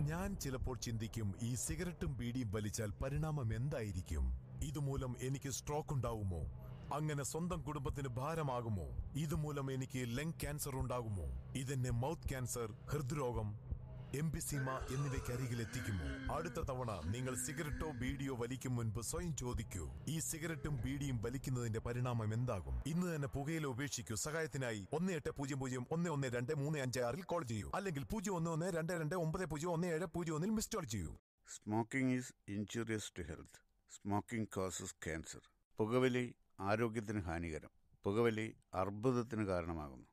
ഞാൻ ചിലപ്പോൾ ചിന്തിക്കും ഈ സിഗരറ്റും ബീഡിയും വലിച്ചാൽ പരിണാമം എന്തായിരിക്കും ഇതുമൂലം എനിക്ക് സ്ട്രോക്ക് ഉണ്ടാവുമോ അങ്ങനെ സ്വന്തം കുടുംബത്തിന് ഭാരമാകുമോ ഇതുമൂലം എനിക്ക് ലങ് ക്യാൻസർ ഉണ്ടാകുമോ ഇതെന്നെ മൗത്ത് ക്യാൻസർ ഹൃദ്രോഗം എംബിസീമ എന്നിവയ്ക്ക് അരികിൽ എത്തിക്കുമോ അടുത്ത തവണ നിങ്ങൾ സിഗരറ്റോ ബീഡിയോ വലിക്കും മുൻപ് സ്വയം ചോദിക്കൂ ഈ സിഗരറ്റും ബീഡിയും വലിക്കുന്നതിന്റെ പരിണാമം എന്താകും ഇന്ന് തന്നെ പുകയില ഉപേക്ഷിക്കൂ സഹായത്തിനായി ഒന്ന് എട്ട് പൂജ്യം പൂജ്യം ഒന്ന് ഒന്ന് രണ്ട് മൂന്ന് അഞ്ച് ആറിൽ കോൾ ചെയ്യൂ അല്ലെങ്കിൽ പൂജ്യം ഒന്ന് ഒന്ന് രണ്ട് രണ്ട് ഒമ്പത് പൂജ്യം ഒന്ന് ഏഴ് പൂജ്യം ഒന്നിൽ മിസ് കോൾ ചെയ്യൂ smoking is injurious to health smoking causes cancer പുകവലി ആരോഗ്യത്തിന് ഹാനികരം പുകവലി അർബുദത്തിന് കാരണമാകുന്നു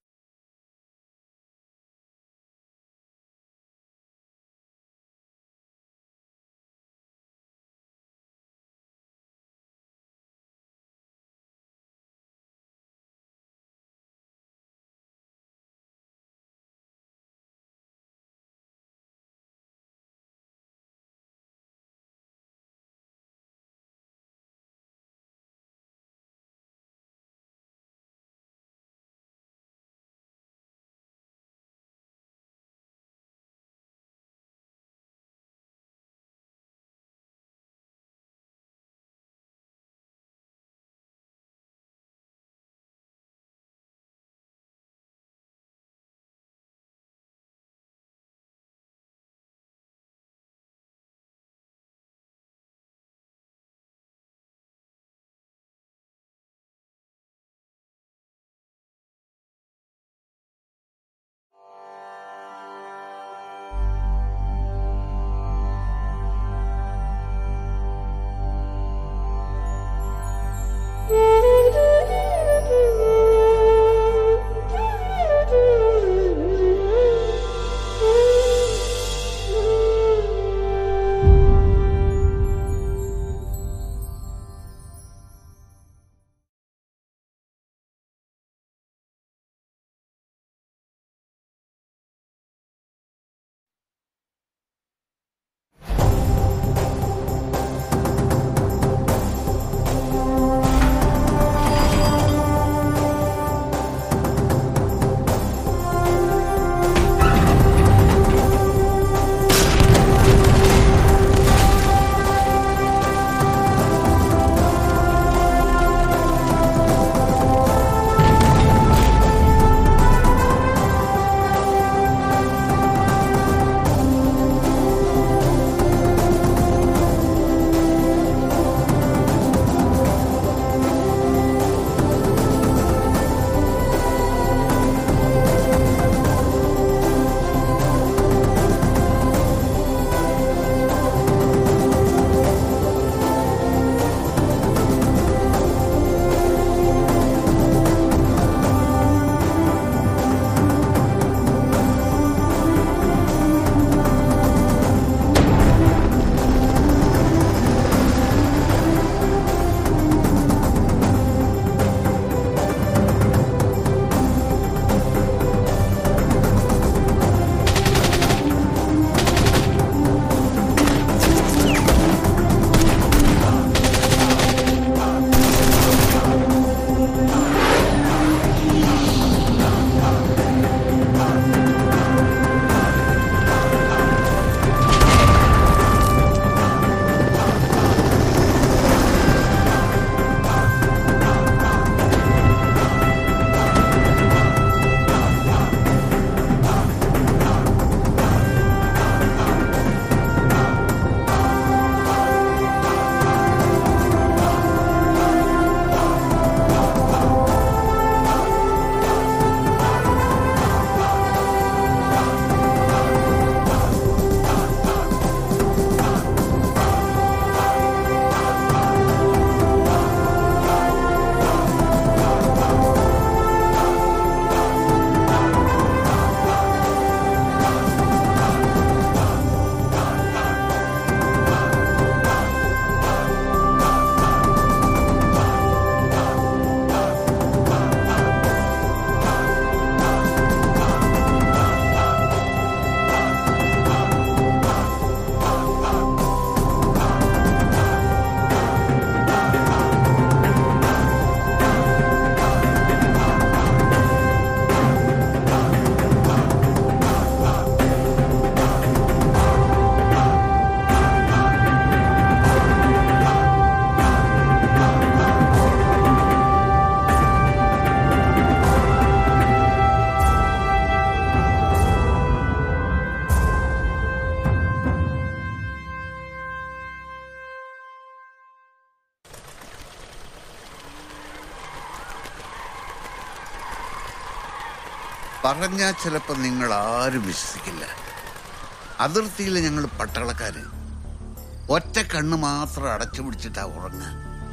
പറഞ്ഞാൽ ചിലപ്പോൾ നിങ്ങൾ ആരും വിശ്വസിക്കില്ല അതിർത്തിയിൽ ഞങ്ങൾ പട്ടാളക്കാര് ഒറ്റ കണ്ണ് മാത്രം അടച്ചു പിടിച്ചിട്ടാ ഉറങ്ങുക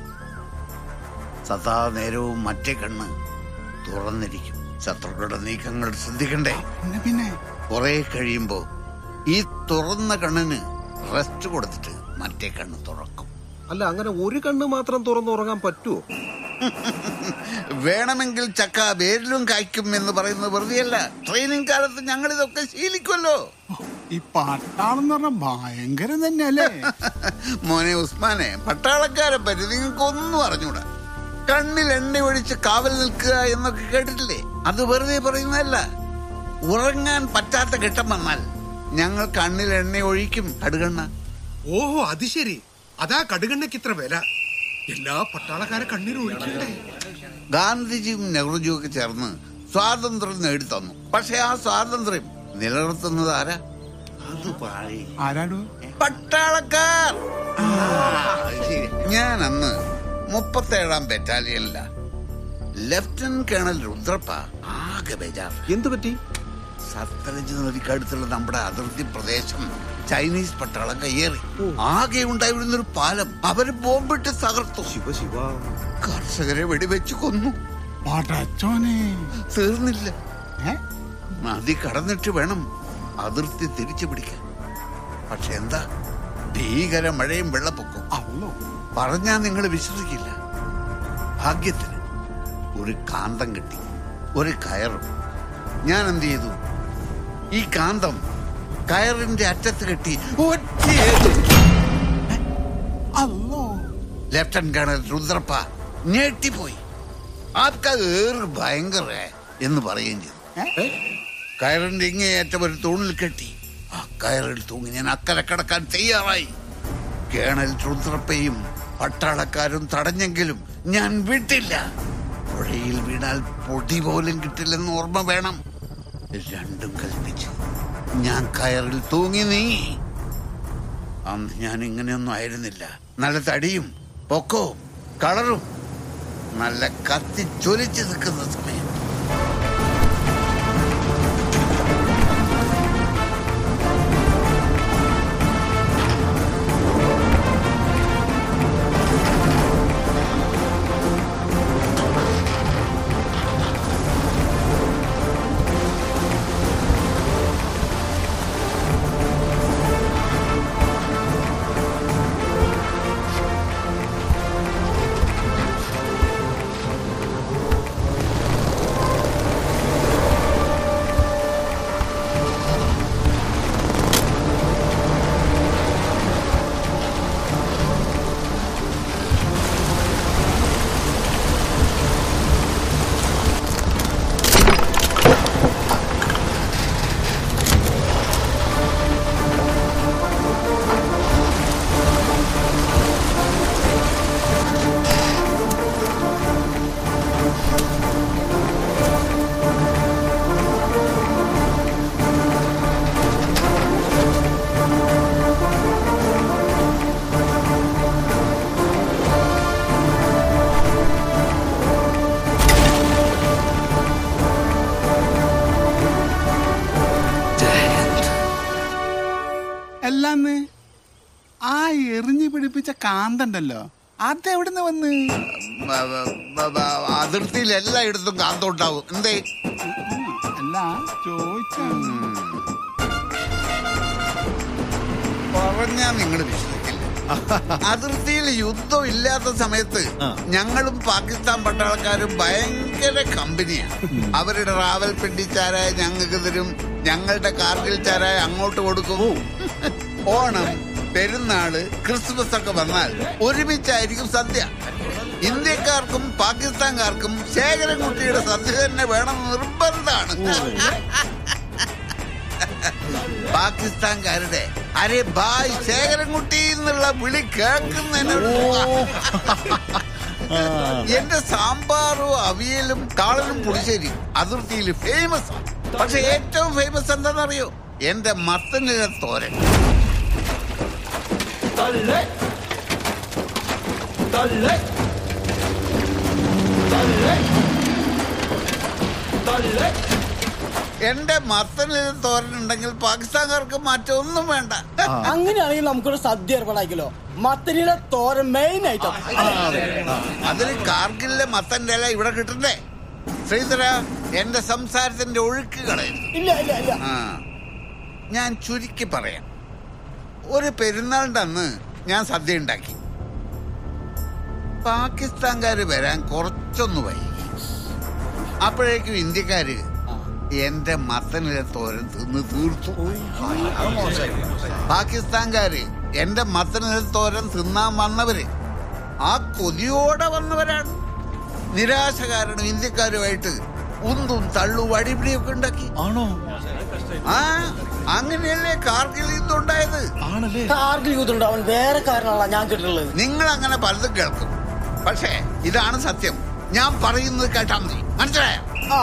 സദാ നേരവും മറ്റേ കണ്ണ് തുറന്നിരിക്കും ശത്രുക്കളുടെ നീക്കങ്ങൾ ശ്രദ്ധിക്കണ്ടേ പിന്നെ പിന്നെ കുറെ കഴിയുമ്പോ ഈ തുറന്ന കണ്ണിന് റെസ്റ്റ് കൊടുത്തിട്ട് മറ്റേ കണ്ണ് തുറക്കും അല്ല അങ്ങനെ ഒരു കണ്ണ് മാത്രം തുറന്നുറങ്ങാൻ പറ്റുമോ വേണമെങ്കിൽ ചക്ക വേരിലും കായ്ക്കും എന്ന് പറയുന്നത് വെറുതെയല്ല ട്രെയിനിങ് കാലത്ത് ഞങ്ങൾ ഇതൊക്കെ ശീലിക്കുമല്ലോ ഈ പട്ടാളം എന്ന് പറഞ്ഞ ഭയങ്കരം തന്നെയല്ലേ മോനെ ഉസ്മാനെ പട്ടാളക്കാരെ പറ്റി നിങ്ങൾക്ക് ഒന്നും അറിഞ്ഞൂടാ കണ്ണിൽ എണ്ണ ഒഴിച്ച് കാവൽ നിൽക്കുക എന്നൊക്കെ കേട്ടിട്ടില്ലേ അത് വെറുതെ പറയുന്നതല്ല ഉറങ്ങാൻ പറ്റാത്ത ഘട്ടം വന്നാൽ ഞങ്ങൾ കണ്ണിൽ എണ്ണ ഒഴിക്കും കടുകണ്ണ ഓഹോ അത് ശരി അതാ കടുകണ്ണയ്ക്ക് ഇത്ര വില എല്ലാ പട്ടാളക്കാരെ കണ്ണീര് ഒഴിക്കണ്ടേ ഗാന്ധിജിയും നെഹ്റുജിയും ഒക്കെ ചേർന്ന് സ്വാതന്ത്ര്യം നേടിത്തന്നു പക്ഷെ ആ സ്വാതന്ത്ര്യം നിലനിർത്തുന്നത് ആരാ അത് പാഴി ആരാടോ പട്ടാളക്കാർ ഞാൻ അന്ന് മുപ്പത്തേഴാം ബറ്റാലിയനില ലെഫ്റ്റനന്റ് കേണൽ രുദ്രപ്പ ആകെ ബേജാർ എന്തു പറ്റി സത്ലജ് നദിക്കടുത്തുള്ള നമ്മുടെ അതിർത്തി പ്രദേശം ചൈനീസ് പട്ടാളം കയ്യേറി ആകെ ഉണ്ടായിരുന്ന ഒരു പാലം അവര് ബോംബിട്ട് തകർത്തു ശിവ ശിവ കർഷകരെ വെടിവെച്ച് കൊന്നു പടച്ചോനെ തീർന്നില്ല ഏ? നദി കടന്നിട്ട് വേണം അതിർത്തി തിരിച്ചു പിടിക്കാൻ പക്ഷെ എന്താ ഭീകര മഴയും വെള്ളപ്പൊക്കവും അല്ലോ പറഞ്ഞാ നിങ്ങൾ വിശ്വസിക്കില്ല ഭാഗ്യത്തിന് ഒരു കാന്തം കിട്ടി ഒരു കയറും ഞാൻ എന്ത് ചെയ്തു ഈ കാന്തം കയറിന്റെ അറ്റത്ത് കെട്ടി ഒറ്റയേറ്. അല്ലോ ലെഫ്റ്റനന്റ് കേണൽ രുദ്രപ്പ ഞെട്ടിപ്പോയി ആർക്കാ ഏറ് ഭയങ്കര എന്ന് പറയുകയും ചെയ്തു ഏ? കയറിന്റെ ഇങ്ങേയറ്റം ഒരു തൂണിൽ കെട്ടി ആ കയറിൽ തൂങ്ങി ഞാൻ അക്കരെ കടക്കാൻ തയ്യാറായി കേണൽ രുദ്രപ്പയും പട്ടാളക്കാരും തടഞ്ഞെങ്കിലും ഞാൻ വിട്ടില്ല പുഴയിൽ വീണാൽ പൊടി പോലും കിട്ടില്ലെന്ന് ഓർമ്മ വേണം രണ്ടും കൽപ്പിച്ചു ഞാൻ കയറിൽ തൂങ്ങി നീങ്ങി അന്ന് ഞാൻ ഇങ്ങനെയൊന്നും ആയിരുന്നില്ല നല്ല തടിയും പൊക്കവും കളറും നല്ല കത്തി ജ്വലിച്ചു നിൽക്കുന്ന സമയം എല്ലാന്ന് ആ എറിഞ്ഞു പിടിപ്പിച്ച കാന്തണ്ടല്ലോ അതെവിടുന്ന് വന്ന് ബ- ബ- ബ- ബ- അതിർത്തിയിൽ എല്ലായിടത്തും കാന്തം ഉണ്ടാവും എന്തേ അല്ല ചോദിച്ചാണ് പറഞ്ഞാ നിങ്ങൾ വിശ്വസിക്കില്ല അതിർത്തിയിൽ യുദ്ധം ഇല്ലാത്ത സമയത്ത് ഞങ്ങളും പാകിസ്ഥാൻ പട്ടാളക്കാരും ഭയങ്കര കമ്പനിയാണ് അവരുടെ റാവൽ പെട്ടി ചാരായ ഞങ്ങൾക്ക് തരും ഞങ്ങളുടെ കാർഗിൽ ചാരായ അങ്ങോട്ട് കൊടുക്കും ഓണം പെരുന്നാള് ക്രിസ്മസ് ഒക്കെ വന്നാൽ ഒരുമിച്ചായിരിക്കും സദ്യ ഇന്ത്യക്കാർക്കും പാകിസ്ഥാൻകാർക്കും ശേഖരൻകുട്ടിയുടെ സദ്യ തന്നെ വേണം നിർബന്ധമാണ് പാകിസ്ഥാൻകാരുടെ അരെ ബായ് ശേഖരൻകുട്ടി എന്നുള്ള വിളി കേൾക്കുന്നതിന് എന്റെ സാമ്പാറും അവിയലും കാളനും പുളിശ്ശേരിയും അതിർത്തിയിൽ ഫേമസ് ആണ് പക്ഷെ ഏറ്റവും ഫേമസ് എന്താണെന്നറിയോ എന്റെ മത്തനിലെ തോരൻ എന്റെ മത്തനിൽ തോരനുണ്ടെങ്കിൽ പാകിസ്ഥാൻകാർക്ക് മാറ്റമൊന്നും വേണ്ട അങ്ങനെയാണെങ്കിൽ നമുക്കൊരു സദ്യ ഏർപ്പാടാക്കിയല്ലോ മത്തനിയുടെ തോരൻ മെയിൻ ഐറ്റം അതിൽ കാർഗിലിലെ മത്തന്റെ ഇല ഇവിടെ കിട്ടണ്ടേ ശ്രീധര എന്റെ സംസാരത്തിന്റെ ഒഴുക്ക് കളയുന്നു ഇല്ല ഇല്ല ഇല്ല ആ ഞാൻ ചുരുക്കി പറയാം ഒരു പെരുന്നാളിന്റെ അന്ന് ഞാൻ സദ്യ ഉണ്ടാക്കി പാകിസ്ഥാൻകാര് വരാൻ കുറച്ചൊന്ന് വൈകി അപ്പോഴേക്കും ഇന്ത്യക്കാര് എന്റെ മത്തനിലെ തോരൻ തിന്ന് തീർത്തു പാകിസ്ഥാൻകാര് എന്റെ മത്തനിലെ തോരൻ തിന്നാൻ വന്നവര് ആ കൊതിയോടെ വന്നവരാണ് നിരാശ കാരണം ഇന്ത്യക്കാരുമായിട്ട് ഉന്തും തള്ളും അടിപിടിയൊക്കെ ഉണ്ടാക്കി ആണോ ആ അങ്ങനെയല്ലേ കാർഗിൽ യുദ്ധം ഉണ്ടായത് ആണല്ലേ കാർഗിൽ യുദ്ധം അവൻ വേറെ കാരണമല്ല ഞാൻ കേട്ടിട്ടുള്ളത് നിങ്ങൾ അങ്ങനെ പലതും കേൾക്കും പക്ഷേ ഇതാണ് സത്യം ഞാൻ പറയുന്നത് കേട്ടാ മതി മനസ്സിലായോ ആ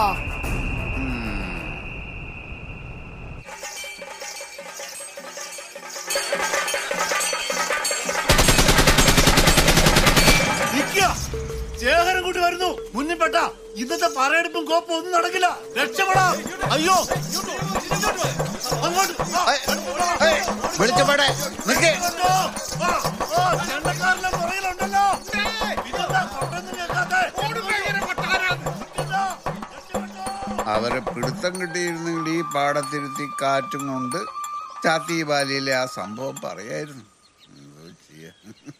ശേഖരം കൂട്ടി വരുന്നു മുന്നിൽ പെട്ട ഇന്നത്തെ പറയെടുപ്പും കോപ്പും ഒന്നും നടക്കില്ല രക്ഷപ്പെടാം അയ്യോ അങ്ങോട്ട് ആ, ഏയ്, വെളിച്ചപ്പാടെ നിൽക്കേ ഇങ്ങോട്ടോ. ആ, ആ, ചെണ്ടക്കാരന്റെ പുറകിലുണ്ടല്ലോ ഇതെന്താ കൊട്ടൊന്നും കേൾക്കാത്തെ? ഇതാ, രക്ഷപ്പെട്ടോ. അവരെ പിടുത്തം കിട്ടിയിരുന്നെങ്കിൽ ഈ പാടത്തിരുത്തി കാറ്റും കൊണ്ട് ചാത്തി ബാലിയിലെ ആ സംഭവം പറയായിരുന്നു എന്തോ ചെയ്യാ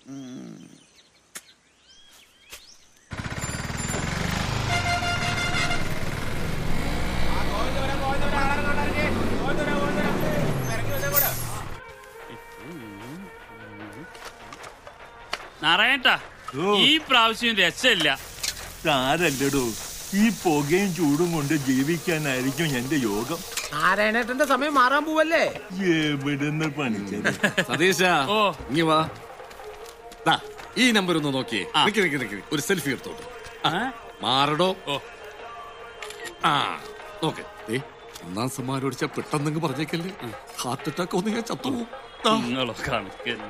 നാരായണട്ടാ ഈ പ്രാവശ്യം രസമില്ല സാരല്ലടോ ഈ പുകയും ചൂടും കൊണ്ട് ജീവിക്കാനായിരിക്കും എന്റെ യോഗം നാരായണേട്ടന്റെ സമയം മാറാൻ പോവല്ലേ എവിടുന്ന് പണിച്ചത് സതീശ ഓ. ഇങ്ങി വാ ദാ, ഈ നമ്പർ ഒന്ന് നോക്കിയേ ആ. നിക്ക് നിക്ക് നിക്ക് ഒരു സെൽഫി എടുത്തോട്ട് ആ? മാറടോ ഓ ആ നോക്ക് ദേ, ഒന്നാം സമ്മാനം അടിച്ച പെട്ടെന്നങ്ങ് പറഞ്ഞേക്കല്ലേ ഹാർട്ട് അറ്റാക്ക് ഒന്ന് ഞാൻ ചത്തു പോകും. ദാ. നിങ്ങളോ കണക്കന്നെ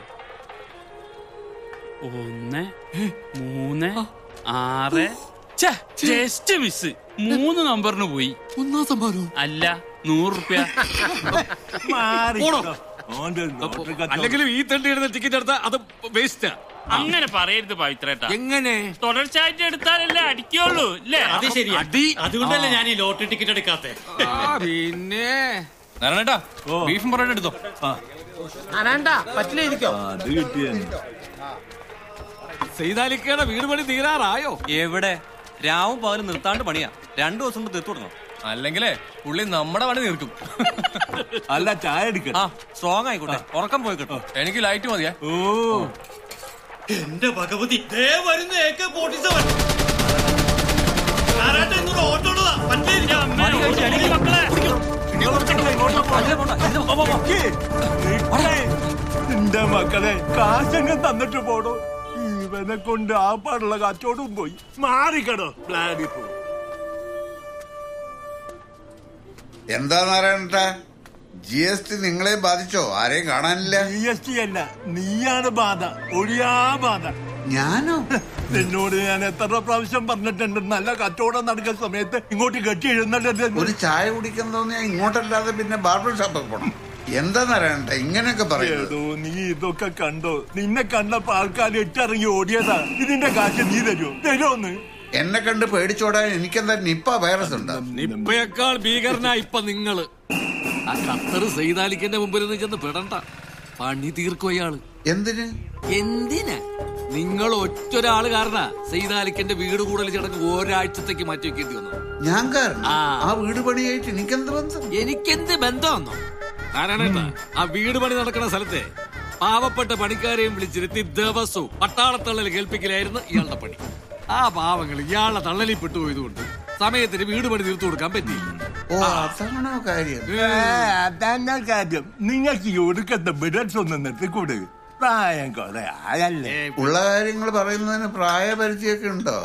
ഒന്ന് മൂന്ന് ആറ് ജസ്റ്റ് മിസ് മൂന്ന് നമ്പറിന് പോയി ഒന്നാം സമ്മാനം അല്ല നൂറ് റുപ്യ മാറിക്കോ. പോടോ. ഓന്റെ ലോട്ടറി കച്ചവടം. അല്ലെങ്കിലും ഈ തണ്ടി എടുത്ത ടിക്കറ്റ് എടുത്താൽ അത് വേസ്റ്റാ അങ്ങനെ പറയരുത് പവിത്രേട്ടാ എങ്ങനെ തുടർച്ചയായിട്ട് എടുത്താലല്ലേ അടിക്കുള്ളൂ അല്ലേ അത് ശരിയാ അടി അതുകൊണ്ടല്ലേ ഞാൻ ഈ ലോട്ടറി ടിക്കറ്റ് എടുക്കാത്തെ ആ, പിന്നെ നാരായണേട്ടാ ഓ. ബീഫും പൊറോട്ട എടുത്തോ ആ, നാരായണ പറ്റില്ല ഇരിക്കോ അത് കിട്ടിയ സെയ്താലിക്കയുടെ വീട് പണി തീരാറായോ എവിടെ രാവും പകലും നിർത്താണ്ട് പണിയാ രണ്ടു ദിവസം കൊണ്ട് തീർത്തു തുടങ്ങണം അല്ലെങ്കിലേ പുള്ളി നമ്മുടെ പണി തീർക്കും അല്ല ചായ എടുക്കണം ആ സ്ട്രോങ് ആയിക്കോട്ടെ ഉറക്കം പോയി കിട്ടും എനിക്ക് ലൈറ്റ് മതിയാ ഓ എന്റെ ഭഗവതി ദേ വരുന്ന AK ഫോർട്ടി-സെവൻ. നാരായണേട്ടൻ ഇന്നൊരു ഓട്ടം ഉള്ളതാ. പറ്റില്ല ഇരിക്കാം. മക്കളെ എന്റെ മക്കളെ കാശങ്ങ് തന്നിട്ട് പോടോ ഇവനെ കൊണ്ട് ആ പാടുള്ള കച്ചവടവും പോയി മാറിക്കടോ പ്ലാനിൽ പോ എന്താ നാരായണട്ടാ ജി എസ് ടി നിങ്ങളെ ബാധിച്ചോ ആരെയും കാണാനില്ല ജി എസ് ടി അല്ല നീയാണ് ബാധ ഒഴിയാ ബാധ ഞാനോ നിന്നോട് ഞാൻ എത്ര പ്രാവശ്യം പറഞ്ഞിട്ടുണ്ട് നല്ല കച്ചവടം നടക്കുന്ന സമയത്ത് ഇങ്ങോട്ട് കെട്ടി എഴുന്നള്ളത് ഒരു ചായ കുടിക്കാൻ തോന്നിയാ ഇങ്ങോട്ടല്ലാതെ പിന്നെ ബാർബർ ഷോപ്പിൽ പോണം എന്താ നാരായണട്ടാ ഇങ്ങനെയൊക്കെ പറയുന്നത് ഏതോ നീ ഇതൊക്കെ കണ്ടോ നിന്നെ കണ്ടപ്പോ ആൾക്കാർ ഇട്ടിറങ്ങി ഓടിയതാ ഇതിന്റെ കാശ് നീ തരുമോ തരുമോന്ന് എന്നെ കണ്ട് പേടിച്ചോടാൻ എനിക്കെന്താ നിപ്പ വൈറസ് ഉണ്ടോ നിപ്പയേക്കാൾ ഭീകരനാ ഇപ്പൊ നിങ്ങള് ആ ഖത്തർ സെയ്താലിക്കന്റെ മുമ്പിൽ നിന്ന് ചെന്ന് പെടണ്ട പണി തീർക്കും അയാള് എന്തിന് എന്തിനാ നിങ്ങൾ ഒറ്റൊരാള് കാരണ സെയ്താലിക്കന്റെ വീട് കൂടൽ ചടങ്ങ് ഒരാഴ്ചത്തേക്ക് മാറ്റി വെക്കേണ്ടി വന്നു ഞാൻ കാരണം ആ. ആ വീട് പണിയായിട്ട് എനിക്കെന്ത് ബന്ധം എനിക്കെന്ത് ബന്ധമെന്നോ നാരായണേട്ടാ ആ വീട് പണി നടക്കുന്ന സ്ഥലത്തെ പാവപ്പെട്ട പണിക്കാരെയും വിളിച്ചിരുത്തി ദിവസവും പട്ടാളത്തള്ളൽ കേൾപ്പിക്കലായിരുന്നു ഇയാളുടെ പണി ആ പാവങ്ങൾ ഇയാളുടെ തള്ളലിൽ പെട്ടുപോയതുകൊണ്ട് സമയത്തിന് വീട് പണി തീർത്തു കൊടുക്കാൻ പറ്റിയില്ല ഓ അതാണോ കാര്യം അതന്നെ കാര്യം നിങ്ങൾക്ക് ഈ ഒടുക്കത്തെ ബിഡൻസ് ഒന്ന് നിർത്തിക്കൂടെ പ്രായം കുറെ ആയല്ലേ ഉള്ള കാര്യങ്ങൾ പറയുന്നതിന് പ്രായപരിധിയൊക്കെ ഉണ്ടോ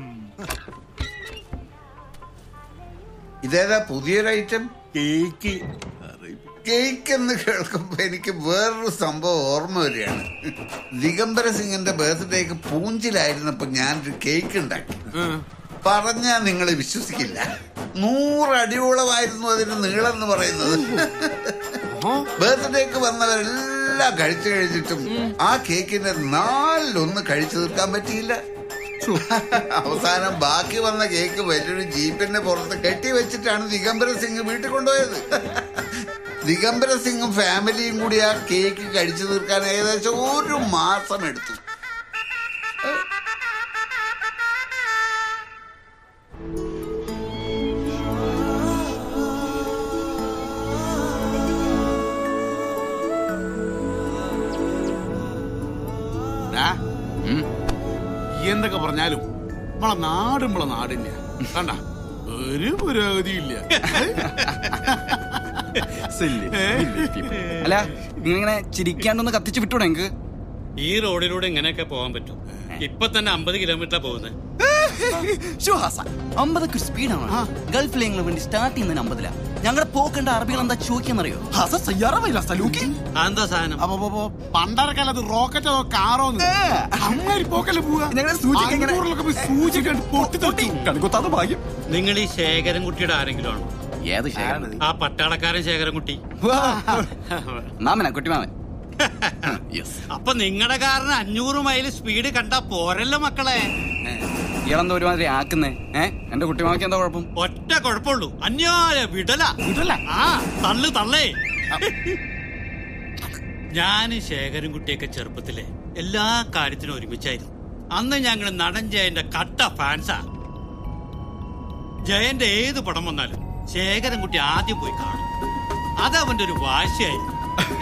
ഇതേതാ പുതിയൊരു ഐറ്റം കേക്ക് കേക്ക് എന്ന് കേൾക്കുമ്പോ എനിക്ക് വേറൊരു സംഭവം ഓർമ്മ വരികയാണ് ദിഗംബര സിംഗിന്റെ ബർത്ത്ഡേക്ക് പൂഞ്ചിലായിരുന്നപ്പോ ഞാനൊരു കേക്ക് ഉണ്ടാക്കി പറഞ്ഞാ നിങ്ങൾ വിശ്വസിക്കില്ല നൂറ് അടിയോളമായിരുന്നു അതിന് നീളം എന്ന് പറയുന്നത് ബർത്ത്ഡേക്ക് വന്നവരെല്ലാം കഴിച്ചു കഴിച്ചിട്ടും ആ കേക്കിന്റെ നാലിലൊന്ന് കഴിച്ചു തീർക്കാൻ പറ്റിയില്ല അവസാനം ബാക്കി വന്ന കേക്ക് വലിയൊരു ജീപ്പിന്റെ പുറത്ത് കെട്ടി വെച്ചിട്ടാണ് ദിഗംബര സിംഗ് വീട്ടിൽ കൊണ്ടുപോയത് ദിഗംബര സിംഗും ഫാമിലിയും കൂടി ആ കേക്ക് കഴിച്ചു തീർക്കാൻ ഏകദേശം ഒരു മാസം എടുത്തു ഡാ, ഈ എന്തൊക്കെ പറഞ്ഞാലും നമ്മളെ നാട് നമ്മളെ നാടിന്റെ കണ്ട ഒരു പുരോഗതിയില്ല അല്ല നിങ്ങളിങ്ങനെ ചിരിക്കാണ്ടൊന്ന് കത്തിച്ച് വിട്ടൂടെ എനിക്ക് ഈ റോഡിലൂടെ ഇങ്ങനെയൊക്കെ പോകാൻ പറ്റും ഇപ്പൊ തന്നെ അമ്പത് കിലോമീറ്റർ പോകുന്നത് ഷുഹാസ അമ്പതൊക്കെ സ്പീഡാണ് ഗൾഫിലെ ഞങ്ങൾ വേണ്ടി സ്റ്റാർട്ട് ചെയ്യുന്നതിന് അമ്പതില ഞങ്ങളുടെ പോക്കണ്ട അറബികൾ എന്താ ചോദിക്കാന്നറിയോ ഹസ സയ്യാറമില്ല സലൂക്കി എന്താ സാധനം അപ്പൊ പണ്ടര കാലത്ത് റോക്കറ്റോ കാറോന്ന് അമ്മേരി പോക്കല്ലേ പോവാ അഞ്ഞൂറിലൊക്കെ പോയി സൂചി കണ്ട് പൊട്ടി കണക്കുത്താത്ത ഭാഗ്യം നിങ്ങൾ ഈ ശേഖരൻകുട്ടിയുടെ ആരെങ്കിലും ആണോ ഏത് ശേഖരൻ ആ പട്ടാളക്കാരൻ ശേഖരൻകുട്ടി മാമനാ കുട്ടിമാമൻ അപ്പൊ നിങ്ങളുടെ കാരണം അഞ്ഞൂറ് മൈൽ സ്പീഡ് കണ്ടാ പോരല്ലോ മക്കളെ ഇയാളെന്താ ഒരുമാതിരി ആക്കുന്നേ ഏ എന്റെ കുട്ടിമാമയ്ക്ക് എന്താ കുഴപ്പം ഒറ്റ കുഴപ്പമുള്ളൂ അന്യായ വിടല വിടല ആ തള്ളു തള്ളേ ഞാൻ ശേഖരൻകുട്ടിയൊക്കെ ചെറുപ്പത്തിലെ എല്ലാ കാര്യത്തിനും ഒരുമിച്ചായിരുന്നു അന്ന് ഞങ്ങൾ നടൻ ജയന്റെ കട്ട ഫാൻസാ ജയന്റെ ഏത് പടം വന്നാലും ശേഖരൻകുട്ടി ആദ്യം പോയി കാണും അതവന്റെ ഒരു വാശിയായിരുന്നു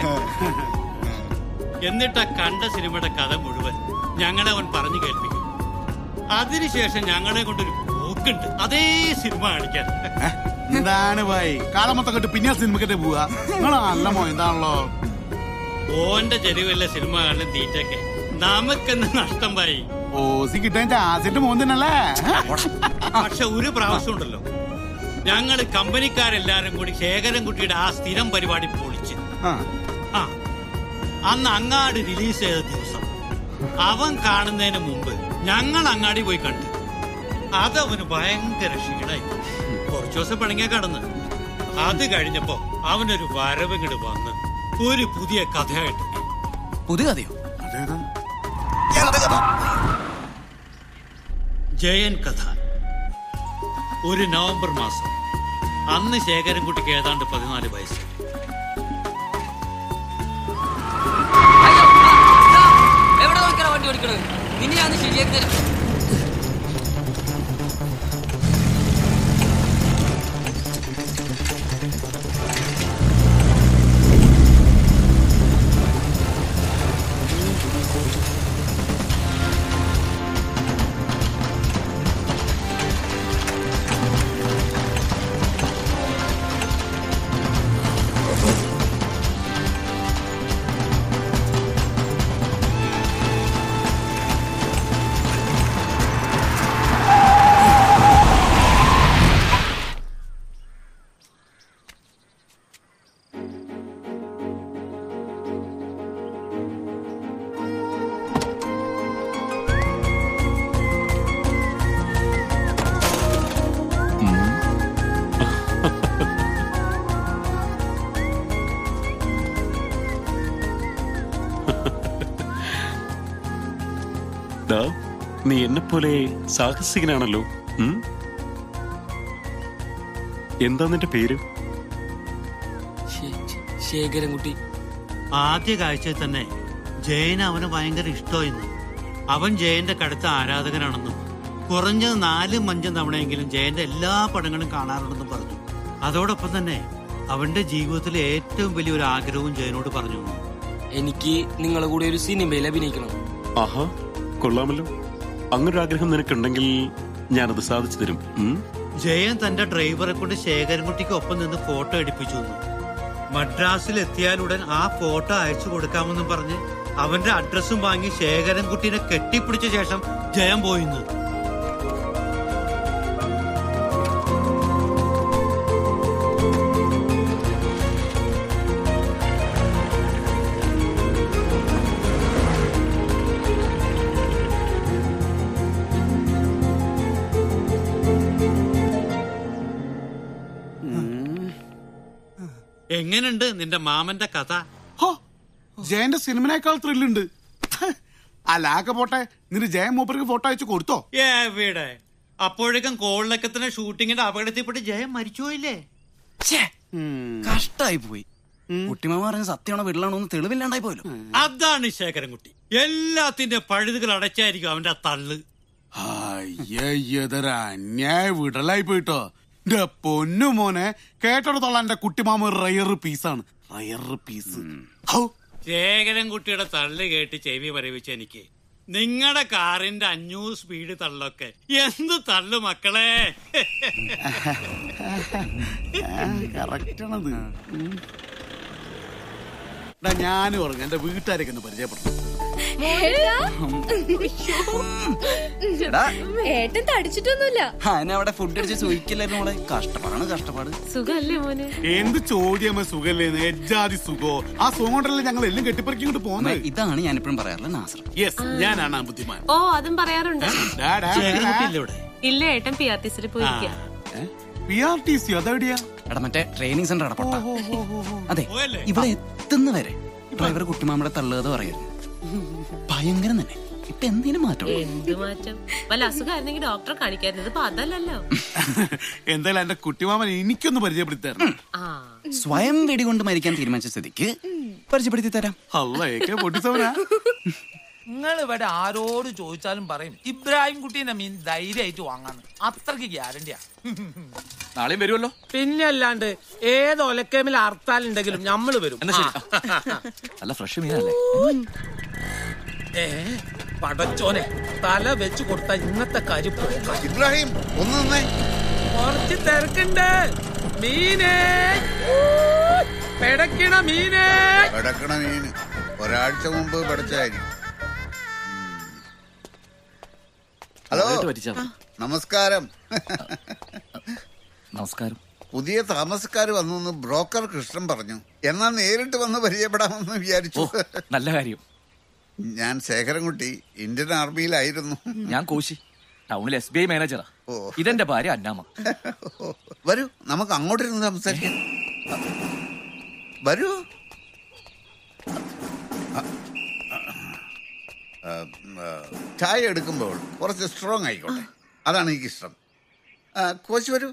എന്നിട്ട് ആ കണ്ട സിനിമയുടെ കഥ മുഴുവൻ ഞങ്ങളെ അവൻ പറഞ്ഞു കേൾപ്പിക്കും അതിനുശേഷം ഞങ്ങളെ കൊണ്ടൊരു പോക്കുണ്ട് അതേ സിനിമ കാണിക്കാൻ എന്താണ് ഭായി കാലം മൊത്തം കെട്ട് പിന്നെ സിനിമക്കട്ടെ പോവാ നിങ്ങള് നല്ല മോ എന്താണല്ലോ ഓന്റെ ചെരുവല്ല സിനിമ കാണുന്ന തീറ്റൊക്കെ നമുക്കെന്ന് നഷ്ടം പായി ഓസി കിട്ടാൻ ആസിന്റെ മോൻ തന്നെയല്ലേ പക്ഷെ ഒരു പ്രാവശ്യം ഉണ്ടല്ലോ ഞങ്ങള് കമ്പനിക്കാരെല്ലാരും കൂടി ശേഖരൻകുട്ടിയുടെ ആ സ്ഥിരം പരിപാടി പൊളിച്ച് ആ അന്ന് അങ്ങാടി റിലീസ് ചെയ്ത ദിവസം അവൻ കാണുന്നതിന് മുമ്പ് ഞങ്ങൾ അങ്ങാടി പോയി കണ്ടു അതവന് ഭയങ്കര ക്ഷീണായി കുറച്ചു ദിവസം പിണങ്ങിയ കടന്ന് അത് കഴിഞ്ഞപ്പോ അവനൊരു വരവ് ഇങ്ങോട്ട് വന്ന് ഒരു പുതിയ കഥയായിട്ട് പുതിയ കഥയോ ജയൻ കഥ ഒരു നവംബർ മാസം അന്ന് ശേഖരൻകുട്ടിക്ക് ഏതാണ്ട് പതിനാല് വയസ്സ് എവിടെ നോക്കിയാ വണ്ടി ഓടിക്കണത് നിന്നെ ഞാൻ ശരിയാക്കി തരാം ദാ, നീ എന്നെ പോലെ സാഹസികനാണല്ലോ ഉം? എന്താ നിന്റെ പേര് ശേഖരൻകുട്ടി ആദ്യ കാഴ്ചയിൽ തന്നെ ജയന് അവന് ഭയങ്കര ഇഷ്ടമായിരുന്നു അവൻ ജയന്റെ കടുത്ത ആരാധകനാണെന്നും കുറഞ്ഞത് നാലും അഞ്ചും തവണയെങ്കിലും ജയന്റെ എല്ലാ പടങ്ങളും കാണാറുണ്ടെന്നും പറഞ്ഞു അതോടൊപ്പം തന്നെ അവന്റെ ജീവിതത്തിലെ ഏറ്റവും വലിയൊരു ആഗ്രഹവും ജയനോട് പറഞ്ഞു എനിക്ക് നിങ്ങളെ കൂടെ ഒരു സിനിമയിൽ അഭിനയിക്കണം ആഹാ കൊള്ളാമല്ലോ അങ്ങനൊരു ആഗ്രഹം നിനക്കുണ്ടെങ്കിൽ ഞാനത് സാധിച്ചു തരും ഉം? ജയൻ തന്റെ ഡ്രൈവറെ കൊണ്ട് ശേഖരൻകുട്ടിക്ക് ഒപ്പം നിന്ന് ഫോട്ടോ എടുപ്പിച്ചു തന്നു മദ്രാസിൽ എത്തിയാലുടൻ ആ ഫോട്ടോ അയച്ചു കൊടുക്കാമെന്നും പറഞ്ഞ് അവന്റെ അഡ്രസ്സും വാങ്ങി ശേഖരൻകുട്ടിനെ കെട്ടിപ്പിടിച്ച ശേഷം ജയൻ പോയിന്ന് എങ്ങനെയുണ്ട് നിന്റെ മാമന്റെ കഥ ഹോ ജയന്റെ സിനിമനേക്കാൾ ത്രില്ലുണ്ട് അല്ല ആക്കെ പോട്ടെ നിന്റെ ജയൻ മൂപ്പർക്ക് ഫോട്ടോ അയച്ചു കൊടുത്തോ എവിടെ അപ്പോഴേക്കും കോളിലക്കത്തിന് ഷൂട്ടിങ്ങിന്റെ അപകടത്തിൽപ്പെട്ട് ജയം മരിച്ചുപോയില്ലേ കഷ്ടായി പോയി കുട്ടിമാമ പറഞ്ഞ സത്യമാണോ വീട്ടിലാണോ എന്ന് തെളിവില്ലാണ്ടായി പോയല്ലോ അതാണ് ശേഖരൻകുട്ടി എല്ലാത്തിന്റെ പഴുതുകൾ അടച്ചായിരിക്കും അവന്റെ ആ തള്ള് അയ്യതൊരു അന്യായ വിടലായി പോയിട്ടോ എന്റെ പൊന്നു മോനെ കേട്ടെടുത്തോളാം എന്റെ കുട്ടിമാമ റയർ പീസാണ് റയർ പീസ് ഹൗ ശേഖരൻകുട്ടിയുടെ തള്ള് കേട്ട് ചെവി പറയിപ്പിച്ച എനിക്ക് നിങ്ങളുടെ കാറിന്റെ അഞ്ഞൂറ് സ്പീഡ് തള്ളൊക്കെ എന്ത് തള്ളു മക്കളെ കറക്റ്റാണത് ഞാനും പറഞ്ഞു എന്റെ വീട്ടുകാരൊക്കെ ഒന്ന് പരിചയപ്പെടുന്നു ഏട്ടൻ തടിച്ചിട്ടൊന്നുമില്ല അതിനെ അവിടെ ഫുഡ് അടിച്ച് സൂഹിക്കില്ലായിരുന്നു മോളെ കഷ്ടപ്പാടാണ് കഷ്ടപ്പാട് സുഖല്ലേ മോനെ എന്ത് ചോദ്യമേ സുഖല്ലേന്ന് എജാതി സുഖോ ആ സുഖം കൊണ്ടല്ലേ ഞങ്ങൾ എല്ലാം കെട്ടിപ്പറിക്കി ഇങ്ങോട്ട് പോകുന്നത് ഇതാണ് ഞാൻ എപ്പോഴും പറയാറുള്ളത് നാസർ യെസ് ഞാനാണ് ആ ബുദ്ധിമാൻ ഓ അതും പറയാറുണ്ട് ഡാ, ഡാ, ഡാ. ഇല്ല ഏട്ടൻ പി ആർ ടി സിയിൽ പോയിരിക്കുക പി ആർ ടി സി അതെവിടെയാ എടാ മറ്റേ ട്രെയിനിങ് സെന്റർ അടപ്പൊട്ട അതെ ഇവിടെ എത്തുന്ന വരെ ഡ്രൈവർ കുട്ടിമാമയുടെ തള്ളുകഥ പറയായിരുന്നു ഭയങ്കരം തന്നെ ഇപ്പൊ എന്തിനു മാറ്റം എന്ത് മാറ്റം വല്ല അസുഖമായിരുന്നെങ്കിൽ ഡോക്ടറെ കാണിക്കായിരുന്നത് ഇപ്പൊ അതല്ലല്ലോ എന്തായാലും എന്റെ കുട്ടിമാമൻ എനിക്കൊന്ന് പരിചയപ്പെടുത്തായിരുന്നു ആ സ്വയം വെടികൊണ്ട് മരിക്കാൻ തീരുമാനിച്ച സ്ഥിതിക്ക് പരിചയപ്പെടുത്തി തരാം അല്ല ഏക്കെ പൊട്ടിച്ചവനാ നിങ്ങൾ ഇവിടെ ആരോട് ചോദിച്ചാലും പറയും ഇബ്രാഹിം കുട്ടീന്റെ മീൻ ധൈര്യമായിട്ട് വാങ്ങാന്ന് അത്രക്ക് ഗ്യാരണ്ടിയാ നാളെയും വരുമല്ലോ പിന്നെ അല്ലാണ്ട് ഏത് ഒലക്കേമിൽ ഹർത്താലുണ്ടെങ്കിലും നമ്മള് വരും എന്നാ ശരി. നല്ല ഫ്രഷ് മീനല്ലേ ഏ പടച്ചോനെ തല വെച്ച് കൊടുത്ത ഇന്നത്തെ കാര്യം പോക്കാം ഇബ്രാഹിം ഒന്ന് നിന്നേ കുറച്ച് തിരക്കുണ്ട് മീനേ പെടക്കണ മീനേ കിടക്കണ മീന് ഒരാഴ്ച മുമ്പ് പഠിച്ചായിരിക്കും ഹലോ നന്നായിട്ട് പറ്റിച്ചാ മതി. നമസ്കാരം നമസ്കാരം പുതിയ താമസക്കാർ വന്നു എന്ന് ബ്രോക്കർ കൃഷ്ണൻ പറഞ്ഞു എന്നാ നേരിട്ട് വന്ന് പരിചയപ്പെടാമെന്ന് വിചാരിച്ചു നല്ല കാര്യം ഞാൻ ശേഖരൻകുട്ടി ഇന്ത്യൻ ആർമിയിലായിരുന്നു ഞാൻ കോശി ടൗണിൽ എസ് ബി ഐ മാനേജറാ ഇതെന്റെ ഭാര്യ അന്നാമ വരൂ നമുക്ക് അങ്ങോട്ടിരുന്ന് സംസാരിക്കാം വരൂ ആ, ആ, ചായ എടുക്കുമ്പോൾ കുറച്ച് സ്ട്രോങ് ആയിക്കോട്ടെ അതാണ് എനിക്ക് ഇഷ്ടം ആ, കോച്ച് വരൂ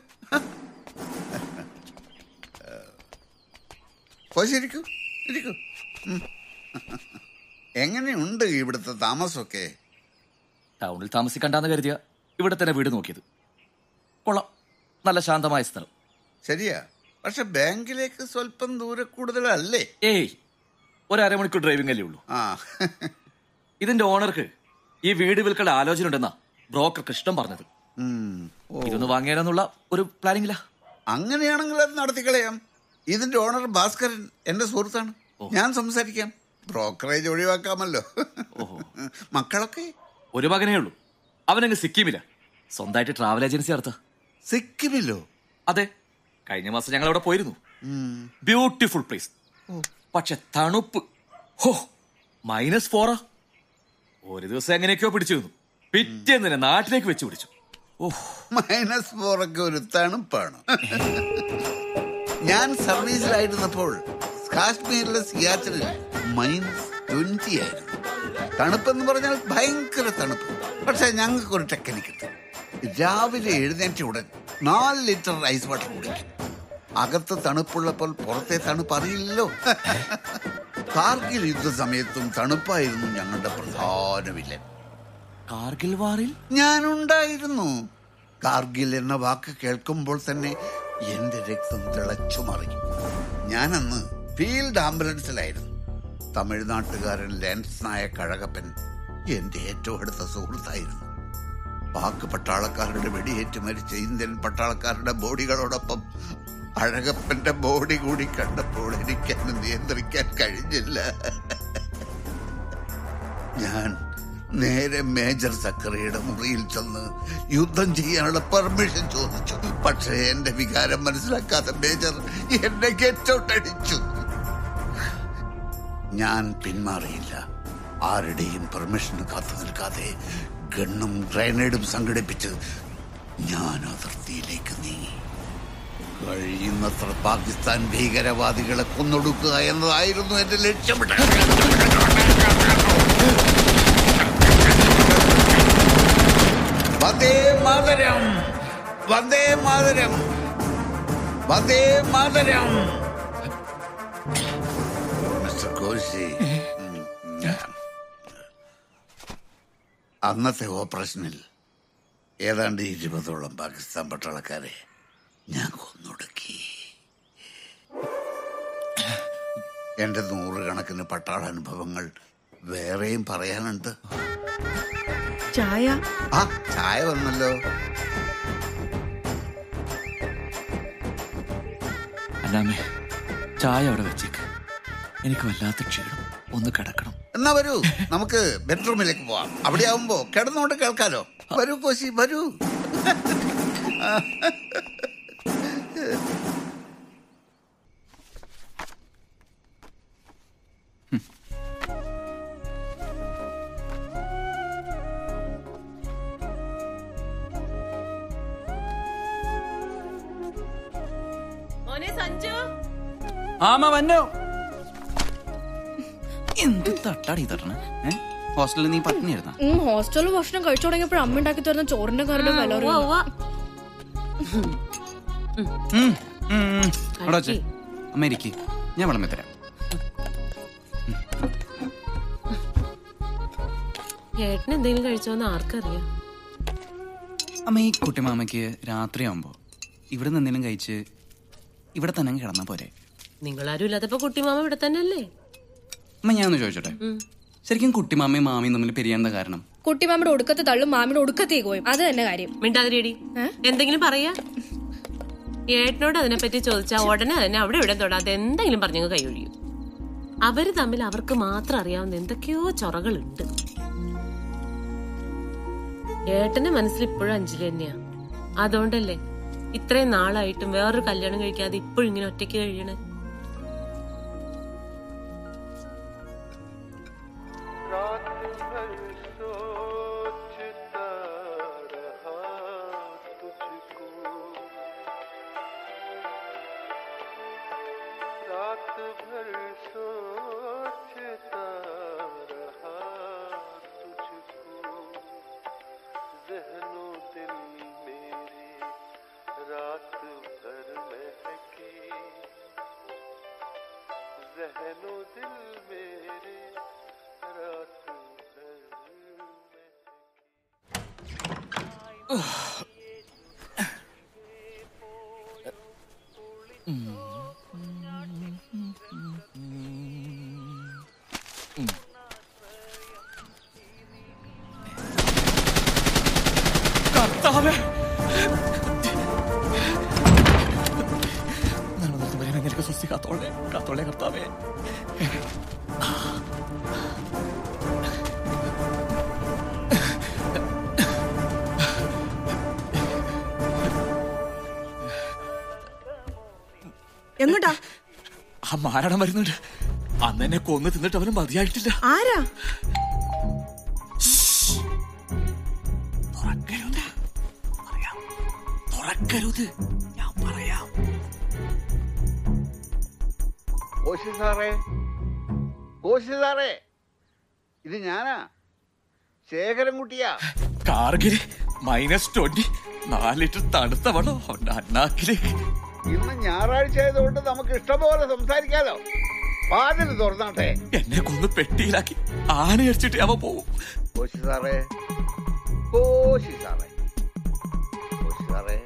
ആ, കോച്ച് ഇരിക്കൂ ഇരിക്കൂ ഉം. എങ്ങനെയുണ്ട് ഇവിടുത്തെ താമസമൊക്കെ ടൗണിൽ താമസിക്കണ്ടെന്ന് കരുതിയ ഇവിടെ തന്നെ വീട് നോക്കിയത് കൊള്ളാം നല്ല ശാന്തമായ സ്ഥലം ശരിയാ പക്ഷെ ബാങ്കിലേക്ക് സ്വല്പം ദൂരെ കൂടുതലല്ലേ ഏയ് ഒരു അരമണിക്കൂർ ഡ്രൈവിംഗ് അല്ലേ ഉള്ളൂ ആ ഇതിന്റെ ഓണർക്ക് ഈ വീട് വിൽക്കേണ്ട ആലോചന ഉണ്ടെന്നാ ബ്രോക്കർ കൃഷ്ണൻ പറഞ്ഞത് ഉം. ഓ. ഇതൊന്ന് വാങ്ങിയാലെന്നുള്ള ഒരു പ്ലാനിങ്ങില്ല അങ്ങനെയാണെങ്കിൽ അത് നടത്തിക്കളയാം ഇതിന്റെ ഓണർ ഭാസ്കരൻ എന്റെ സുഹൃത്താണ് ഞാൻ സംസാരിക്കാം ബ്രോക്കറേജ് ഒഴിവാക്കാമല്ലോ മക്കളൊക്കെ ഒരു മകനേ ഉള്ളൂ അവനങ്ങ് സിക്കിമില്ല സ്വന്തമായിട്ട് ട്രാവൽ ഏജൻസി നടത്ത സിക്കിമില്ലോ അതെ കഴിഞ്ഞ മാസം ഞങ്ങൾ അവിടെ പോയിരുന്നു ബ്യൂട്ടിഫുൾ പ്ലേസ് പക്ഷെ തണുപ്പ് ഹോ മൈനസ് ഫോറാ ഒരു ദിവസം എങ്ങനെയൊക്കെയോ പിടിച്ചു നിന്നു പിറ്റേന്ന് തന്നെ നാട്ടിലേക്ക് വെച്ച് പിടിച്ചു മൈനസ് ഫോറൊക്കെ ഒരു തണുപ്പാണ് ഞാൻ സർവീസിലായിരുന്നപ്പോൾ കാശ്മീരിലെ സിയാച്ചിനിൽ മൈനസ് ട്വന്റി ആയിരുന്നു തണുപ്പെന്ന് പറഞ്ഞാൽ ഭയങ്കര തണുപ്പ് പക്ഷെ ഞങ്ങൾക്ക് ഒരു ടെക്നിക്ക് ഉണ്ട് രാവിലെ എഴുന്നേറ്റ ഉടൻ നാല് ലിറ്റർ ഐസ് വാട്ടർ കുടിക്കും അകത്ത് തണുപ്പുള്ളപ്പോൾ പുറത്തെ തണുപ്പ് അറിയില്ലല്ലോ കാർഗിൽ യുദ്ധ സമയത്തും തണുപ്പായിരുന്നു ഞങ്ങളുടെ പ്രധാന വില്ലൻ കാർഗിൽ വാറിൽ ഞാനുണ്ടായിരുന്നു കാർഗിൽ എന്ന വാക്ക് കേൾക്കുമ്പോൾ തന്നെ എന്റെ രക്തം തിളച്ചു മറിയും ഞാനന്ന് ഫീൽഡ് ആംബുലൻസിലായിരുന്നു തമിഴ്നാട്ടുകാരൻ ലാൻസ് നായ കഴകപ്പൻ എന്റെ ഏറ്റവും അടുത്ത സുഹൃത്തായിരുന്നു പാക് പട്ടാളക്കാരുടെ വെടിയേറ്റ് മരിച്ച ഇന്ത്യൻ പട്ടാളക്കാരുടെ ബോഡികളോടൊപ്പം അഴകപ്പന്റെ ബോഡി കൂടി കണ്ടപ്പോൾ എനിക്ക് എന്നെ നിയന്ത്രിക്കാൻ കഴിഞ്ഞില്ല ഞാൻ നേരെ മേജർ സക്കറിയുടെ മുറിയിൽ ചെന്ന് യുദ്ധം ചെയ്യാനുള്ള പെർമിഷൻ ചോദിച്ചു പക്ഷേ എന്റെ വികാരം മനസ്സിലാക്കാത്ത മേജർ എന്നെ ഗെറ്റൗട്ടടിച്ചു ഞാൻ പിന്മാറിയില്ല ആരുടെയും പെർമിഷന് കാത്തു നിൽക്കാതെ ഗണ്ണും ഗ്രനേഡും സംഘടിപ്പിച്ച് ഞാൻ അതിർത്തിയിലേക്ക് നീങ്ങി കഴിയുന്നത്ര പാകിസ്ഥാൻ ഭീകരവാദികളെ കൊന്നൊടുക്കുക എന്നതായിരുന്നു എന്റെ ലക്ഷ്യമിട്ട വന്ദേ മാതരം വന്ദേ മാതരം വന്ദേ മാതരം മിസ്റ്റർ കോശി ഉം, ഉം. അന്നത്തെ ഓപ്പറേഷനിൽ ഏതാണ്ട് ഇരുപതോളം പാകിസ്ഥാൻ പട്ടാളക്കാരെ ഞാൻ കൊന്നൊടുക്കി എന്റെ നൂറുകണക്കിന് പട്ടാളാനുഭവങ്ങൾ വേറെയും പറയാനുണ്ട് ചായ ആ ചായ വന്നല്ലോ അല്ലാമേ ചായ അവിടെ വെച്ചേക്ക് എനിക്ക് വല്ലാത്ത ക്ഷീണം ഒന്ന് കിടക്കണം എന്നാ വരൂ നമുക്ക് ബെഡ്റൂമിലേക്ക് പോവാം അവിടെ ആവുമ്പോ കിടന്നുകൊണ്ട് കേൾക്കാലോ വരൂ കോശി വരൂ മോനെ സഞ്ജു ആമ വന്നോ എന്ത് തട്ടാടി തട്ടണേ ഏ ഹോസ്റ്റലിൽ നീ പട്ടിണിയായിരുന്ന ഉം, ഹോസ്റ്റലിൽ ഭക്ഷണം കഴിച്ചു തുടങ്ങിയപ്പോൾ അമ്മ ഉണ്ടാക്കി തരുന്ന ചോറിന്റെ കറിയുടെ വില അറിയുന്നു. അവിടെ വെച്ച് അമ്മ ഇരിക്ക് ഞാൻ വിളമ്പി തരാം ഏട്ടൻ എന്തെങ്കിലും കഴിച്ചോന്ന് ആർക്കറിയാം അമ്മ ഈ കുട്ടിമാമയ്ക്ക് രാത്രിയാവുമ്പോ ഇവിടെ നിന്ന് എന്തെങ്കിലും കഴിച്ച് ഇവിടെ തന്നെ അങ്ങ് കിടന്നാ പോരെ നിങ്ങളാരും ഇല്ലാത്തപ്പോ കുട്ടിമാമ ഇവിടെ തന്നെ അല്ലേ അമ്മ ഞാൻ ഒന്ന് ചോദിച്ചോട്ടെ ശരിക്കും കുട്ടിമാമയും മാമയും തമ്മിൽ പിരിയേണ്ട കാരണം കുട്ടിമാമിയുടെ ഒടുക്കത്തെ തള്ളും മാമിയുടെ ഒടുക്കത്തെ കോയും അത് തന്നെ കാര്യം മിണ്ടാതിരിയടി എന്തെങ്കിലും പറയാ ഏട്ടനോട് അതിനെപ്പറ്റി ചോദിച്ചാ ഉടനെ തന്നെ അവിടെ ഇവിടെ തൊടാതെ എന്തെങ്കിലും പറഞ്ഞങ്ങ് കൈയൊഴിയും അവര് തമ്മിൽ അവർക്ക് മാത്രം അറിയാവുന്ന എന്തൊക്കെയോ ചൊറകളുണ്ട് ഏട്ടന്റെ മനസ്സിൽ ഇപ്പോഴും അഞ്ജലി തന്നെയാ അതുകൊണ്ടല്ലേ ഇത്രയും നാളായിട്ടും വേറൊരു കല്യാണം കഴിക്കാതെ ഇപ്പോഴും ഇങ്ങനെ ഒറ്റയ്ക്ക് കഴിയണേ रात भर सोचता रहा तुझको जहनो दिल मेरे रात भर महके जहनो दिल मेरे रात भर കർത്താവേ നന്മ നിനക്ക് സ്വസ്തി കാത്തോളെ കാത്തോളെ കർത്താവേ എങ്ങോട്ടാ ആ മാരണം വരുന്നുണ്ട് അന്ന് എന്നെ കൊന്ന് തിന്നിട്ട് അവന് മതിയായിട്ടില്ല ആരാ തുറക്കരുത് പറയാം തുറക്കരുത് ഞാൻ പറയാം കോശി സാറേ കോശി സാറേ ഇത് ഞാനാ ശേഖരൻകുട്ടിയാ കാർഗിൽ മൈനസ് ട്വന്റി നാല് ലിറ്റർ തണുത്ത വെള്ളം അവന്റെ അണ്ണാക്കിലേക്ക് ഇന്ന് ഞായറാഴ്ച ആയതുകൊണ്ട് നമുക്ക് ഇഷ്ടംപോലെ സംസാരിക്കാലോ വാതിൽ തുറന്നാട്ടെ എന്നെ കൊന്ന് പെട്ടിയിലാക്കി ആനയടിച്ചിട്ട് അവ പോവും കോശി സാറേ കോശി സാറേ കോശി സാറേ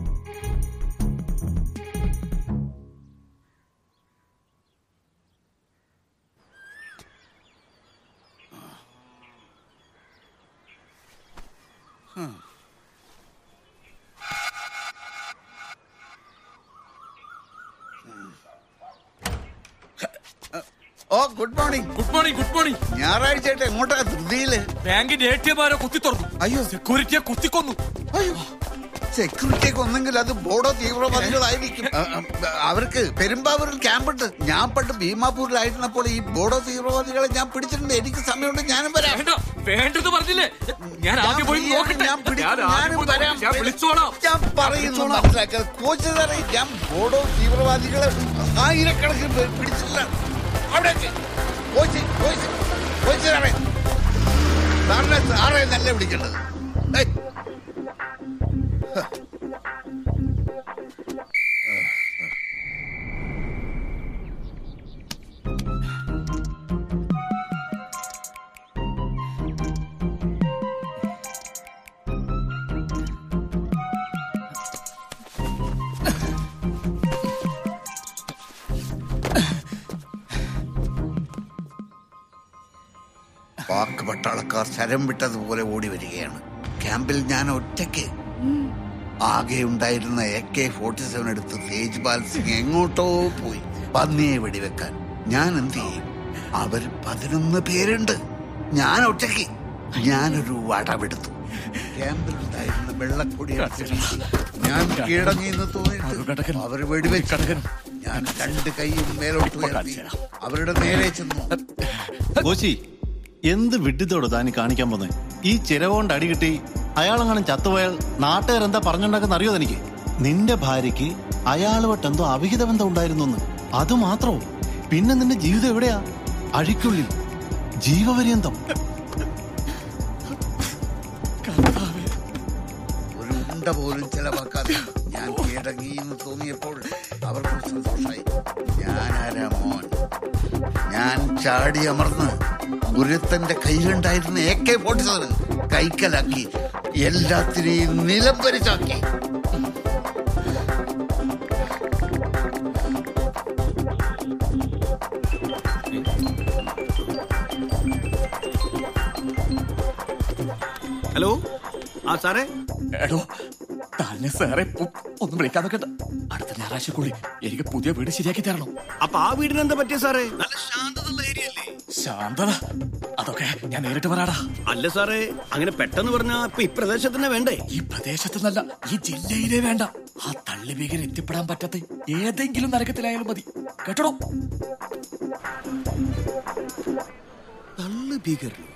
oh good morning good morning good morning ഞായറാഴ്ച ആയിട്ട് എങ്ങോട്ടാ ധൃതിയില് ബാങ്കിന്റെ എ ടി എം ആരോ കുത്തി തുറന്നു അയ്യോ സെക്യൂരിറ്റിയെ കുത്തിക്കൊന്നു സെക്യൂരിറ്റിയൊക്കെ ഒന്നെങ്കിൽ അത് ബോഡോ തീവ്രവാദികളായിരിക്കും ആ, ആ, അവർക്ക് പെരുമ്പാവൂരിൽ ക്യാമ്പുണ്ട് ഞാൻ പണ്ട് ഭീമാപൂരിലായിരുന്നപ്പോൾ ഈ ബോഡോ തീവ്രവാദികളെ ഞാൻ പിടിച്ചിട്ടുണ്ട് എനിക്ക് സമയമുണ്ട് ഞാനും വരാം വേണ്ടത് പറഞ്ഞില്ലേ ഞാൻ ആദ്യം പോയി ഞാൻ നോക്കട്ടെ ഞാൻ പിടിക്കും, ഞാൻ ആദ്യം ഞാനും പോയി വരാം. നോക്കട്ടെ. ഞാൻ വിളിച്ചോളാം ഞാൻ പറയുന്നു മനസ്സിലാക്കുക കോച്ച് സാറേ ഞാൻ ബോഡോ തീവ്രവാദികളെ ആയിരക്കണക്കിന് പേർ പിടിച്ചില്ല അവിടേക്ക് കോച്ച് കോച്ച് കോച്ച് സാറേ സാറിനെ സാറേ നല്ല വിളിക്കേണ്ടത് ഏയ്. പാക് പട്ടാളക്കാർ ശരം വിട്ടതുപോലെ ഓടി വരികയാണ് ക്യാമ്പിൽ ഞാൻ ഒറ്റയ്ക്ക് ആകെ ഉണ്ടായിരുന്ന എ കെ ഫോർട്ടി സെവൻ എടുത്ത് തേജ്പാൽ സിംഗ് എങ്ങോട്ടോ പോയി പന്നിയെ വെടിവെക്കാൻ ഞാൻ എന്ത് ചെയ്യും അവർ പതിനൊന്ന് പേരുണ്ട് ഞാൻ ഒറ്റയ്ക്ക് ഞാനൊരു വടവെടുത്തു ക്യാമ്പിലുണ്ടായിരുന്ന വെള്ളക്കൊടി അടിച്ച് വീശി. ഞാൻ കീഴടങ്ങി എന്ന് തോന്നിയിട്ട് അവർ വെടിവെച്ചു ഞാൻ രണ്ട് കൈയും മേലോട്ട് ഉയർത്തി അവരുടെ നേരെ ചെന്നു കോശി എന്ത് വിഡ്ഢിത്തോട് താനി കാണിക്കാൻ പോന്നെ ഈ ചിരവുകൊണ്ട് അടി കിട്ടി അയാളെങ്ങാനും ചത്തുപോയാൽ നാട്ടുകാരെന്താ പറഞ്ഞുണ്ടാക്കുന്ന അറിയോ തനിക്ക് നിന്റെ ഭാര്യയ്ക്ക് അയാളുമായിട്ട് എന്തോ അവിഹിത ബന്ധം ഉണ്ടായിരുന്നു അത് മാത്രമോ പിന്നെ നിന്റെ ജീവിതം എവിടെയാ അഴിക്കുള്ളിൽ ജീവപര്യന്തം ഒരു ഉണ്ട പോലും ചെലവാക്കാതെ ഞാൻ കീഴടങ്ങി എന്ന് തോന്നിയപ്പോൾ അവർക്കും സന്തോഷമായി ഞാനാരാ മോൻ ഞാൻ ചാടി അമർന്ന് ഗുരുത്തന്റെ കയ്യിലുണ്ടായിരുന്ന എ കെ ഫോർട്ടി സെവൻ കൈക്കലാക്കി എല്ലാത്തിനെയും നിലംപരിച്ചാക്കി ഹലോ ആ സാറേ എടോ തന്നെ സാറേ പു- ഒന്നും വിളിക്കാൻ നോക്കണ്ട അടുത്ത ഞായറാഴ്ചക്കുള്ളിൽ എനിക്ക് പുതിയ വീട് ശരിയാക്കി തരണം അപ്പൊ ആ വീടിന് എന്താ പറ്റിയ സാറേ ശാന്തത അതൊക്കെ ഞാൻ നേരിട്ട് പറയാടാ അല്ല സാറേ അങ്ങനെ പെട്ടെന്ന് പറഞ്ഞാ ഇപ്പൊ ഈ പ്രദേശത്തിന് വേണ്ടേ ഈ പ്രദേശത്തുനിന്നല്ല ഈ ജില്ലയിലേ വേണ്ട ആ തള്ളി ഭീകരൻ എത്തിപ്പെടാൻ പറ്റാത്ത ഏതെങ്കിലും നരകത്തിലായാലും മതി കേട്ടോ തള്ളു ഭീകരനോ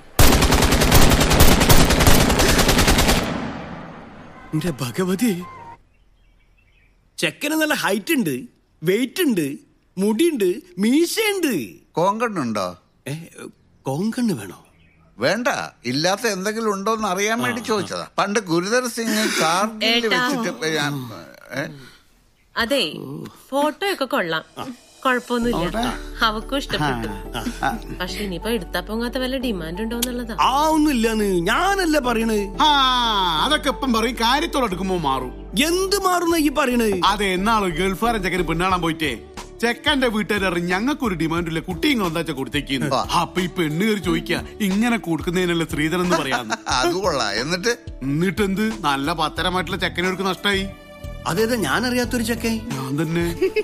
എന്റെ ഭഗവതി ചെക്കന് നല്ല ഹൈറ്റ് ഉണ്ട് വെയിറ്റ് ഉണ്ട് മുടിയുണ്ട് മീശയുണ്ട് കോങ്കണ്ണുണ്ടോ കോങ്കണ്ണ് വേണോ വേണ്ട ഇല്ലാത്ത എന്തെങ്കിലും ഉണ്ടോ എന്ന് അറിയാൻ വേണ്ടി ചോദിച്ചതാ പണ്ട് ഗുരുധർ സിംഗ് കാർഗിൽ ഏട്ടാ. വെച്ചിട്ട് ഞാൻ ഏ? അതെ ഫോട്ടോ ഒക്കെ കൊള്ളാം കൊഴപ്പൊന്നുമില്ല അവക്കും ഇഷ്ടപ്പെട്ടു പക്ഷെ ഇനിയിപ്പോ എടുത്താ പൊങ്ങാത്ത വല്ല ഡിമാൻഡ് ഉണ്ടോ എന്നുള്ളതാ ആ ഒന്നുമില്ലാന്ന് ഞാനല്ല പറയണത് ആ അതൊക്കെ ഇപ്പം പറയും കാര്യത്തോടെ എടുക്കുമ്പോ മാറും എന്ത് മാറുന്ന ഈ പറയണത് അതെ എന്നാള് ഗൾഫുകാരൻ ചെക്കന് പെണ്ണാണാൻ പോയിട്ടേ ചെക്കന്റെ വീട്ടുകാരറി ഞങ്ങൾക്കൊരു ഡിമാൻഡില്ല കുട്ടി ഇങ്ങ് എന്താ കൊടുത്തേക്കുന്നു അപ്പൊ ഈ പെണ്ണ് കയറി ചോദിക്ക ഇങ്ങനെ കൊടുക്കുന്നതിനുള്ള സ്ത്രീധനം എന്ന് പറയാന്ന് അത് കൊള്ളാം എന്നിട്ട് എന്നിട്ടെന്ത് നല്ല പത്തരമായിട്ടുള്ള ചെക്കനവർക്ക് നഷ്ടായി അതേതാ ഞാൻ അറിയാത്തൊരു ചെക്കൻ ഞാൻ തന്നെ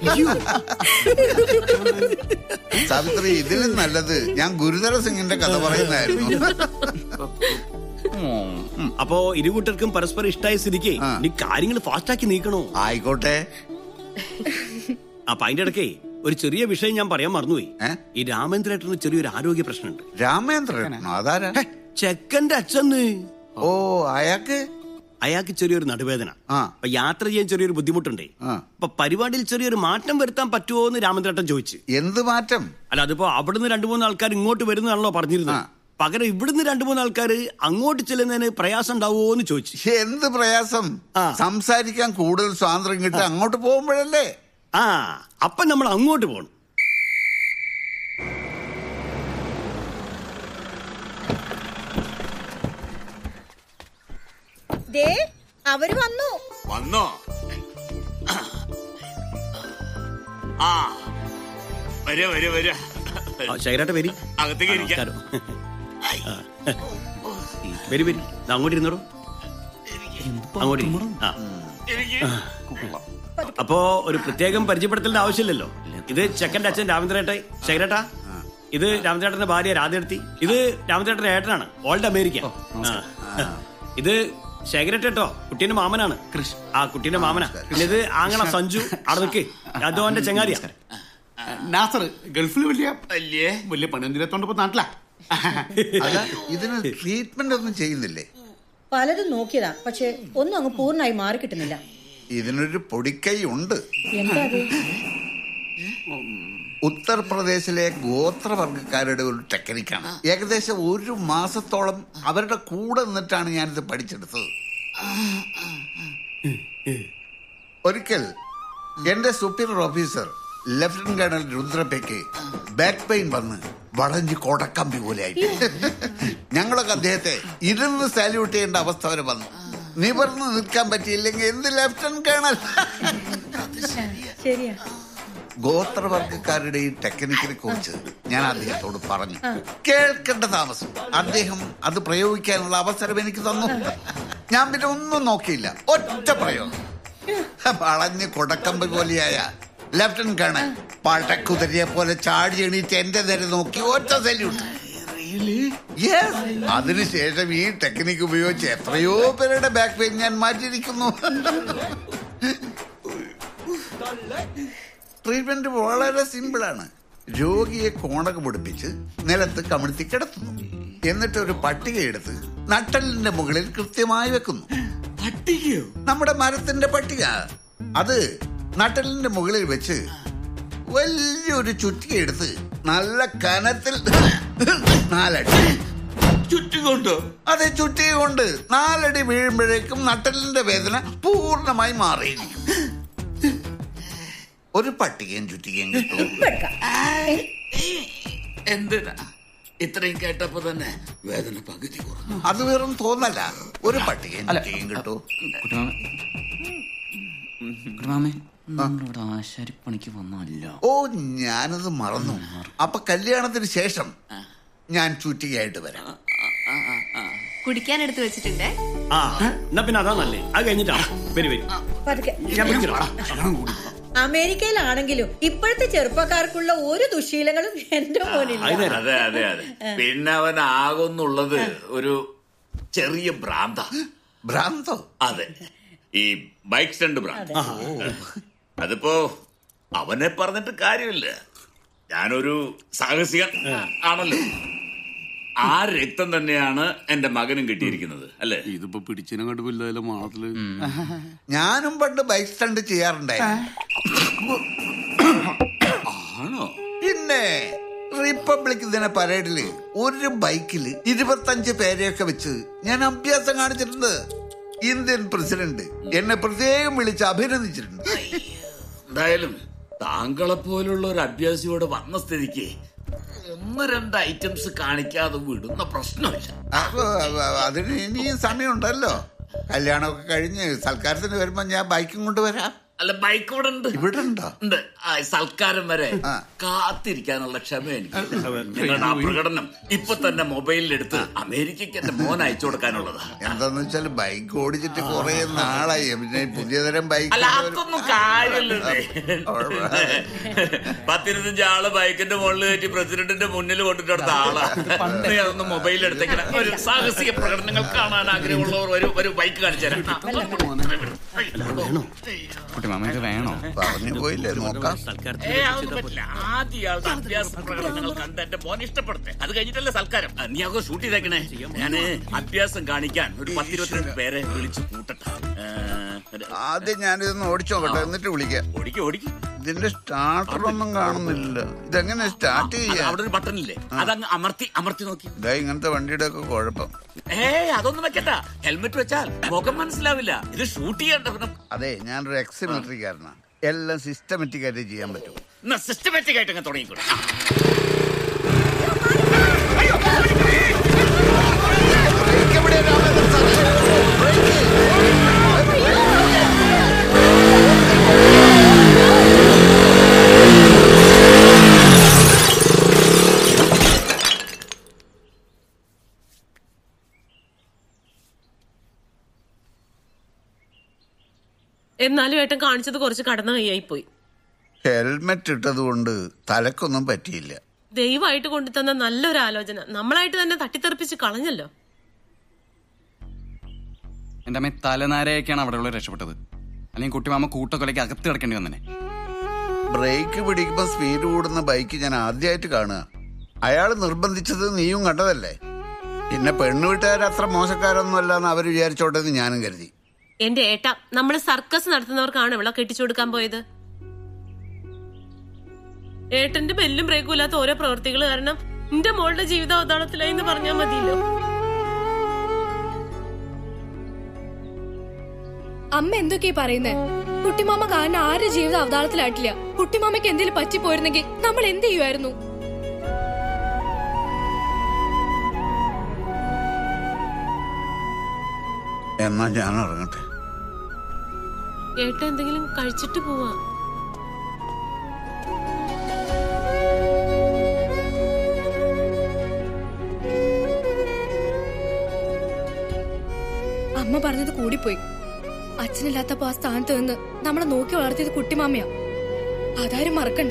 സാവിത്രി ഇതിലും നല്ലത് ഞാൻ ഗുരുധര സിംഗിന്റെ കഥ പറയുന്നതായിരുന്നു അപ്പോ ഇരുകൂട്ടർക്കും പരസ്പരം ഇഷ്ടമായ സ്ഥിതിക്ക് നീ കാര്യങ്ങൾ ഫാസ്റ്റ് ആക്കി നീക്കണോ ആയിക്കോട്ടെ അപ്പൊ അതിന്റെ ഇടയ്ക്കേ ഒരു ചെറിയ വിഷയം ഞാൻ പറയാൻ മറന്നുപോയി ഈ രാമേന്ദ്രേട്ടന് ചെറിയൊരു ആരോഗ്യ പ്രശ്നമുണ്ട് രാമേന്ദ്രൻ അതാരാ ചെക്കന്റെ അച്ഛന്ന് ഓ അയാൾക്ക് അയാൾക്ക് ചെറിയൊരു നടുവേദന അപ്പൊ യാത്ര ചെയ്യാൻ ചെറിയൊരു ബുദ്ധിമുട്ടുണ്ട് അപ്പൊ പരിപാടിയിൽ ചെറിയൊരു മാറ്റം വരുത്താൻ പറ്റുമോ എന്ന് രാമേന്ദ്രേട്ടൻ ചോദിച്ചു എന്ത് മാറ്റം അല്ല അതിപ്പോ അവിടുന്ന് രണ്ടു മൂന്ന് ആൾക്കാർ ഇങ്ങോട്ട് വരുന്നതാണല്ലോ പറഞ്ഞിരുന്നത് പകരം ഇവിടുന്ന് രണ്ടു മൂന്ന് ആൾക്കാർ അങ്ങോട്ട് ചെല്ലുന്നതിന് പ്രയാസം ഉണ്ടാവുമോ എന്ന് ചോദിച്ചു എന്ത് പ്രയാസം സംസാരിക്കാൻ കൂടുതൽ സ്വാതന്ത്ര്യം കിട്ടി അങ്ങോട്ട് പോകുമ്പോഴല്ലേ ആ അപ്പൊ നമ്മൾ അങ്ങോട്ട് പോകണം ദേ അവര് വന്നു വന്നോ ആ വരെ വരെ വരെ ശൈരാട്ട വരി അകത്തേക്ക് ഇരിക്കാം വരി വരി ദാ അങ്ങോട്ട് ഇരുന്നോടോ അങ്ങോട്ട് ഇരി. ആ. അപ്പോ ഒരു പ്രത്യേകം പരിചയപ്പെടുത്തേണ്ട ആവശ്യമില്ലല്ലോ ഇത് ചെക്കന്റെ അച്ഛൻ രാമചന്ദ്രേട്ടെ ശൈരേട്ടാ ഇത് രാമചന്ദ്രേട്ടന്റെ ഭാര്യ രാധേർത്തി ഇത് രാമചന്ദ്രേട്ടന്റെ ഏട്ടനാണ് ഓൾഡ് അമേരിക്ക ആ. ഇത് ശേഖരട്ടെ കേട്ടോ കുട്ടീന്റെ മാമനാണ് ആ കുട്ടീന്റെ മാമനാ പിന്നെ ഇത് ആങ്ങണ സഞ്ജു അവിടെ നിൽക്ക് അതോ എന്റെ ചെങ്ങാതിയാ നാസർ ഗൾഫിൽ വലിയ വലിയ വലിയ പണിയൊന്നില്ലാത്തോണ്ട് ഇപ്പൊ നാട്ടിലാ അല്ല ഇതിന് ട്രീറ്റ്മെന്റ് ഒന്നും ചെയ്യുന്നില്ലേ പലതും നോക്കിയതാ പക്ഷെ ഒന്നും അങ്ങ് പൂർണ്ണമായി മാറി കിട്ടുന്നില്ല ഇതിനൊരു പൊടിക്കൈ ഉണ്ട് എന്താ അത് ഉത്തർപ്രദേശിലെ ഗോത്രവർഗക്കാരുടെ ഒരു ടെക്നിക്കാണ് ഏകദേശം ഒരു മാസത്തോളം അവരുടെ കൂടെ നിന്നിട്ടാണ് ഞാനിത് പഠിച്ചെടുത്തത് ഒരിക്കൽ എന്റെ സുപ്പീരിയർ ഓഫീസർ ലഫ്റ്റനന്റ് കേണൽ രുദ്രപ്പയ്ക്ക് ബാക്ക് പെയിൻ വന്ന് വളഞ്ഞ് കൊടക്കമ്പി പോലെയായി ഞങ്ങളൊക്കെ അദ്ദേഹത്തെ ഇരുന്ന് സാല്യൂട്ട് ചെയ്യേണ്ട അവസ്ഥ വരെ വന്നു നിവർന്ന് നിൽക്കാൻ പറ്റിയില്ലെങ്കിൽ എന്ത് ലഫ്റ്റനന്റ് കേണൽ ശരിയാ ഗോത്രവർഗക്കാരുടെ ഈ ടെക്നിക്കിനെ കുറിച്ച് ഞാൻ അദ്ദേഹത്തോട് പറഞ്ഞു കേൾക്കേണ്ട താമസം അദ്ദേഹം അത് പ്രയോഗിക്കാനുള്ള അവസരം എനിക്ക് തന്നു ഞാൻ പിന്നെ ഒന്നും നോക്കിയില്ല ഒറ്റ പ്രയോഗം വളഞ്ഞ് കൊടക്കമ്പ് പോലെയായ ലെഫ്റ്റനന്റ് കേണൽ പടക്കുതിരിയെ പോലെ ചാടി എണീറ്റ് എന്റെ നേരെ നോക്കി ഒറ്റ സല്യൂട്ട് Yes. അതിനുശേഷം ഈ ടെക്നിക്ക് ഉപയോഗിച്ച് എത്രയോ പേരുടെ ബാക്ക് പെയിൻ ഞാൻ മാറ്റിയിരിക്കുന്നു ട്രീറ്റ്മെന്റ് വളരെ സിമ്പിളാണ് രോഗിയെ കോണക പിടിപ്പിച്ച് നിലത്ത് കമിഴ്ത്തി കിടത്തുന്നു എന്നിട്ട് ഒരു പട്ടിക എടുത്ത് നട്ടലിന്റെ മുകളിൽ കൃത്യമായി വെക്കുന്നു പട്ടികയോ നമ്മുടെ മരത്തിന്റെ പട്ടിക അത് നട്ടലിന്റെ മുകളിൽ വെച്ച് വലിയൊരു ചുറ്റിക എടുത്ത് നല്ല കനത്തിൽ നാലടി ചുറ്റിക്കൊണ്ടോ അതെ ചുറ്റിക കൊണ്ട് നാലടി വീഴുമ്പോഴേക്കും നട്ടലിന്റെ വേദന പൂർണ്ണമായി മാറിയിരിക്കും ഒരു പട്ടികയും ചുറ്റികയും കിട്ടും എന്തിനാ ഇത്രയും കേട്ടപ്പോ തന്നെ വേദന പകുതി കുറഞ്ഞു അത് വെറും തോന്നല ഒരു പട്ടികയും ചുറ്റികയും കിട്ടൂ കുട്ടിമാമേ നമ്മളിവിടെ ആശാരിപ്പണിക്ക് വന്നല്ല ഓ ഞാനത് മറന്നു അപ്പൊ കല്യാണത്തിന് ശേഷം ഞാൻ ചുറ്റികയായിട്ട് വരാം കുടിക്കാൻ എടുത്തു വെച്ചിട്ടുണ്ടേ ആ എന്നാ പിന്നെ അതാ നല്ലേ അത് കഴിഞ്ഞിട്ടാ വരി വരി പതുക്കെ ഞാൻ വിളിക്കണം അമേരിക്കയിലാണെങ്കിലും ഇപ്പോഴത്തെ ചെറുപ്പക്കാർക്കുള്ള ഒരു ദുശീലങ്ങളും എന്റെ മോനില്ല അതെ അതെ അതെ പിന്നെ അവൻ ആകുന്നുള്ളത് ഒരു ചെറിയ ഭ്രാന്ത ഭ്രാന്തോ അതെ ഈ ബൈക്ക് സ്റ്റണ്ട് ഭ്രാന്ത് അതിപ്പോ അവനെ പറഞ്ഞിട്ട് കാര്യമില്ല ഞാനൊരു സാഹസികൻ ആണല്ലോ ആ രക്തം തന്നെയാണ് എന്റെ മകനും കിട്ടിയിരിക്കുന്നത് അല്ലേ ഇതിപ്പോ പിടിച്ചിനങ്ങോട്ട് വലുതായാലും മാളത്തില് ഞാനും പണ്ട് ബൈക്ക് സ്റ്റണ്ട് ചെയ്യാറുണ്ടായിരുന്നു ആണോ പിന്നെ റിപ്പബ്ലിക് ദിന പരേഡില് ഒരു ബൈക്കിൽ ഇരുപത്തഞ്ച് പേരെയൊക്കെ വെച്ച് ഞാൻ അഭ്യാസം കാണിച്ചിട്ടുണ്ട് ഇന്ത്യൻ പ്രസിഡന്റ് എന്നെ പ്രത്യേകം വിളിച്ച് അഭിനന്ദിച്ചിട്ടുണ്ട് എന്തായാലും താങ്കളെ പോലുള്ള ഒരു അഭ്യാസിയോട് വന്ന സ്ഥിതിക്ക് ഒന്ന് രണ്ട് ഐറ്റംസ് കാണിക്കാതെ വിടുന്ന പ്രശ്നമില്ല അപ്പൊ അതിന് ഇനിയും സമയമുണ്ടല്ലോ കല്യാണമൊക്കെ കഴിഞ്ഞ് സൽക്കാരത്തിന് വരുമ്പോ ഞാൻ ബൈക്കും കൊണ്ടുവരാം അല്ല ബൈക്ക് ഇവിടെ ഉണ്ട് ഇവിടെ ഉണ്ടോ ഉണ്ട് ആ, സൽക്കാരം വരെ കാത്തിരിക്കാനുള്ള ക്ഷമ എനിക്ക് നിങ്ങളുടെ ആ പ്രകടനം ഇപ്പൊ തന്നെ മൊബൈലിൽ എടുത്ത് അമേരിക്കക്ക് എന്റെ മോൻ അയച്ചു കൊടുക്കാനുള്ളതാ എന്താന്ന് വെച്ചാൽ ബൈക്ക് ഓടിച്ചിട്ട് കുറെ നാളായി പിന്നെ പുതിയ തരം ബൈക്ക് അല്ല അതൊന്നും കാര്യമില്ലേ പത്തിരുപത്തഞ്ച് ആള് ബൈക്കിന്റെ മുകളിൽ കയറ്റി പ്രസിഡന്റിന്റെ മുന്നിൽ കൊണ്ടിട്ടെടുത്ത ആളാ നീ അതൊന്ന് മൊബൈലിൽ എടുത്തേക്കണ ഒരു സാഹസിക പ്രകടനങ്ങൾ കാണാൻ ആഗ്രഹമുള്ളവർ ഒരു ഒരു ബൈക്ക് കാണിച്ചു തരാം കുട്ടിമാമ ഇത് വേണോ പറഞ്ഞു പോയില്ലേ നോക്കാം ഏ, അതൊന്നും പറ്റില്ല. ആദ്യം ഇയാളുടെ അഭ്യാസ പ്രകടനങ്ങൾ കണ്ട് എന്റെ മോൻ ഇഷ്ടപ്പെടുത്തെ അത് കഴിഞ്ഞിട്ടല്ലേ സൽക്കാരം ആ, നീ ആകെ ഷൂട്ട് ചെയ്തേക്കണേ ഞാന് അഭ്യാസം കാണിക്കാൻ ഒരു പത്തിരുപത്തിരണ്ട് പേരെ വിളിച്ച് കൂട്ടട്ടെ ഏ, ഒരു- ആദ്യം ഞാനിതൊന്ന് ഓടിച്ചു നോക്കട്ടെ എന്നിട്ട് വിളിക്കാം ഓടിക്കും ഓടിക്കും ഇതിന്റെ സ്റ്റാർട്ടർ ഒന്നും കാണുന്നില്ല ഇതെങ്ങനെ സ്റ്റാർട്ട് അത് ചെയ്യാം അവിടെ ഒരു ബട്ടൺ ഇല്ലേ അതങ്ങ് അമർത്തി അമർത്തി നോക്കി ഇതാ ഇങ്ങനത്തെ വണ്ടിയുടെ ഒക്കെ കുഴപ്പം ഏ അതൊന്നും വെക്കണ്ട ഹെൽമെറ്റ് വെച്ചാൽ മുഖം മനസ്സിലാവില്ല ഇത് ഷൂട്ട് ചെയ്യണ്ട അതെ ഞാനൊരു എക്സ് മിലിറ്ററിക്കാരനാണ് എല്ലാം സിസ്റ്റമാറ്റിക് ആയിട്ട് ചെയ്യാൻ പറ്റും സിസ്റ്റമാറ്റിക് ആയിട്ട് അങ്ങ് തുടങ്ങിക്കോളൂ ആ. എന്നാലും ഏട്ടൻ കാണിച്ചത് കുറച്ച് കടന്ന കൈയായി പോയി ഹെൽമെറ്റ് ഇട്ടത് കൊണ്ട് തലക്കൊന്നും പറ്റിയില്ല ദൈവമായിട്ട് കൊണ്ടുതന്ന നല്ലൊരു ആലോചന നമ്മളായിട്ട് തന്നെ തട്ടിത്തെറിപ്പിച്ച് കളഞ്ഞല്ലോ എന്റെ അമ്മ തലനാരയൊക്കെയാണ് അവിടെ ഉള്ള രക്ഷപ്പെട്ടത് അല്ലെങ്കിൽ കുട്ടിമാമ കൂട്ടക്കൊലയ്ക്ക് അകത്ത് കിടക്കേണ്ടി വന്നെ ബ്രേക്ക് പിടിക്കുമ്പോൾ സ്പീഡ് കൂടുന്ന ബൈക്ക് ഞാൻ ആദ്യമായിട്ട് കാണുക അയാൾ നിർബന്ധിച്ചത് നീയും കണ്ടതല്ലേ പിന്നെ പെണ്ണുവീട്ടുകാർ അത്ര മോശക്കാരൊന്നും അല്ലെന്ന് അവർ വിചാരിച്ചോട്ടെന്ന് ഞാനും കരുതി എന്റെ ഏട്ട നമ്മള് സർക്കസ് നടത്തുന്നവർക്കാണ് ഇവിടെ കെട്ടിച്ചു കൊടുക്കാൻ പോയത് ഏട്ടന്റെ ബെല്ലും ബ്രേക്കും ഇല്ലാത്ത ഓരോ പ്രവൃത്തികൾ കാരണം എന്റെ മോളുടെ ജീവിതം അവതാളത്തിലായി എന്ന് പറഞ്ഞാൽ മതിയല്ലോ അമ്മ എന്തൊക്കെയാ പറയുന്നേ കുട്ടിമാമ കാരണം ആരുടെ ജീവിതം അവതാളത്തിലായിട്ടില്ല കുട്ടിമാമയ്ക്ക് എന്തെങ്കിലും പറ്റിപ്പോയിരുന്നെങ്കിൽ നമ്മൾ എന്ത് ചെയ്യുമായിരുന്നു എന്നാ ഞാൻ ഇറങ്ങട്ടെ ഏട്ട എന്തെങ്കിലും കഴിച്ചിട്ട് പോവാ അമ്മ പറഞ്ഞത് കൂടിപ്പോയി അച്ഛനില്ലാത്തപ്പോ ആ സ്ഥാനത്ത് നിന്ന് നമ്മളെ നോക്കി വളർത്തിയത് കുട്ടിമാമയാ അതാരും മറക്കണ്ട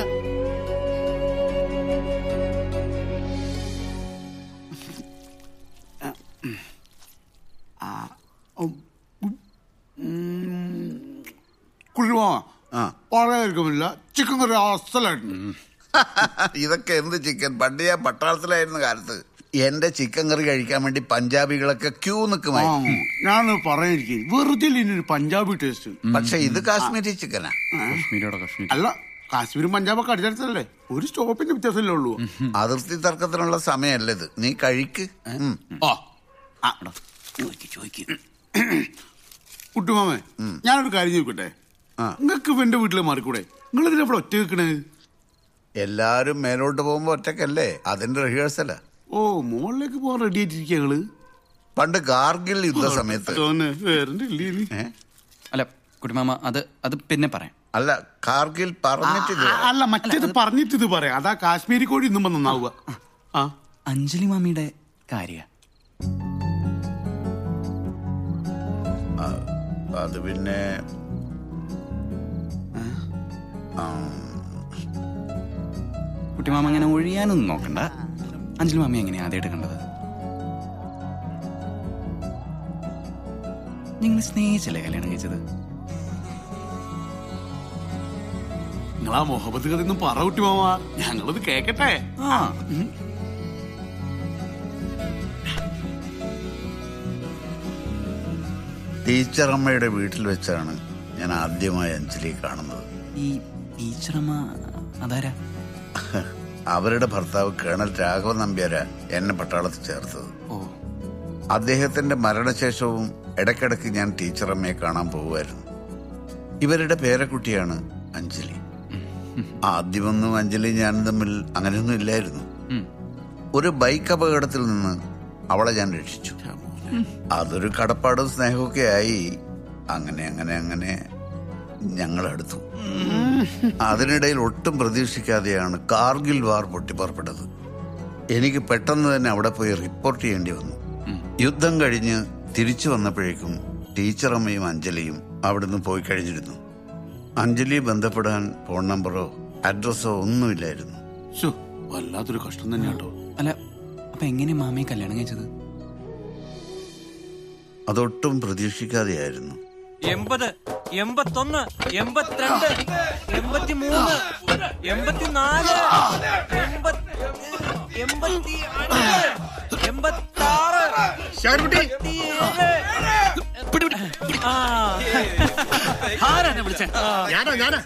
കുഴിമാ പറയാതിരിക്കുമില്ല ചിക്കൻ കറി അസലായിട്ട് ഇതൊക്കെ എന്ത് ചിക്കൻ പണ്ട് ഞാൻ പട്ടാളത്തിലായിരുന്ന കാലത്ത് എന്റെ ചിക്കൻ കറി കഴിക്കാൻ വേണ്ടി പഞ്ചാബികളൊക്കെ ക്യൂ നിൽക്കുമായിരുന്നു ഞാൻ പറയാനിരിക്കും വെറുതെ ഇല്ല ഇനി ഒരു പഞ്ചാബി ടേസ്റ്റ് പക്ഷെ ഇത് കാശ്മീരി ചിക്കനാ അല്ല കാശ്മീരും പഞ്ചാബൊക്കെ അടുത്തടുത്തല്ലേ ഒരു സ്റ്റോപ്പിന്റെ വ്യത്യാസമല്ലേ ഉള്ളൂ അതിർത്തി തർക്കത്തിനുള്ള സമയമല്ല ഇത് നീ കഴിക്ക് ഉം. കുട്ടുമാമേ ഞാനൊരു കാര്യം ചോദിക്കട്ടെ നിങ്ങൾക്ക് ഇപ്പൊ എന്റെ വീട്ടിലെ മാറിക്കൂടെ നിങ്ങൾ ഇതിനെ ഇവിടെ ഒറ്റ വെക്കണേ എല്ലാരും മേലോട്ട് പോകുമ്പോ ഒറ്റക്കല്ലേ അതിന്റെ റിഹേഴ്സലാ ഓ മുകളിലേക്ക് പോകാൻ റെഡി ആയിട്ടിരിക്കുക ഞങ്ങള് പണ്ട് കാർഗിൽ യുദ്ധ സമയത്ത് അല്ല കുട്ടിമാമ അത് അത് പിന്നെ പറയാം അല്ല കാർഗിൽ പറഞ്ഞിട്ട് ഇത് ആ, അല്ല മറ്റേത് പറഞ്ഞിട്ട് ഇത് പറയാം അതാ കാശ്മീരി കോഴി ഇന്നും നന്നാവുക ആ അഞ്ജലി മാമിയുടെ കാര്യ അത് പിന്നെ കുട്ടിമാമ അങ്ങനെ ഒഴിയാനൊന്നും നോക്കണ്ട അഞ്ജലി മാമി എങ്ങനെയാ ആദ്യമായിട്ട് കണ്ടത് നിങ്ങൾ സ്നേഹിച്ചല്ലേ കല്യാണം കഴിച്ചത് നിങ്ങളാ മുഹബത്ത് കഥയൊന്നും പറ കുട്ടിമാമ ഞങ്ങളത് കേക്കട്ടെ ആ ടീച്ചറമ്മയുടെ വീട്ടിൽ വെച്ചാണ് ഞാൻ ആദ്യമായി അഞ്ജലിയെ കാണുന്നത് ഈ ടീച്ചറമ്മ അതാരാ അവരുടെ ഭർത്താവ് കേണൽ രാഘവൻ നമ്പ്യാര എന്നെ പട്ടാളത്തിൽ ചേർത്തത് അദ്ദേഹത്തിന്റെ മരണശേഷവും ഇടയ്ക്കിടയ്ക്ക് ഞാൻ ടീച്ചറമ്മയെ കാണാൻ പോവുമായിരുന്നു ഇവരുടെ പേരക്കുട്ടിയാണ് അഞ്ജലി ആദ്യമൊന്നും അഞ്ജലി ഞാനും തമ്മിൽ അങ്ങനെയൊന്നും ഇല്ലായിരുന്നു ഒരു ബൈക്ക് അപകടത്തിൽ നിന്ന് അവളെ ഞാൻ രക്ഷിച്ചു അതൊരു കടപ്പാടും സ്നേഹമൊക്കെ ആയി അങ്ങനെ അങ്ങനെ അങ്ങനെ ഞങ്ങൾ അടുത്തു അതിനിടയിൽ ഒട്ടും പ്രതീക്ഷിക്കാതെയാണ് കാർഗിൽ വാർ പൊട്ടിപ്പുറപ്പെട്ടത് എനിക്ക് പെട്ടെന്ന് തന്നെ അവിടെ പോയി റിപ്പോർട്ട് ചെയ്യേണ്ടി വന്നു യുദ്ധം കഴിഞ്ഞ് തിരിച്ചു വന്നപ്പോഴേക്കും ടീച്ചറമ്മയും അഞ്ജലിയും അവിടുന്ന് പോയി കഴിഞ്ഞിരുന്നു അഞ്ജലിയെ ബന്ധപ്പെടാൻ ഫോൺ നമ്പറോ അഡ്രസ്സോ ഒന്നുമില്ലായിരുന്നു ശ്ശോ, വല്ലാത്തൊരു കഷ്ടം തന്നെയാട്ടോ അല്ല അപ്പൊ എങ്ങനെ മാമിയെ കല്യാണം കഴിച്ചത് അതൊട്ടും പ്രതീക്ഷിക്കാതെയായിരുന്നു എൺപത് എൺപത്തൊന്ന് എൺപത്തിരണ്ട് എൺപത്തിമൂന്ന് എൺപത്തിനാല് എൺപത്തി എൺപത്തി അഞ്ച് എൺപത്താറ് ആരാ വിളിച്ചേ ഞാനാ ഞാനാ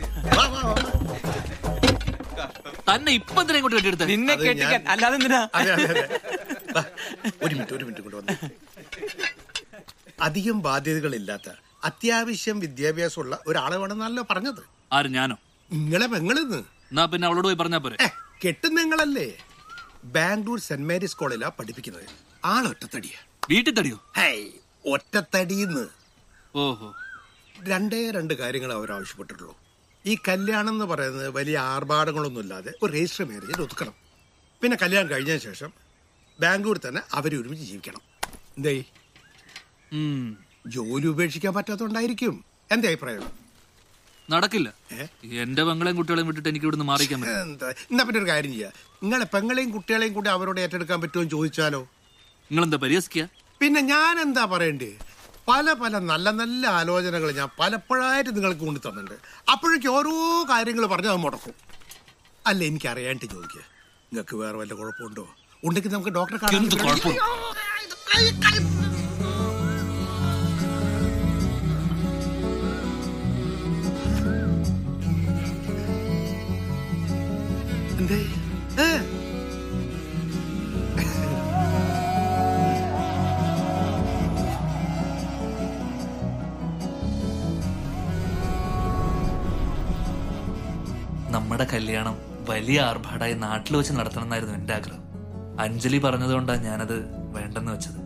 തന്നെ ഇപ്പൊ എന്തിനാ ഇങ്ങോട്ട് കെട്ടിയെടുത്ത നിന്നെ കെട്ടിക്കാൻ അല്ലാതെ എന്തിനാ അതെ അതെ അതെ വാ, ഒരു മിനിറ്റ് ഒരു മിനിറ്റ് കൊണ്ട് വന്നു അധികം ബാധ്യതകളില്ലാത്ത അത്യാവശ്യം വിദ്യാഭ്യാസമുള്ള ഒരാളെ വേണമെന്നല്ലോ പറഞ്ഞത് ആര് ഞാനോ നിങ്ങളെ പെങ്ങളിന്ന് എന്നാ പിന്നെ അവളോട് പോയി പറഞ്ഞാ പോരെ കെട്ടുന്ന നിങ്ങളല്ലേ ബാംഗ്ലൂർ സെന്റ് മേരീസ് കോളേജിലാ പഠിപ്പിക്കുന്നത് ആളൊറ്റത്തടിയാ വീട്ടിൽ തടിയോ ഹേയ് ഒറ്റത്തടിന്ന് ഓഹോ രണ്ടേ രണ്ട് കാര്യങ്ങൾ അവർ ആവശ്യപ്പെട്ടിട്ടുള്ളൂ ഈ കല്യാണം എന്ന് പറയുന്നത് വലിയ ആർഭാടങ്ങളൊന്നും ഇല്ലാതെ ഒരു രജിസ്റ്റർ മാരേജിൽ ഒതുക്കണം പിന്നെ കല്യാണം കഴിഞ്ഞതിന് ശേഷം ബാംഗ്ലൂർ തന്നെ അവർ ഒരുമിച്ച് ജീവിക്കണം എന്തേ ജോലി ഉപേക്ഷിക്കാൻ പറ്റാത്തോണ്ടായിരിക്കും എന്റെ അഭിപ്രായം നടക്കില്ല എന്റെ പെങ്ങളെയും കുട്ടികളെയും വിട്ടിട്ട് എനിക്ക് ഇവിടുന്ന് മാറിക്കാൻ പറ്റും എന്താ എന്നാ പിന്നെ ഒരു കാര്യം ചെയ്യാം നിങ്ങളെ പെങ്ങളെയും കുട്ടികളെയും കൂടി അവരോട് ഏറ്റെടുക്കാൻ പറ്റുമോ എന്ന് ചോദിച്ചാലോ നിങ്ങളെന്താ പരിഹസിക്കുക പിന്നെ ഞാൻ എന്താ പറയണ്ടേ പല പല നല്ല നല്ല ആലോചനകൾ ഞാൻ പലപ്പോഴായിട്ട് നിങ്ങൾക്ക് കൊണ്ടു തന്നിട്ടുണ്ട് അപ്പോഴേക്കും ഓരോ കാര്യങ്ങൾ പറഞ്ഞ് അത് മുടക്കും അല്ല എനിക്ക് അറിയാണ്ട് ചോദിക്കുക നിങ്ങൾക്ക് വേറെ വല്ല കുഴപ്പമുണ്ടോ ഉണ്ടെങ്കിൽ നമുക്ക് ഡോക്ടറെ കാണാൻ എന്ത് കുഴപ്പം? എന്തേ ഏ? നമ്മുടെ കല്യാണം വലിയ ആർഭാടായി നാട്ടിൽ വെച്ച് നടത്തണം എന്നായിരുന്നു എന്റെ ആഗ്രഹം അഞ്ജലി പറഞ്ഞതുകൊണ്ടാണ് ഞാനത് വേണ്ടെന്ന് വെച്ചത്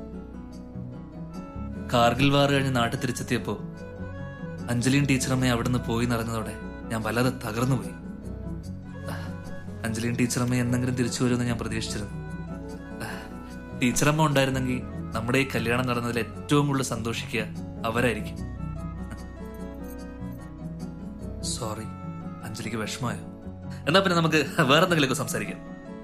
കാർഗിൽ വാർ കഴിഞ്ഞ് നാട്ടിൽ തിരിച്ചെത്തിയപ്പോ അഞ്ജലിയും ടീച്ചറമ്മയും അവിടുന്ന് പോയി നിറഞ്ഞതോടെ ഞാൻ വല്ലാതെ തകർന്നു പോയി അഞ്ജലിയും ടീച്ചറമ്മയും എന്തെങ്കിലും തിരിച്ചു വരുമെന്ന് ഞാൻ പ്രതീക്ഷിച്ചിരുന്നു ടീച്ചറമ്മ ഉണ്ടായിരുന്നെങ്കിൽ നമ്മുടെ ഈ കല്യാണം നടന്നതിൽ ഏറ്റവും കൂടുതൽ സന്തോഷിക്കുക അവരായിരിക്കും സോറി അഞ്ജലിക്ക് വിഷമമായോ എന്നാ പിന്നെ നമുക്ക് വേറെ എന്തെങ്കിലുമൊക്കെ സംസാരിക്കാം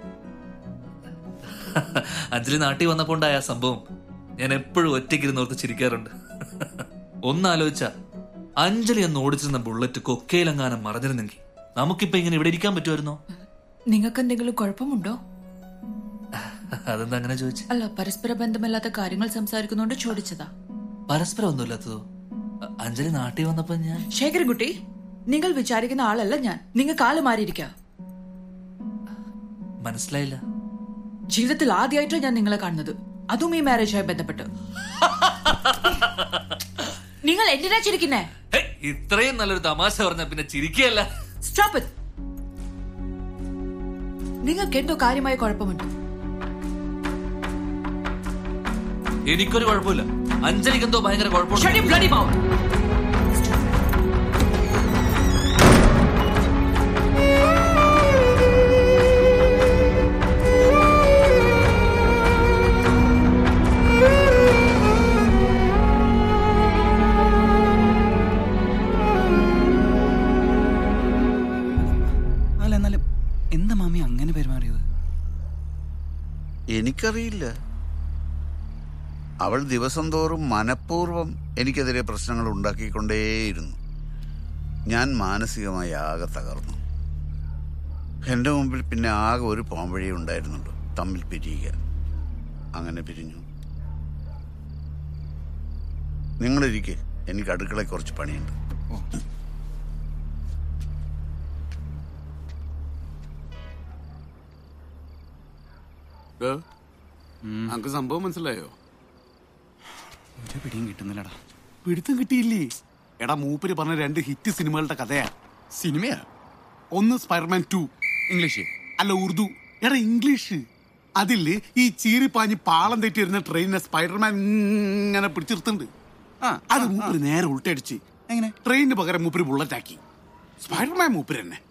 അഞ്ജലി നാട്ടിൽ വന്നപ്പോ ഉണ്ടായ ആ സംഭവം ഞാൻ എപ്പോഴും ഒറ്റയ്ക്കിരുന്ന് ഓർത്ത് ചിരിക്കാറുണ്ട് ഒന്നാലോചിച്ച അഞ്ജലി എന്ന് ഓടിച്ചിരുന്ന ബുള്ളറ്റ് കൊക്കയിലെങ്ങാനും മറഞ്ഞിരുന്നെങ്കിൽ നമുക്കിപ്പോ ഇങ്ങനെ ഇവിടെ ഇരിക്കാൻ പറ്റുമായിരുന്നോ നിങ്ങൾക്ക് എന്തെങ്കിലും കുഴപ്പമുണ്ടോ അതെന്താ അങ്ങനെ ചോദിച്ചു അല്ല പരസ്പര ബന്ധമില്ലാത്ത കാര്യങ്ങൾ സംസാരിക്കുന്നോണ്ട് ചോദിച്ചതാ പരസ്പരം ഒന്നുമില്ലാത്തതോ അ- അഞ്ജലി നാട്ടിൽ വന്നപ്പോ ഞാൻ ശേഖരൻകുട്ടി നിങ്ങൾ വിചാരിക്കുന്ന ആളല്ല ഞാൻ നിങ്ങൾ കാല് മാറിയിരിക്ക മനസ്സിലായില്ല ജീവിതത്തിൽ ആദ്യമായിട്ടാണ് ഞാൻ നിങ്ങളെ കാണുന്നത് അതും ഈ മാരേജുമായി ബന്ധപ്പെട്ട് നിങ്ങൾ എന്തിനാ ചിരിക്കുന്നേ ഹേയ്, ഇത്രയും നല്ലൊരു തമാശ പറഞ്ഞ പിന്നെ ചിരിക്കുകയല്ല സ്റ്റോപ്പ് ഇറ്റ് നിങ്ങൾക്ക് എന്തോ കാര്യമായ കുഴപ്പമുണ്ട് എനിക്കൊരു കുഴപ്പമില്ല അഞ്ജലിക്ക് എന്തോ ഭയങ്കര Shut your bloody mouth. അല്ല എന്നാലും എന്താ മാമി അങ്ങനെ പെരുമാറിയത് എനിക്കറിയില്ല അവൾ ദിവസം തോറും മനഃപൂർവ്വം എനിക്കെതിരെ പ്രശ്നങ്ങൾ ഉണ്ടാക്കിക്കൊണ്ടേയിരുന്നു ഞാൻ മാനസികമായി ആകെ തകർന്നു എൻ്റെ മുമ്പിൽ പിന്നെ ആകെ ഒരു പോംവഴിയേ ഉണ്ടായിരുന്നുള്ളൂ തമ്മിൽ പിരിയുക അങ്ങനെ പിരിഞ്ഞു നിങ്ങളിരിക്കെ എനിക്ക് അടുക്കളയിൽ കുറച്ച് പണിയുണ്ട് നമുക്ക് സംഭവം മനസ്സിലായോ ഒരു പിടിയും കിട്ടുന്നില്ലടാ പിടുത്തം കിട്ടിയില്ലേ എടാ മൂപ്പര് പറഞ്ഞ രണ്ട് ഹിറ്റ് സിനിമകളുടെ കഥയാ സിനിമയാ ഒന്ന് സ്പൈഡർമാൻ ടു ഇംഗ്ലീഷ് അല്ല ഉറുദു എടാ ഇംഗ്ലീഷ് അതില് ഈ ചീറിപ്പാഞ്ഞ് പാളം തെറ്റി വരുന്ന ട്രെയിനിനെ സ്പൈഡർമാൻ ഇങ്ങനെ പിടിച്ചിർത്തുന്നുണ്ട് അത് മൂപ്പര് നേരെ ഉൾട്ടടിച്ച് എങ്ങനെ ട്രെയിനിന് പകരം മൂപ്പര് ബുള്ളറ്റ് ആക്കി സ്പൈഡർമാൻ മൂപ്പര് തന്നെ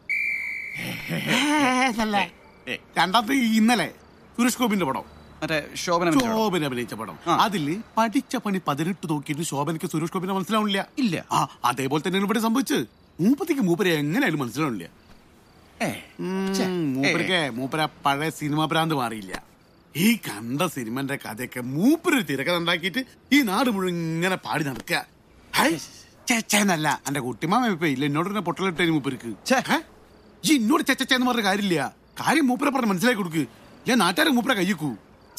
രണ്ടാമത്തെ ഈ ഇന്നലെ സുരേഷ് ഗോപിന്റെ പടം മറ്റേ ശോഭന അഭിനയിച്ച പടം. ശോഭന അഭിനയിച്ച പടം അതില് പഠിച്ച പണി പതിനെട്ട് നോക്കിയിട്ട് ശോഭനയ്ക്ക് സുരേഷ് ഗോപിനെ മനസ്സിലാവണില്ല ഇല്ല ആ അതേപോലെ തന്നെയാണ് ഇവിടെ സംഭവിച്ചത് മൂപ്പത്തിക്ക് മൂപ്പരെ എങ്ങനെയായാലും മനസ്സിലാവണില്ല ഉം, മൂപ്പർക്ക് മൂപ്പര പഴയ സിനിമ ഭ്രാന്ത് മാറിയില്ല ഈ കണ്ട സിനിമന്റെ കഥയൊക്കെ മൂപ്പര് തിരക്കഥ ഉണ്ടാക്കിയിട്ട് ഈ നാട് മുഴുവൻ ഇങ്ങനെ പാടി നടക്കുക ഹൈ, ചേച്ചേന്നല്ല എന്റെ കുട്ടിമാമ ഇപ്പൊ ഇല്ല എന്നോട് തന്നെ പൊട്ടലിട്ടേ മൂപ്പർക്ക് ഹേ? ഈ എന്നോട് ചേച്ചേന്ന് പറഞ്ഞ കാര്യമില്ല കാര്യം മൂപ്പരെ പറഞ്ഞ് മനസ്സിലാക്കി കൊടുക്ക് ഞാൻ നാട്ടുകാരെ മൂപ്പരെ കയ്യക്കൂ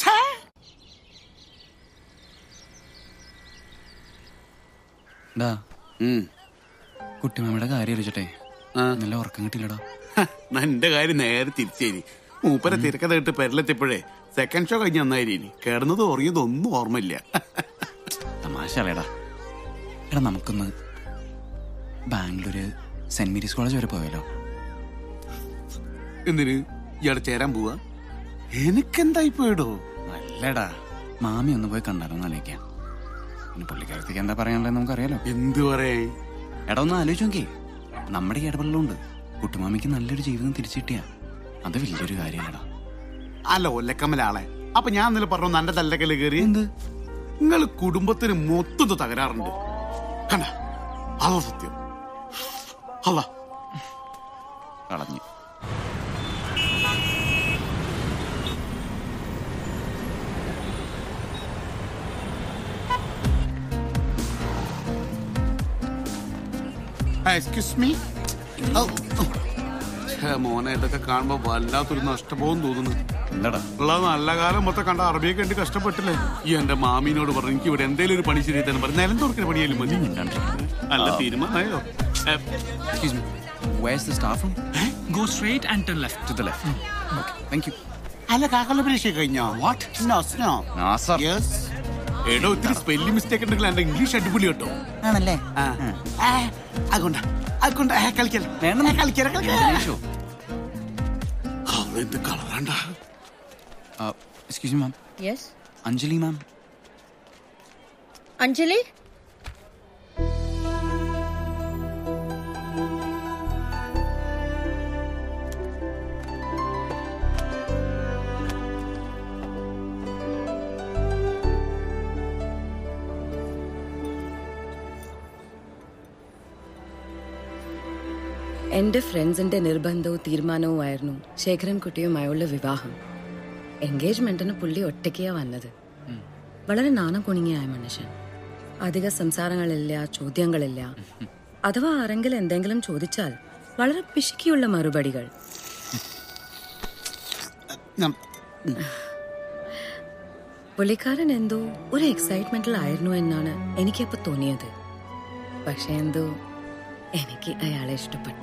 ഡാ കുട്ടിമാമയുടെ കാര്യം അറിയിച്ചട്ടെ നല്ല ഉറക്കം കിട്ടില്ലടാ എന്റെ കാര്യം നേരെ തിരിച്ചേരി മൂപ്പരെ തിരക്കഥ ഇട്ട് പെരലെത്തിയപ്പോഴേ സെക്കൻഡ് ഷോ കഴിഞ്ഞ് നന്നായി കിടന്നത് ഉറങ്ങിയത് ഒന്നും ഓർമ്മയില്ല തമാശ അല്ലേടാ എടാ നമുക്കൊന്ന് ബാംഗ്ലൂര് സെന്റ് മേരീസ് കോളേജ് വരെ പോയാലോ എന്തിന് ഇയാളെ ചേരാൻ പോവാ എനിക്കെന്തായി പോയിടോ അല്ലടാ മാമി ഒന്ന് പോയി കണ്ടാലോ എന്ന് ആലോചിക്കാം പിന്നെ പുള്ളിക്കാരത്തേക്ക് എന്താ പറയാനുള്ളത് നമുക്കറിയാലോ എന്ത് പറയേ എടാ ഒന്ന് ആലോചിച്ച് നോക്കിയേ നമ്മുടെ ഈ ഇടപെടലുണ്ട് കുട്ടുമാമിക്ക് നല്ലൊരു ജീവിതം തിരിച്ചു കിട്ടിയാ അത് വലിയൊരു കാര്യമല്ലടാ അല്ല ഒല്ലക്കമ്മലാളെ അപ്പൊ ഞാൻ ഇന്നലെ പറഞ്ഞു നല്ല തല്ലക്കല് കയറി എന്ത് നിങ്ങൾ കുടുംബത്തിന് മൊത്തം തകരാറുണ്ട് കണ്ട അതാ സത്യം അല്ല കളഞ്ഞു എക്സ്ക്യൂസ് മീ മോനെ ഇതൊക്കെ കാണുമ്പോ വല്ലാത്തൊരു നഷ്ടബോധം തോന്നുന്നു എന്താടാ ഉള്ള നല്ല കാലം മൊത്തം കണ്ട അറബിയൊക്കെ ഉണ്ട് കഷ്ടപ്പെട്ടില്ലേ ഈ എന്റെ മാമീനോട് പറഞ്ഞു എനിക്ക് ഇവിടെ എന്തെങ്കിലും ഒരു പണി ശരി തന്നെ പറഞ്ഞു നിലം തുറക്കുന്ന പണിയാലും മതി അല്ല തീരുമാനമായോ Excuse me. Where's the staff room? Go straight and turn left. To the left. Okay. Thank you. അല്ല കാക്കല പരീക്ഷ കഴിഞ്ഞോ what no snow Ah, sir. Yes എടോ ഇത്തിരി സ്പെല്ലിംഗ് മിസ്റ്റേക്ക് ഉണ്ടെങ്കിൽ എന്റെ ഇംഗ്ലീഷ് അടിപൊളി കേട്ടോ ആണല്ലേ അതുകൊണ്ടാ അതുകൊണ്ടാ കളിക്കൽ കളിക്കല എന്തിനാ എന്ത് കളറാണ്ടാ Uh, excuse me, ma'am. Yes Anjali, ma'am. Anjali എന്റെ ഫ്രണ്ട്സിന്റെ നിർബന്ധവും തീരുമാനവുമായിരുന്നു ശേഖരൻകുട്ടിയുമായുള്ള വിവാഹം എൻഗേജ്മെന്റിന് പുള്ളി ഒറ്റയ്ക്കാ വന്നത് വളരെ നാണം കുണുങ്ങിയായ മനുഷ്യൻ അധിക സംസാരങ്ങളില്ല ചോദ്യങ്ങളില്ല അഥവാ ആരെങ്കിലും എന്തെങ്കിലും ചോദിച്ചാൽ വളരെ പിശുക്കിയുള്ള മറുപടികൾ പുള്ളിക്കാരൻ എന്തോ ഒരു എക്സൈറ്റ്മെന്റിലായിരുന്നു എന്നാണ് എനിക്കപ്പോ തോന്നിയത് പക്ഷെ എന്തോ എനിക്ക് അയാളെ ഇഷ്ടപ്പെട്ടു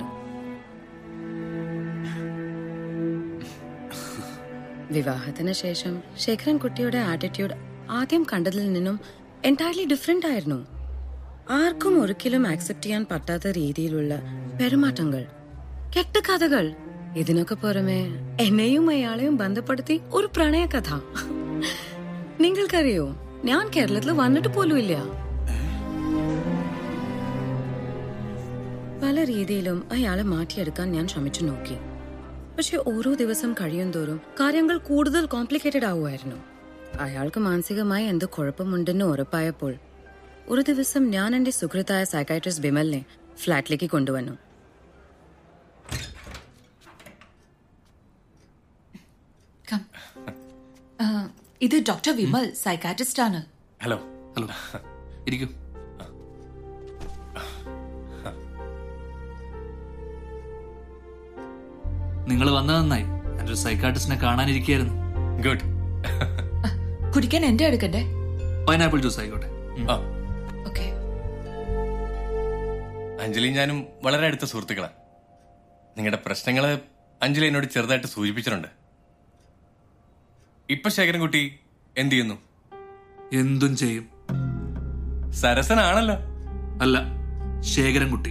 വിവാഹത്തിന് ശേഷം ശേഖരൻ കുട്ടിയുടെ ആറ്റിറ്റ്യൂഡ് ആദ്യം കണ്ടതിൽ നിന്നും എൻറ്റയർലി ഡിഫറെന്റ് ആയിരുന്നു ആർക്കും ഒരിക്കലും ആക്സെപ്റ്റ് ചെയ്യാൻ പറ്റാത്ത രീതിയിലുള്ള പെരുമാറ്റങ്ങൾ കെട്ടുകഥകൾ ഇതിനൊക്കെ പുറമെ എന്നെയും അയാളെയും ബന്ധപ്പെടുത്തി ഒരു പ്രണയകഥ നിങ്ങൾക്കറിയോ ഞാൻ കേരളത്തിൽ വന്നിട്ട് പോലുമില്ല പല രീതിയിലും അയാളെ മാറ്റിയെടുക്കാൻ ഞാൻ ശ്രമിച്ചു നോക്കി പക്ഷെ ഓരോ ദിവസം കഴിയും തോറും കാര്യങ്ങൾ കൂടുതൽ കോംപ്ലിക്കേറ്റഡ് ആവുമായിരുന്നു അയാൾക്ക് മാനസികമായി എന്ത് കുഴപ്പമുണ്ടെന്ന് ഉറപ്പായപ്പോൾ ഒരു ദിവസം ഞാൻ എന്റെ സുഹൃത്തായ സൈക്കാട്രിസ്റ്റ് ബിമലിനെ ഫ്ലാറ്റിലേക്ക് കൊണ്ടുവന്നു ആ, ഇത് ഡോക്ടർ വിമൽ സൈക്കാട്രിസ്റ്റ് ആണ് ഹലോ ഹലോ ഇരിക്കൂ നിങ്ങൾ വന്നത് നന്നായി എൻ്റെ ഒരു സൈക്കാട്രിസ്റ്റിനെ കാണാനിരിക്കുകയായിരുന്നു ഗുഡ് കുടിക്കാൻ എന്റെ എടുക്കണ്ടേ പൈനാപ്പിൾ ജ്യൂസ് ആയിക്കോട്ടെ ഓക്കെ അഞ്ജലി ഞാനും വളരെ അടുത്ത സുഹൃത്തുക്കളാണ് നിങ്ങളുടെ പ്രശ്നങ്ങള് അഞ്ജലി എന്നോട് ചെറുതായിട്ട് സൂചിപ്പിച്ചിട്ടുണ്ട് ഇപ്പൊ ശേഖരൻകുട്ടി എന്ത് ചെയ്യുന്നു എന്തും ചെയ്യും സരസനാണല്ലോ അല്ല ശേഖരൻകുട്ടി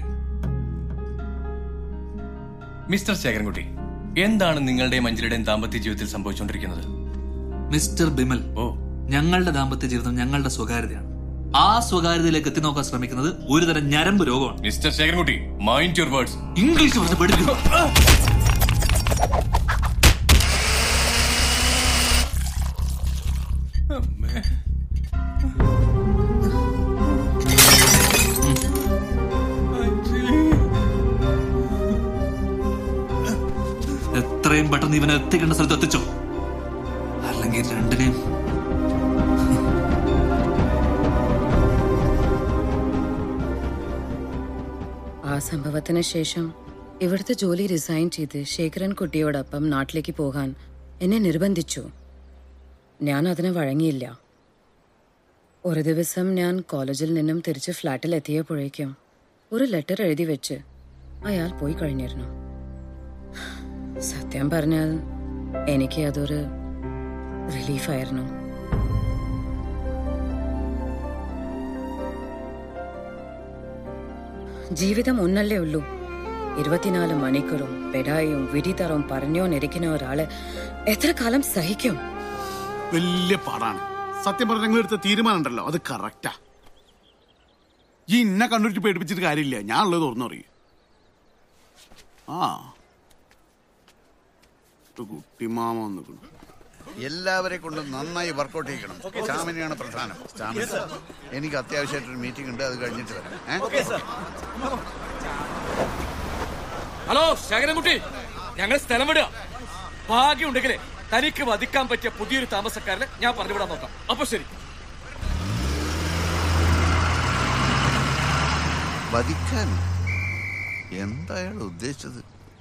മിസ്റ്റർ ശേഖരൻകുട്ടി എന്താണ് നിങ്ങളുടെയും അഞ്ജലിയുടെയും ദാമ്പത്യ ജീവിതത്തിൽ സംഭവിച്ചുകൊണ്ടിരിക്കുന്നത് മിസ്റ്റർ ബിമൽ ഓ ഞങ്ങളുടെ ദാമ്പത്യ ജീവിതം ഞങ്ങളുടെ സ്വകാര്യതയാണ് ആ സ്വകാര്യതയിലേക്ക് എത്തി നോക്കാൻ ശ്രമിക്കുന്നത് ഒരുതരം ഞരമ്പ് രോഗമാണ് mister Shekharankutty mind your words English പറഞ്ഞ് പഠിക്കുന്നു എത്രയും പെട്ടെന്ന് ഇവനെ എത്തിക്കേണ്ട സ്ഥലത്ത് എത്തിച്ചോ അല്ലെങ്കിൽ രണ്ടിനെയും ആ സംഭവത്തിന് ശേഷം ഇവിടുത്തെ ജോലി റിസൈൻ ചെയ്ത് ശേഖരൻ കുട്ടിയോടൊപ്പം നാട്ടിലേക്ക് പോകാൻ എന്നെ നിർബന്ധിച്ചു ഞാൻ അതിന് വഴങ്ങിയില്ല ഒരു ദിവസം ഞാൻ കോളേജിൽ നിന്നും തിരിച്ച് ഫ്ലാറ്റിൽ എത്തിയപ്പോഴേക്കും ഒരു ലെറ്റർ എഴുതി വെച്ച് അയാൾ പോയി കഴിഞ്ഞിരുന്നു സത്യം പറഞ്ഞാൽ എനിക്ക് അതൊരു റിലീഫായിരുന്നു ജീവിതം ഒന്നല്ലേ ഉള്ളൂ ഇരുപത്തിനാല് മണിക്കൂറും പെടായും വിടിതറവും പറഞ്ഞോന്നിരിക്കുന്ന ഒരാള് എത്ര കാലം സഹിക്കും വലിയ പാടാണ് സത്യം പറഞ്ഞ നിങ്ങൾ എടുത്ത തീരുമാനം ഉണ്ടല്ലോ അത് കറക്റ്റാ ഈ ഇന്നെ കണ്ടുപിടിച്ച് പേടിപ്പിച്ചിട്ട് കാര്യമില്ല ഞാൻ ഉള്ളത് തുറന്നു പറയും ആ ഒരു കുട്ടിമാമ വന്നിട്ടുണ്ട് എല്ലാവരെ കൊണ്ടും നന്നായി വർക്കൗട്ട് ചെയ്യണം സ്റ്റാമിനയാണ് പ്രധാനം സ്റ്റാമിന Yes, sir. എനിക്ക് അത്യാവശ്യമായിട്ടൊരു മീറ്റിംഗ് ഉണ്ട് അത് കഴിഞ്ഞിട്ട് വരാം ഏ? ഹലോ ശേഖരൻകുട്ടി ഞങ്ങൾ സ്ഥലം വിടുക ഭാഗ്യം ഉണ്ടെങ്കിലേ തനിക്ക് വധിക്കാൻ പറ്റിയ പുതിയൊരു താമസക്കാരനെ ഞാൻ പറഞ്ഞുവിടാൻ നോക്കാം അപ്പൊ ശരി വധിക്കാൻ എന്താ അയാൾ ഉദ്ദേശിച്ചത്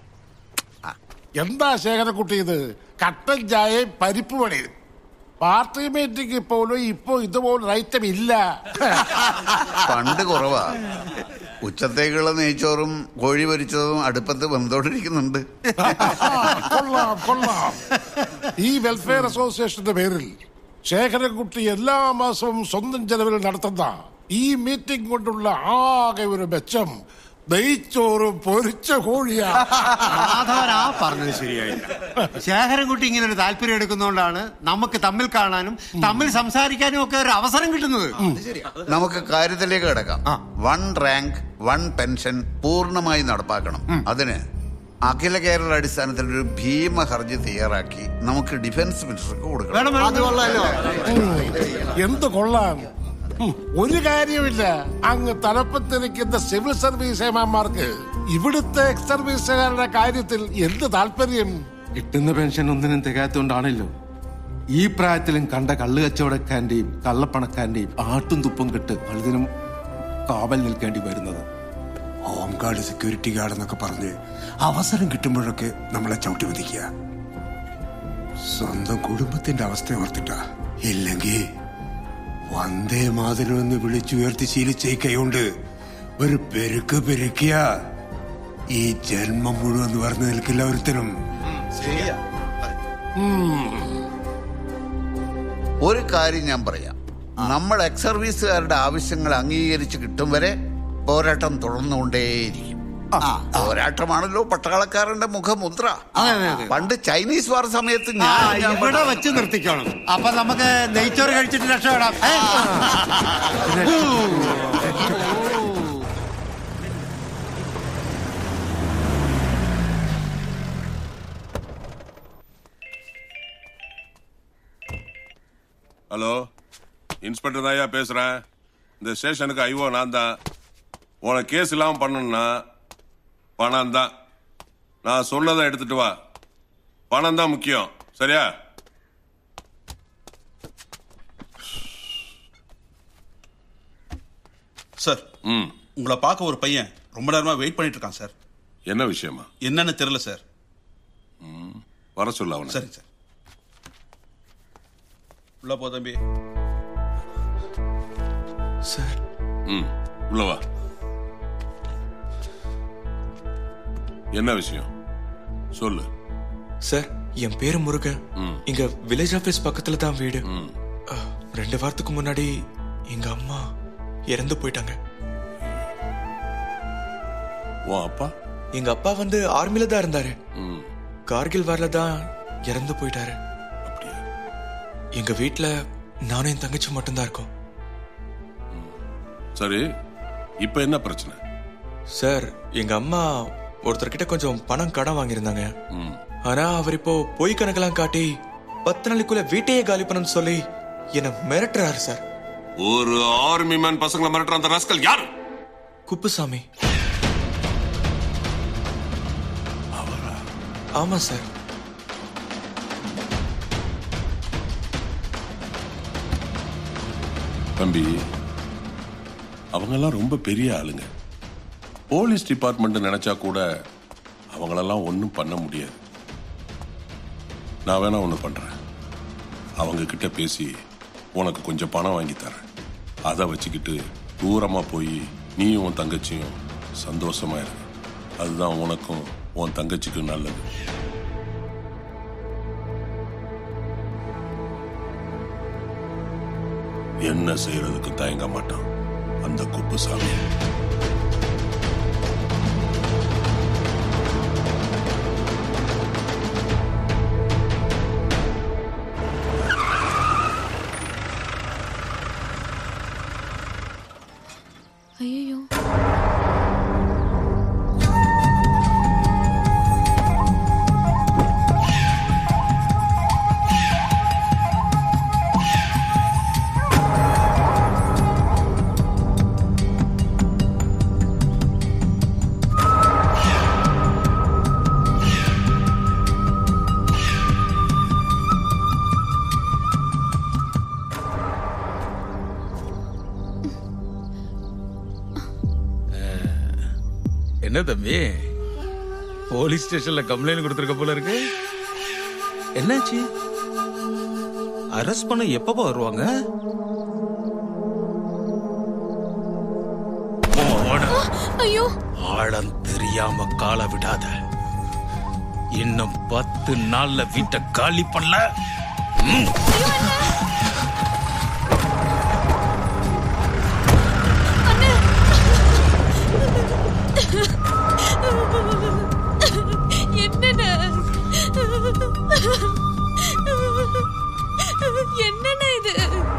എന്താ ശേഖരക്കുട്ടി ഇത് കട്ടൻ ചായയും പരിപ്പ് പണിയും പാർട്ടി മീറ്റിംഗ് പോലും ഇപ്പൊ ഇതുപോലൊരു ഐറ്റം ഇല്ല പണ്ട് കുറവാ ഉച്ചത്തേക്കുള്ള നെയ്ച്ചോറും കോഴി പൊരിച്ചതും അടുപ്പത്ത് വെന്തോണ്ടിരിക്കുന്നുണ്ട് കൊള്ളാം കൊള്ളാം ഈ വെൽഫെയർ അസോസിയേഷന്റെ പേരിൽ ശേഖരൻകുട്ടി എല്ലാ മാസവും സ്വന്തം ചെലവിൽ നടത്തുന്ന ഈ മീറ്റിംഗ് കൊണ്ടുള്ള ആകെ ഒരു മെച്ചം നെയ്ച്ചോറും പൊരിച്ച കോഴിയാ മാധവനാ പറഞ്ഞത് ശരിയായില്ല ശേഖരൻകുട്ടി ഇങ്ങനെ ഒരു താല്പര്യം എടുക്കുന്നതുകൊണ്ടാണ് നമുക്ക് തമ്മിൽ കാണാനും തമ്മിൽ സംസാരിക്കാനും ഒക്കെ ഒരു അവസരം കിട്ടുന്നത് നമുക്ക് കാര്യത്തിലേക്ക് കിടക്കാം വൺ റാങ്ക് വൺ പെൻഷൻ പൂർണ്ണമായി നടപ്പാക്കണം അതിന് അഖില കേരള അടിസ്ഥാനത്തിൽ ഒരു ഭീമ ഹർജി തയ്യാറാക്കി നമുക്ക് ഡിഫൻസ് മിനിസ്റ്റർക്ക് കൊടുക്കണം അത് കൊള്ളാലോ എന്ത് കൊള്ളാം ഉം, ഒരു കാര്യമില്ല അങ്ങ് തലപ്പത്തിരിക്കുന്ന സിവിൽ സർവീസ് ഏമാന്മാർക്ക് ഇവിടുത്തെ എക്സ് സർവീസുകാരുടെ കാര്യത്തിൽ എന്ത് താല്പര്യം കിട്ടുന്ന പെൻഷൻ ഒന്നിനും തികയാത്തോണ്ടാണല്ലോ ഈ പ്രായത്തിലും കണ്ട കള്ളു കച്ചവടക്കാരന്റെയും കള്ളപ്പണക്കാരന്റെയും ആട്ടും തുപ്പും കിട്ട് വലുതിനും കാവൽ നിൽക്കേണ്ടി വരുന്നത് ഹോം ഗാർഡ് സെക്യൂരിറ്റി ഗാർഡ് എന്നൊക്കെ പറഞ്ഞ് അവസരം കിട്ടുമ്പോഴൊക്കെ നമ്മളെ ചവിട്ടി മതിക്കുക സ്വന്തം കുടുംബത്തിന്റെ അവസ്ഥ ഓർത്തിട്ടാ ഇല്ലെങ്കിൽ വന്ദേ മാതരം എന്ന് വിളിച്ചുയർത്തി ശീലിച്ച ഈ കൈകൊണ്ട് ഒരു പെരുക്ക് പെരുക്കിയ ഈ ജന്മം മുഴുവൻ നിവർന്നു നിൽക്കില്ല ഒരുത്തനും ഒരു കാര്യം ഞാൻ പറയാം നമ്മൾ എക്സ് സർവീസുകാരുടെ ആവശ്യങ്ങൾ അംഗീകരിച്ച് കിട്ടും വരെ പോരാട്ടം തുടർന്നുകൊണ്ടേയിരിക്കും പോരാട്ടമാണല്ലോ പട്ടാളക്കാരന്റെ മുഖമുദ്ര പണ്ട് ചൈനീസ് വാർ സമയത്ത് ആ, ഞാൻ ഇവിടെ വെച്ച് നിർത്തിക്കോണം അപ്പൊ നമുക്ക് നെയ്ച്ചോറ് കഴിച്ചിട്ട് രക്ഷപ്പെടാം ഏ? ஹலோ இன்ஸ்பெக்டர் தாயா பேசுறேன் இந்த ஸ்டேஷனுக்கு ஐவோ நான் தான் உனக்கு கேஸ் இல்லாம பண்ணணும்னா பணம் தான் நான் சொன்னதை எடுத்துட்டு வா பணம் தான் முக்கியம் சரியா சார் உங்களை பார்க்க ஒரு பையன் ரொம்ப நேரமா வெயிட் பண்ணிட்டு இருக்கான் சார் என்ன விஷயமா என்னன்னு தெரியல சார் வர சொல்ல அவனை சரி சார் உள்ள போ தம்பி சார் ம் உள்ள வா என்ன விஷயம் சொல்லு சார் என் பேரு முருகன் இங்க வில்லேஜ் ஆபீஸ் பக்கத்துல தான் வீடு அஹ், ரெண்டு வாரத்துக்கு முன்னாடி எங்க அம்மா இறந்து போயிட்டாங்க உன் அப்பா எங்க அப்பா வந்து ஆர்மில தான் இருந்தாரு கார்கில் வார்ல தான் இறந்து போயிட்டாரு எங்க வீட்ல நானும் என் தங்கச்சி மட்டும்தான் இருக்கோம் சரி இப்ப என்ன பிரச்சனை சார் எங்க அம்மா ஒருத்தர்கிட்ட கொஞ்சம் பணம் கடன் வாங்கியிருந்தாங்க ஆனா அவர் இப்போ பொய் கணக்கெல்லாம் காட்டி பத்து நாளைக்குள்ள வீட்டையே காலி பண்ணணும்னு சொல்லி என்ன மிரட்டுறாரு சார் ஒரு ஆர்மி மேன் பசங்களை மிரட்டுற அந்த ராஸ்கல் யாரு குப்புசாமி ஆமா சார் தம்பி அவங்கெல்லாம் ரொம்ப பெரிய ஆளுங்க போலீஸ் டிபார்ட்மெண்ட் நினைச்சா கூட அவங்களெல்லாம் ஒன்றும் பண்ண முடியாது நான் வேணா ஒன்று பண்றேன் அவங்க கிட்ட பேசி உனக்கு கொஞ்சம் பணம் வாங்கி தரேன் அதை வச்சுக்கிட்டு தூரமா போய் நீயும் உன் தங்கச்சியும் சந்தோஷமா இரு அதுதான் உனக்கும் உன் தங்கச்சிக்கும் நல்லது என்ன செய்யறதுக்கு தயங்க மாட்டான் அந்த குப்புசாமி ஐயோ என்ன தம்பி போலீஸ் ஸ்டேஷன்ல கம்ப்ளைண்ட் கொடுத்துருக்க போல இருக்கு என்னாச்சு அரெஸ்ட் பண்ண எப்பப்பா வருவாங்க போடா. ஐயோ ஆழம் தெரியாம கால விடாத இன்னும் பத்து நாள்ல வீட்டை காலி பண்ணல ம். என்னண்ணே என்னண்ணே இது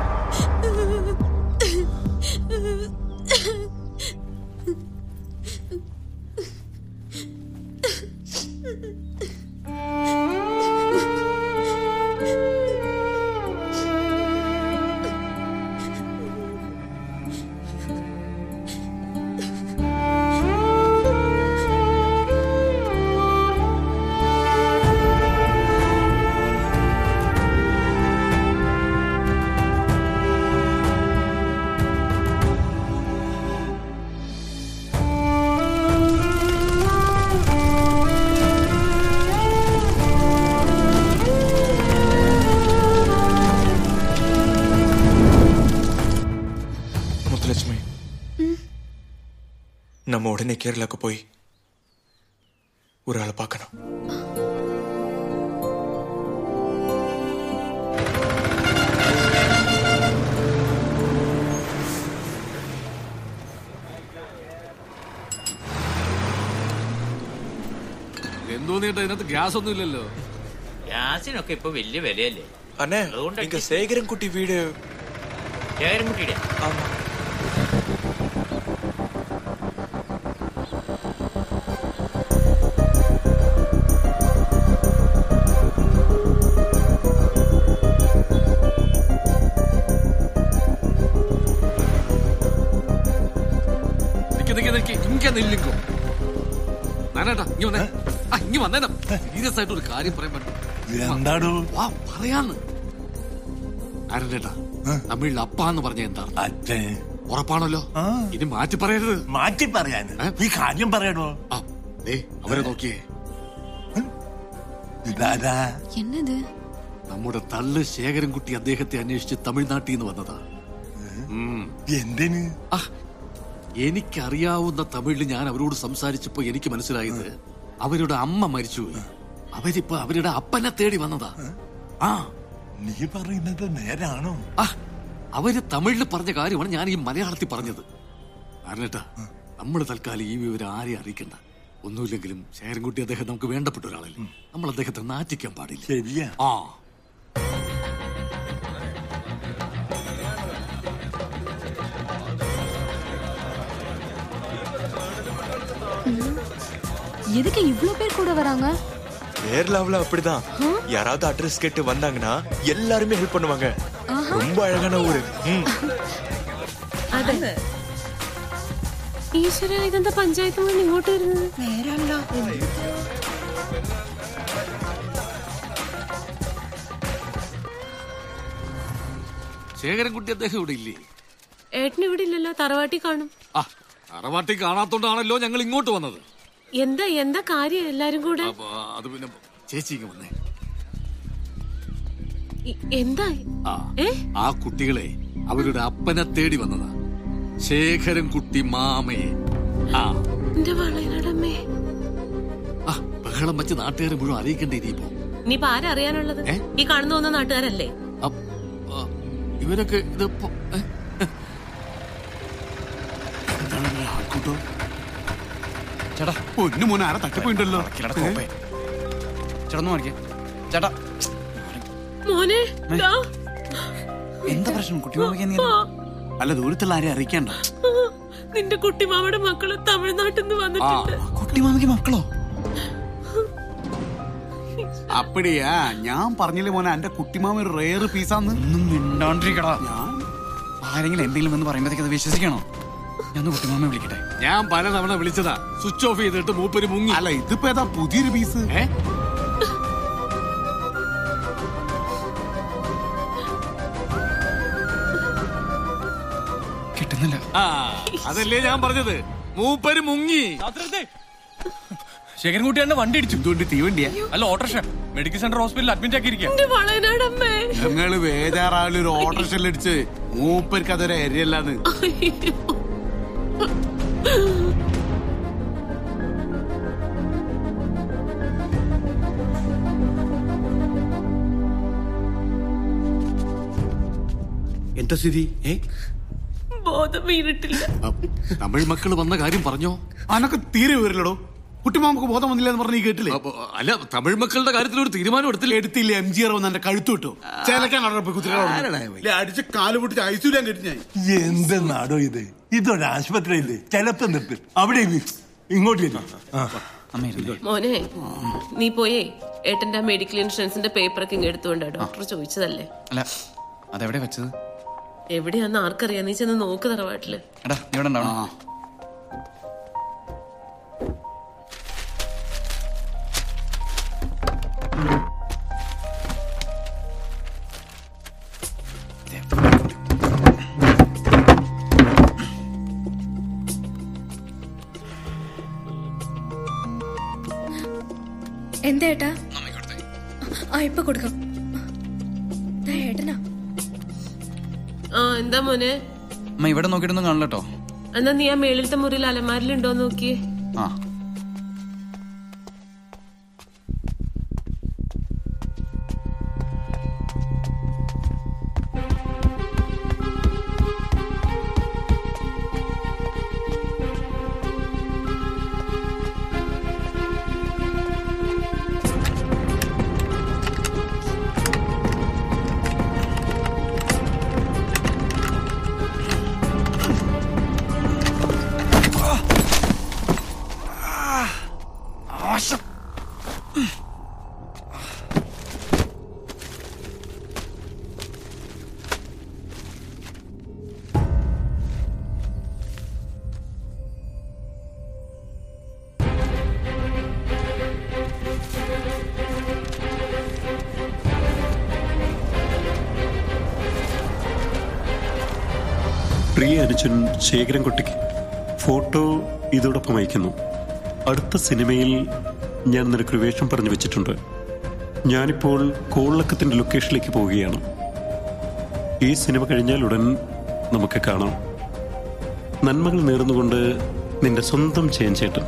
முத்துலட்சுமி நம்ம உடனே கேரளாக்கு போய் ஒரு ஆளை பார்க்கணும் എന്തോന്നിട്ട് അതിനകത്ത് ഗ്യാസ് ഒന്നും ഇല്ലല്ലോ ഗ്യാസിനൊക്കെ ഇപ്പൊ വലിയ വിലയല്ലേ அண்ணே இங்க சேகரன் குட்டி வீடு ചേരൻകുട്ടിയുടെ നിക്ക് നിക്ക് നിക്ക് ഇങ്ങ നില്ലിക്കോ നാനേട്ടാ ഇങ്ങ വന്നേ ആ ഇങ്ങ വന്നേനം സീരിയസ് ആയിട്ട് ഒരു കാര്യം പറയാൻ പറ്റും എന്താടോ വാ പറയാന്ന് ആരല്ലേട്ടാ തമിഴിൽ അപ്പ എന്ന് പറഞ്ഞ എന്താണ് അച്ഛൻ ഉറപ്പാണല്ലോ ഇനി മാറ്റി പറയരുത് മാറ്റി പറയാൻ ഈ കാര്യം പറയണോ ആ ദേ അവരെ നോക്കിയേ ഇതാരാ എന്നത് നമ്മുടെ തള്ളു ശേഖരൻകുട്ടി അദ്ദേഹത്തെ അന്വേഷിച്ച് തമിഴ്നാട്ടിൽ നിന്ന് വന്നതാ എന്തിന് ആ എനിക്കറിയാവുന്ന തമിഴിൽ ഞാൻ അവരോട് സംസാരിച്ചപ്പോ എനിക്ക് മനസ്സിലായത് അവരുടെ അമ്മ മരിച്ചുപോയി അവരിപ്പോ അവരുടെ അപ്പനെ തേടി വന്നതാ ആ നീ പറയുന്നത് നേരാണോ ആ അവര് തമിഴിൽ പറഞ്ഞ കാര്യമാണ് ഞാൻ ഈ മലയാളത്തിൽ പറഞ്ഞത് ആരണേട്ടാ നമ്മൾ തൽക്കാലം ഈ വിവരം ആരെയും അറിയിക്കണ്ട ഒന്നുമില്ലെങ്കിലും ശേഖരൻകുട്ടി അദ്ദേഹം നമുക്ക് വേണ്ടപ്പെട്ട ഒരാളല്ലേ നമ്മൾ അദ്ദേഹത്തെ നാറ്റിക്കാൻ പാടില്ല ശരിയാ ആ எதுக்கு இவ்ளோ பேர் கூட வராங்க கேரளாவுல அப்படிதான் யாராவது அட்ரஸ் கேட்டு வந்தாங்கன்னா எல்லாருமே ஹெல்ப் பண்ணுவாங்க ஆஹா. ரொம்ப அழகான ஊரு ம். അതെ ഈശ്വര ഇതെന്താ പഞ്ചായത്ത് മുഴുവൻ ഇങ്ങോട്ട് വരുന്നത് നേരല്ലോ ശേഖരൻകുട്ടി അദ്ദേഹം ഇവിടെ ഇല്ലേ ഏട്ടന് ഇവിടെ ഇല്ലല്ലോ തറവാട്ടി കാണും ആ തറവാട്ടി കാണാത്തോണ്ടാണല്ലോ ഞങ്ങൾ ഇങ്ങോട്ട് വന്നത് എന്താ എന്താ കാര്യം എല്ലാരും കൂടെ അപ്പൊ അത് പിന്നെ ചേച്ചി ഇങ്ങ് വന്നേ ഇ- എന്താ ആ ആ കുട്ടികളെ അവരുടെ അപ്പനെ തേടി വന്നതാ ശേഖരൻകുട്ടി മാമയെ ആ എന്റെ വളയനടമ്മേ ആ ബഹളം വെച്ച് നാട്ടുകാരെ മുഴുവൻ അറിയിക്കണ്ടേ ഇനിയിപ്പോ ഇനിയിപ്പോ ആരാ അറിയാനുള്ളത് ഏ? ഈ കാണുന്ന ഒന്ന നാട്ടുകാരല്ലേ അപ്പ്, ആ, ഇവരൊക്കെ ഇത് ഇപ്പൊ, ഏ? എന്താണ് ഈ ആൾക്കൂട്ടം? ചേട്ടാ പൊന്നു മോനെ ആരെ തട്ടിപ്പോയിണ്ടല്ലോ ചേട്ടാ ഒന്ന് മാറിക്കേ ചേട്ടാ മോനെ ദാ. എന്താ പ്രശ്നം കുട്ടിമാമയ്ക്ക് എന്തെങ്കിലും അല്ല ദൂരത്തുള്ള ആരെയും അറിയിക്കണ്ട നിന്റെ കുട്ടിമാവയുടെ മക്കള് തമിഴ്നാട്ടിൽ നിന്ന് വന്നിട്ടുണ്ട് കുട്ടിമാമയ്ക്ക് മക്കളോ അപ്പടിയാ ഞാൻ പറഞ്ഞില്ലേ മോനെ എന്റെ കുട്ടിമാമ ഒരു റെയർ പീസാന്ന് ഒന്നും മിണ്ടാണ്ടിരിക്കടാ ആരെങ്കിലും എന്തെങ്കിലും എന്ന് പറയുമ്പോഴത്തേക്ക് അത് വിശ്വസിക്കണോ ഞാൻ ഒന്ന് കുട്ടിമാമയെ വിളിക്കട്ടെ ഞാൻ പലതവണ വിളിച്ചതാ സ്വിച്ച് ഓഫ് ചെയ്തിട്ട് മൂപ്പര് മുങ്ങി അല്ല ഇതിപ്പോ ഏതാ പുതിയൊരു പീസ് ഏ കിട്ടുന്നില്ല ആ അതല്ലേ ഞാൻ പറഞ്ഞത് മൂപ്പര് മുങ്ങി ശേഖരൻകുട്ടിയാണ് വണ്ടി ഇടിച്ചു എന്തുകൊണ്ട് തീവണ്ടിയാ അല്ല ഓട്ടോറിക്ഷ മെഡിക്കൽ സെന്റർ ഹോസ്പിറ്റലിൽ അഡ്മിറ്റ് ആക്കിയിരിക്കുക എന്റെ വളയനാടമ്മേ ഞങ്ങള് വേജാറാവില്ല ഒരു ഓട്ടോറിക്ഷയിൽ അടിച്ച് മൂപ്പർക്ക് അതൊരു ഏരിയല്ലാന്ന് എന്താ സ്ഥിതി ഏ ബോധം വീണിട്ടില്ല തമിഴ് മക്കള് വന്ന കാര്യം പറഞ്ഞോ അനക്ക് തീരെ വിവരില്ലടോ കുട്ടിമാമക്ക് ബോധം വന്നില്ല എന്ന് പറഞ്ഞ് നീ കേട്ടില്ലേ അല്ല തമിഴ് മക്കളുടെ കാര്യത്തിൽ ഒരു തീരുമാനം എടുത്തില്ല എടുത്തില്ല എം ജി ആർ വന്ന് എന്റെ കഴുത്തു വിട്ടു ചേലക്കാൻ അവിടെ പോയി കുത്തിരിക്കാൻ അടിച്ച് കാല് പൊട്ടിച്ച് ഐസൂലാൻ കെട്ടി ഞാൻ എന്തെന്നാടോ ഇത് ഇതൊരു ആശുപത്രിയില്ലേ ചിലപ്പോ നിർത്തും അവിടെ ഇരി. ഇങ്ങോട്ട് ഇരി. ആ. മോനെ നീ പോയേ ഏട്ടന്റെ മെഡിക്കൽ ഇൻഷുറൻസിന്റെ പേപ്പറൊക്കെ ഇങ്ങ് എടുത്തുകൊണ്ട് ഡോക്ടർ ചോദിച്ചതല്ലേ അല്ല അതെവിടെ വെച്ചത് എവിടെയാന്ന് ആർക്കറിയാം നീ ചെന്ന് നോക്ക് തറവാട്ടില് എടാ നീ ഇവിടെ ഉണ്ടാവണം എന്താ ഏട്ടാ ആ ഇപ്പൊ കൊടുക്കാം ദാ ഏട്ടനാ ആ എന്താ മോനെ അമ്മ ഇവിടെ നോക്കിയിട്ടൊന്നും കാണില്ല കേട്ടോ എന്നാ നീ ആ മേളിലത്തെ മുറിയിൽ അലമാരിലുണ്ടോ നോക്കിയേ ആ പ്രിയ അനുജൻ ശേഖരൻകുട്ടിക്ക് ഫോട്ടോ ഇതോടൊപ്പം അയക്കുന്നു അടുത്ത സിനിമയിൽ ഞാൻ നിനക്കൊരു വേഷം പറഞ്ഞു വെച്ചിട്ടുണ്ട് ഞാനിപ്പോൾ കോളക്കത്തിന്റെ ലൊക്കേഷനിലേക്ക് പോവുകയാണ് ഈ സിനിമ കഴിഞ്ഞാൽ ഉടൻ നമുക്ക് കാണാം നന്മകൾ നേർന്നുകൊണ്ട് നിന്റെ സ്വന്തം ചെയ്യാൻ ചേട്ടൻ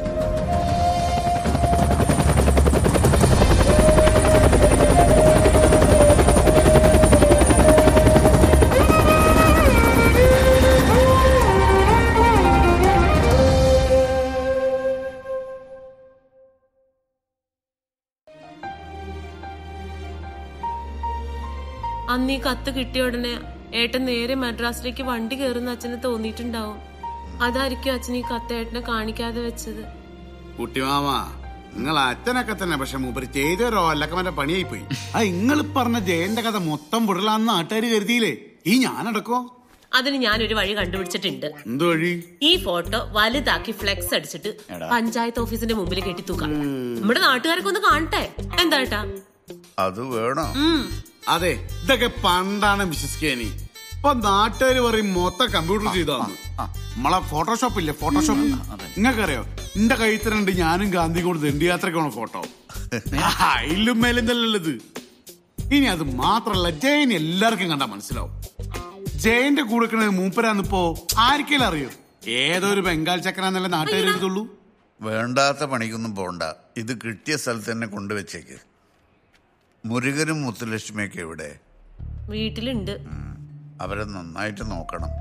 അന്ന് ഈ കത്ത് കിട്ടിയ ഉടനെ ഏട്ടൻ നേരെ മദ്രാസിലേക്ക് വണ്ടി കയറുന്ന അച്ഛന് തോന്നിയിട്ടുണ്ടാവും അതായിരിക്കും അച്ഛൻ ഈ കത്ത് ഏട്ടനെ കാണിക്കാതെ വെച്ചത് കുട്ടിമാമ നിങ്ങൾ അച്ഛനൊക്കെ തന്നെ പക്ഷെ മൂപ്പര് ചെയ്തൊരു ഒല്ലക്കമന്റെ പണിയായി പോയി ആ നിങ്ങൾ പറഞ്ഞ ജയന്റെ കഥ മൊത്തം പുടലാന്ന് നാട്ടുകാർ കരുതിയില്ലേ ഈ ഞാനടക്കോ അതിന് ഞാനൊരു വഴി കണ്ടുപിടിച്ചിട്ടുണ്ട് എന്ത് വഴി ഈ ഫോട്ടോ വലുതാക്കി ഫ്ലെക്സ് അടിച്ചിട്ട് പഞ്ചായത്ത് ഓഫീസിന്റെ മുമ്പിൽ കെട്ടി തൂക്കാം നമ്മുടെ നാട്ടുകാരൊക്കെ ഒന്ന് കാണട്ടെ എന്താ ഏട്ടാ അത് വേണം ഉം അതെ ഇതൊക്കെ പണ്ടാണ് വിശ്വസിക്കാനി ഇപ്പൊ നാട്ടുകാര് പറയും മൊത്തം കമ്പ്യൂട്ടർ ചെയ്താന്ന് നമ്മളെ ഫോട്ടോഷോപ്പ് ഇല്ലേ ഫോട്ടോഷോപ്പ് നിങ്ങൾക്കറിയോ എന്റെ കഴുത്തരണ്ട് ഞാനും ഗാന്ധി കൂടെ ദണ്ഡിയാത്രക്കാണ് ഫോട്ടോ അതിലും മേലും തല്ലല്ലത് ഇനി അത് മാത്രല്ല ജയൻ എല്ലാവർക്കും കണ്ടാ മനസ്സിലാവും ജയന്റെ കൂടെ മൂപ്പരാന്നിപ്പോ ആർക്കെങ്കിലും അറിയോ ഏതോ ഒരു ബംഗാൾ ചക്കരാന്നല്ല നാട്ടുകാർ എഴുതുള്ളൂ വേണ്ടാത്ത പണിക്കൊന്നും പോണ്ട ഇത് കിട്ടിയ സ്ഥലത്ത് തന്നെ കൊണ്ടുവച്ചേക്ക് മുരുകനും മുത്തുലക്ഷ്മിയൊക്കെ ഇവിടെ വീട്ടിലുണ്ട് അവരെ നന്നായിട്ട് നോക്കണം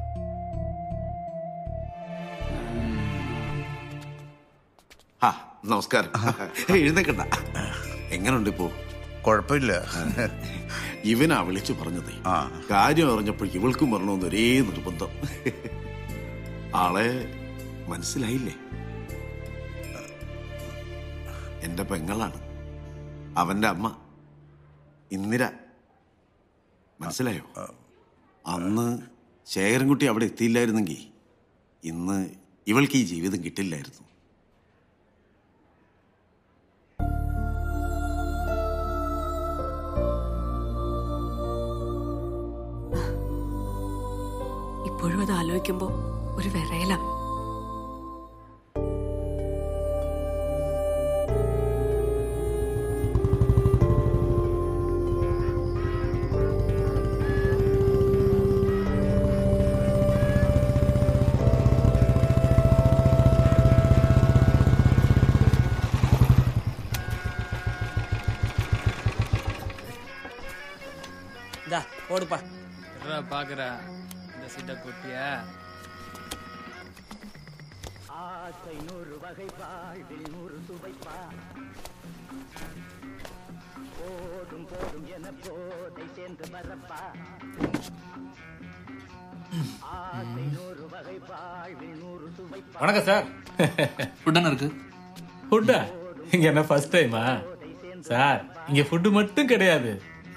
ആ നമസ്കാരം എഴുന്നേക്കണ്ട എങ്ങനുണ്ട് ഇപ്പോ കുഴപ്പമില്ല ഇവനാ വിളിച്ചു പറഞ്ഞതേ കാര്യം അറിഞ്ഞപ്പോൾ ഇവൾക്കും വരണമെന്ന് ഒരേ നിർബന്ധം ആളെ മനസ്സിലായില്ലേ എന്റെ പെങ്ങളാണ് അവന്റെ അമ്മ ഇന്ദിര മനസ്സിലായോ അന്ന് ശേഖരൻകുട്ടി അവിടെ എത്തിയില്ലായിരുന്നെങ്കിൽ ഇന്ന് ഇവൾക്ക് ഈ ജീവിതം കിട്ടില്ലായിരുന്നു ഇപ്പോഴും അത് ആലോചിക്കുമ്പോ ഒരു വിറയല இந்தா போடுப்பா பாக்குறா இந்த சீட்டை போட்டியா ஆசை நூறு வகை வாழ்வில் நூறு சுவைப்பா போதும் போதும் என போதை சேர்ந்து வரப்பா ஆசை நூறு வகை வாழ்வில் நூறு சுவைப்பா வணக்கம் சார் ஃபுட் என்ன இருக்கு ஃபுட்டா இங்க என்ன ஃபர்ஸ்ட் டைமா சார் இங்க ஃபுட்டு மட்டும் கிடையாது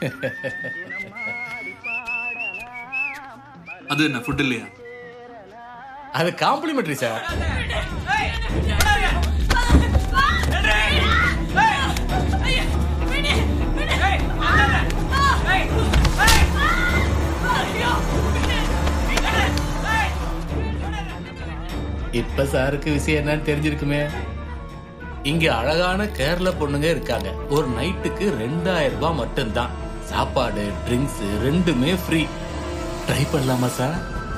அது என்ன ஃபுட் இல்லையா அது காம்ப்ளிமெண்ட்ரி சார் இப்ப சாருக்கு விஷயம் என்னன்னு தெரிஞ்சிருக்குமே இங்க அழகான கேரள பொண்ணுங்க இருக்காங்க ஒரு நைட்டுக்கு ரெண்டாயிரம் ரூபாய் மட்டும்தான் சாப்பாடு ட்ரிங்க்ஸ் ரெண்டுமே ஃப்ரீ ட்ரை பண்ணலாமா சார்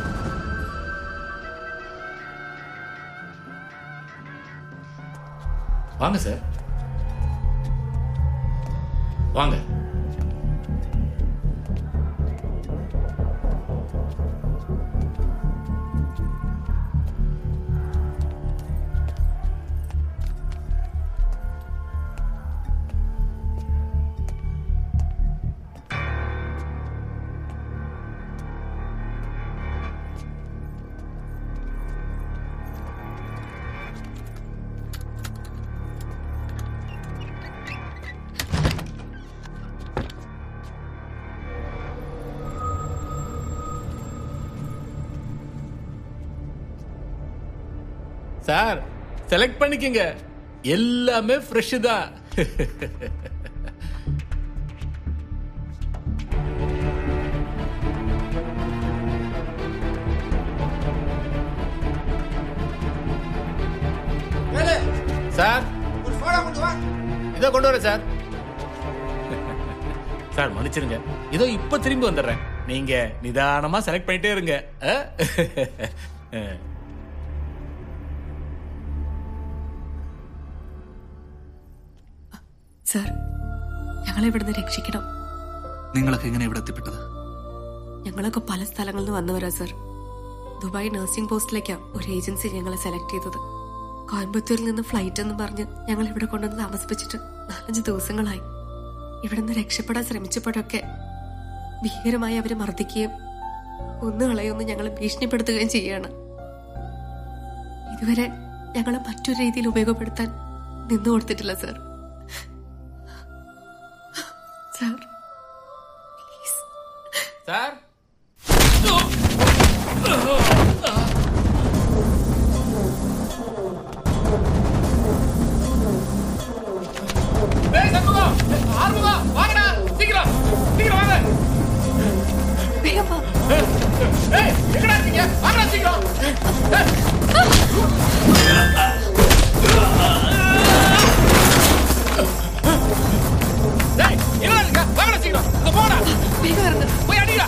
வாங்க சார் வாங்க சார் செலக்ட் பண்ணிக்கங்க எல்லாமே ஃப்ரெஷ் தான் சார் ஒரு சோடா கொண்டு வா இதோ கொண்டு வரேன் சார் சார் மன்னிச்சிருங்க இதோ இப்ப திரும்பி வந்துடுறேன் நீங்க நிதானமா செலக்ட் பண்ணிட்டே இருங்க ஆ? സർ ഞങ്ങളെ ഇവിടുന്ന് രക്ഷിക്കണം നിങ്ങളൊക്കെ എങ്ങനെ ഇവിടെ എത്തിപ്പെട്ടത് ഞങ്ങളൊക്കെ പല സ്ഥലങ്ങളിൽ നിന്ന് വന്നവരാ സർ ദുബായ് നഴ്സിംഗ് പോസ്റ്റിലേക്കാ ഒരു ഏജൻസി ഞങ്ങളെ സെലക്ട് ചെയ്തത് കോയമ്പത്തൂരിൽ നിന്ന് ഫ്ലൈറ്റ് എന്ന് പറഞ്ഞ് ഞങ്ങൾ ഇവിടെ കൊണ്ടുവന്ന് താമസിപ്പിച്ചിട്ട് നാലഞ്ച് ദിവസങ്ങളായി ഇവിടെ നിന്ന് രക്ഷപ്പെടാൻ ശ്രമിച്ചപ്പോഴൊക്കെ ഭീകരമായി അവരെ മർദ്ദിക്കുകയും കൊന്നുകളയൊന്ന് ഞങ്ങളെ ഭീഷണിപ്പെടുത്തുകയും ചെയ്യാണ് ഇതുവരെ ഞങ്ങളെ മറ്റൊരു രീതിയിൽ ഉപയോഗപ്പെടുത്താൻ നിന്നു കൊടുത്തിട്ടില്ല സർ സർ സാർ போய் அடிடா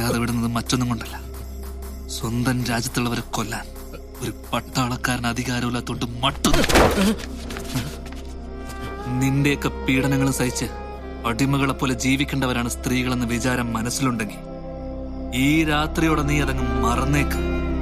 കൊല്ലാതെ വിടുന്നത് മറ്റൊന്നും കൊണ്ടല്ല സ്വന്തം രാജ്യത്തുള്ളവരെ കൊല്ലാൻ ഒരു പട്ടാളക്കാരൻ അധികാരമില്ലാത്തോണ്ട് മട്ടുന്നു നിന്റെയൊക്കെ പീഡനങ്ങൾ സഹിച്ച് അടിമകളെ പോലെ ജീവിക്കേണ്ടവരാണ് സ്ത്രീകളെന്ന വിചാരം മനസ്സിലുണ്ടെങ്കിൽ ഈ രാത്രിയോടെ നീ അതങ്ങ് മറന്നേക്ക്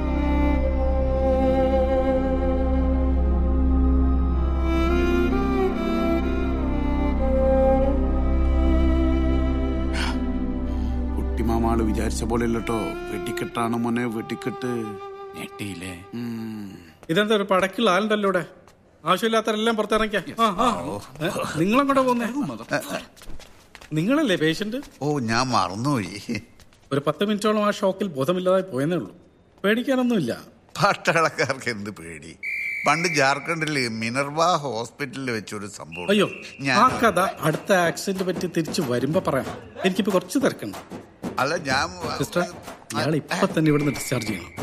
കുട്ടിമാമാള് വിചാരിച്ച പോലെ അല്ലട്ടോ വെട്ടിക്കെട്ടാണ് മോനെ വെട്ടിക്കെട്ട് ഞെട്ടിയില്ലേ ഇതെന്താ ഒരു പടക്കുള്ള ആളുണ്ടല്ലോ ഇവിടെ ആവശ്യമില്ലാത്തവരെല്ലാം പുറത്തിറങ്ങിക്കാം ആ, ആ. ഏ, നിങ്ങളെങ്ങോട്ടാ പോകുന്നേ നിങ്ങളല്ലേ പേഷ്യന്റ് ഓ ഞാൻ മറന്നുപോയി ഒരു പത്ത് മിനിറ്റോളം ആ ഷോക്കിൽ ബോധമില്ലാതായി പോയെന്നേ ഉള്ളൂ പേടിക്കാനൊന്നുമില്ല പട്ടാളക്കാർക്ക് എന്ത് പേടി പണ്ട് ജാർഖണ്ഡില് മിനർവ ഹോസ്പിറ്റലിൽ വെച്ചൊരു സംഭവം അയ്യോ ഞാൻ ആ കഥ അടുത്ത ആക്സിഡന്റ് പറ്റി തിരിച്ചു വരുമ്പോ പറയാം എനിക്കിപ്പോ കുറച്ച് തിരക്കുണ്ട് അല്ല ഞാൻ സിസ്റ്റർ ഇയാൾ ഇപ്പൊ തന്നെ ഇവിടുന്ന് ഡിസ്ചാർജ് ചെയ്യണം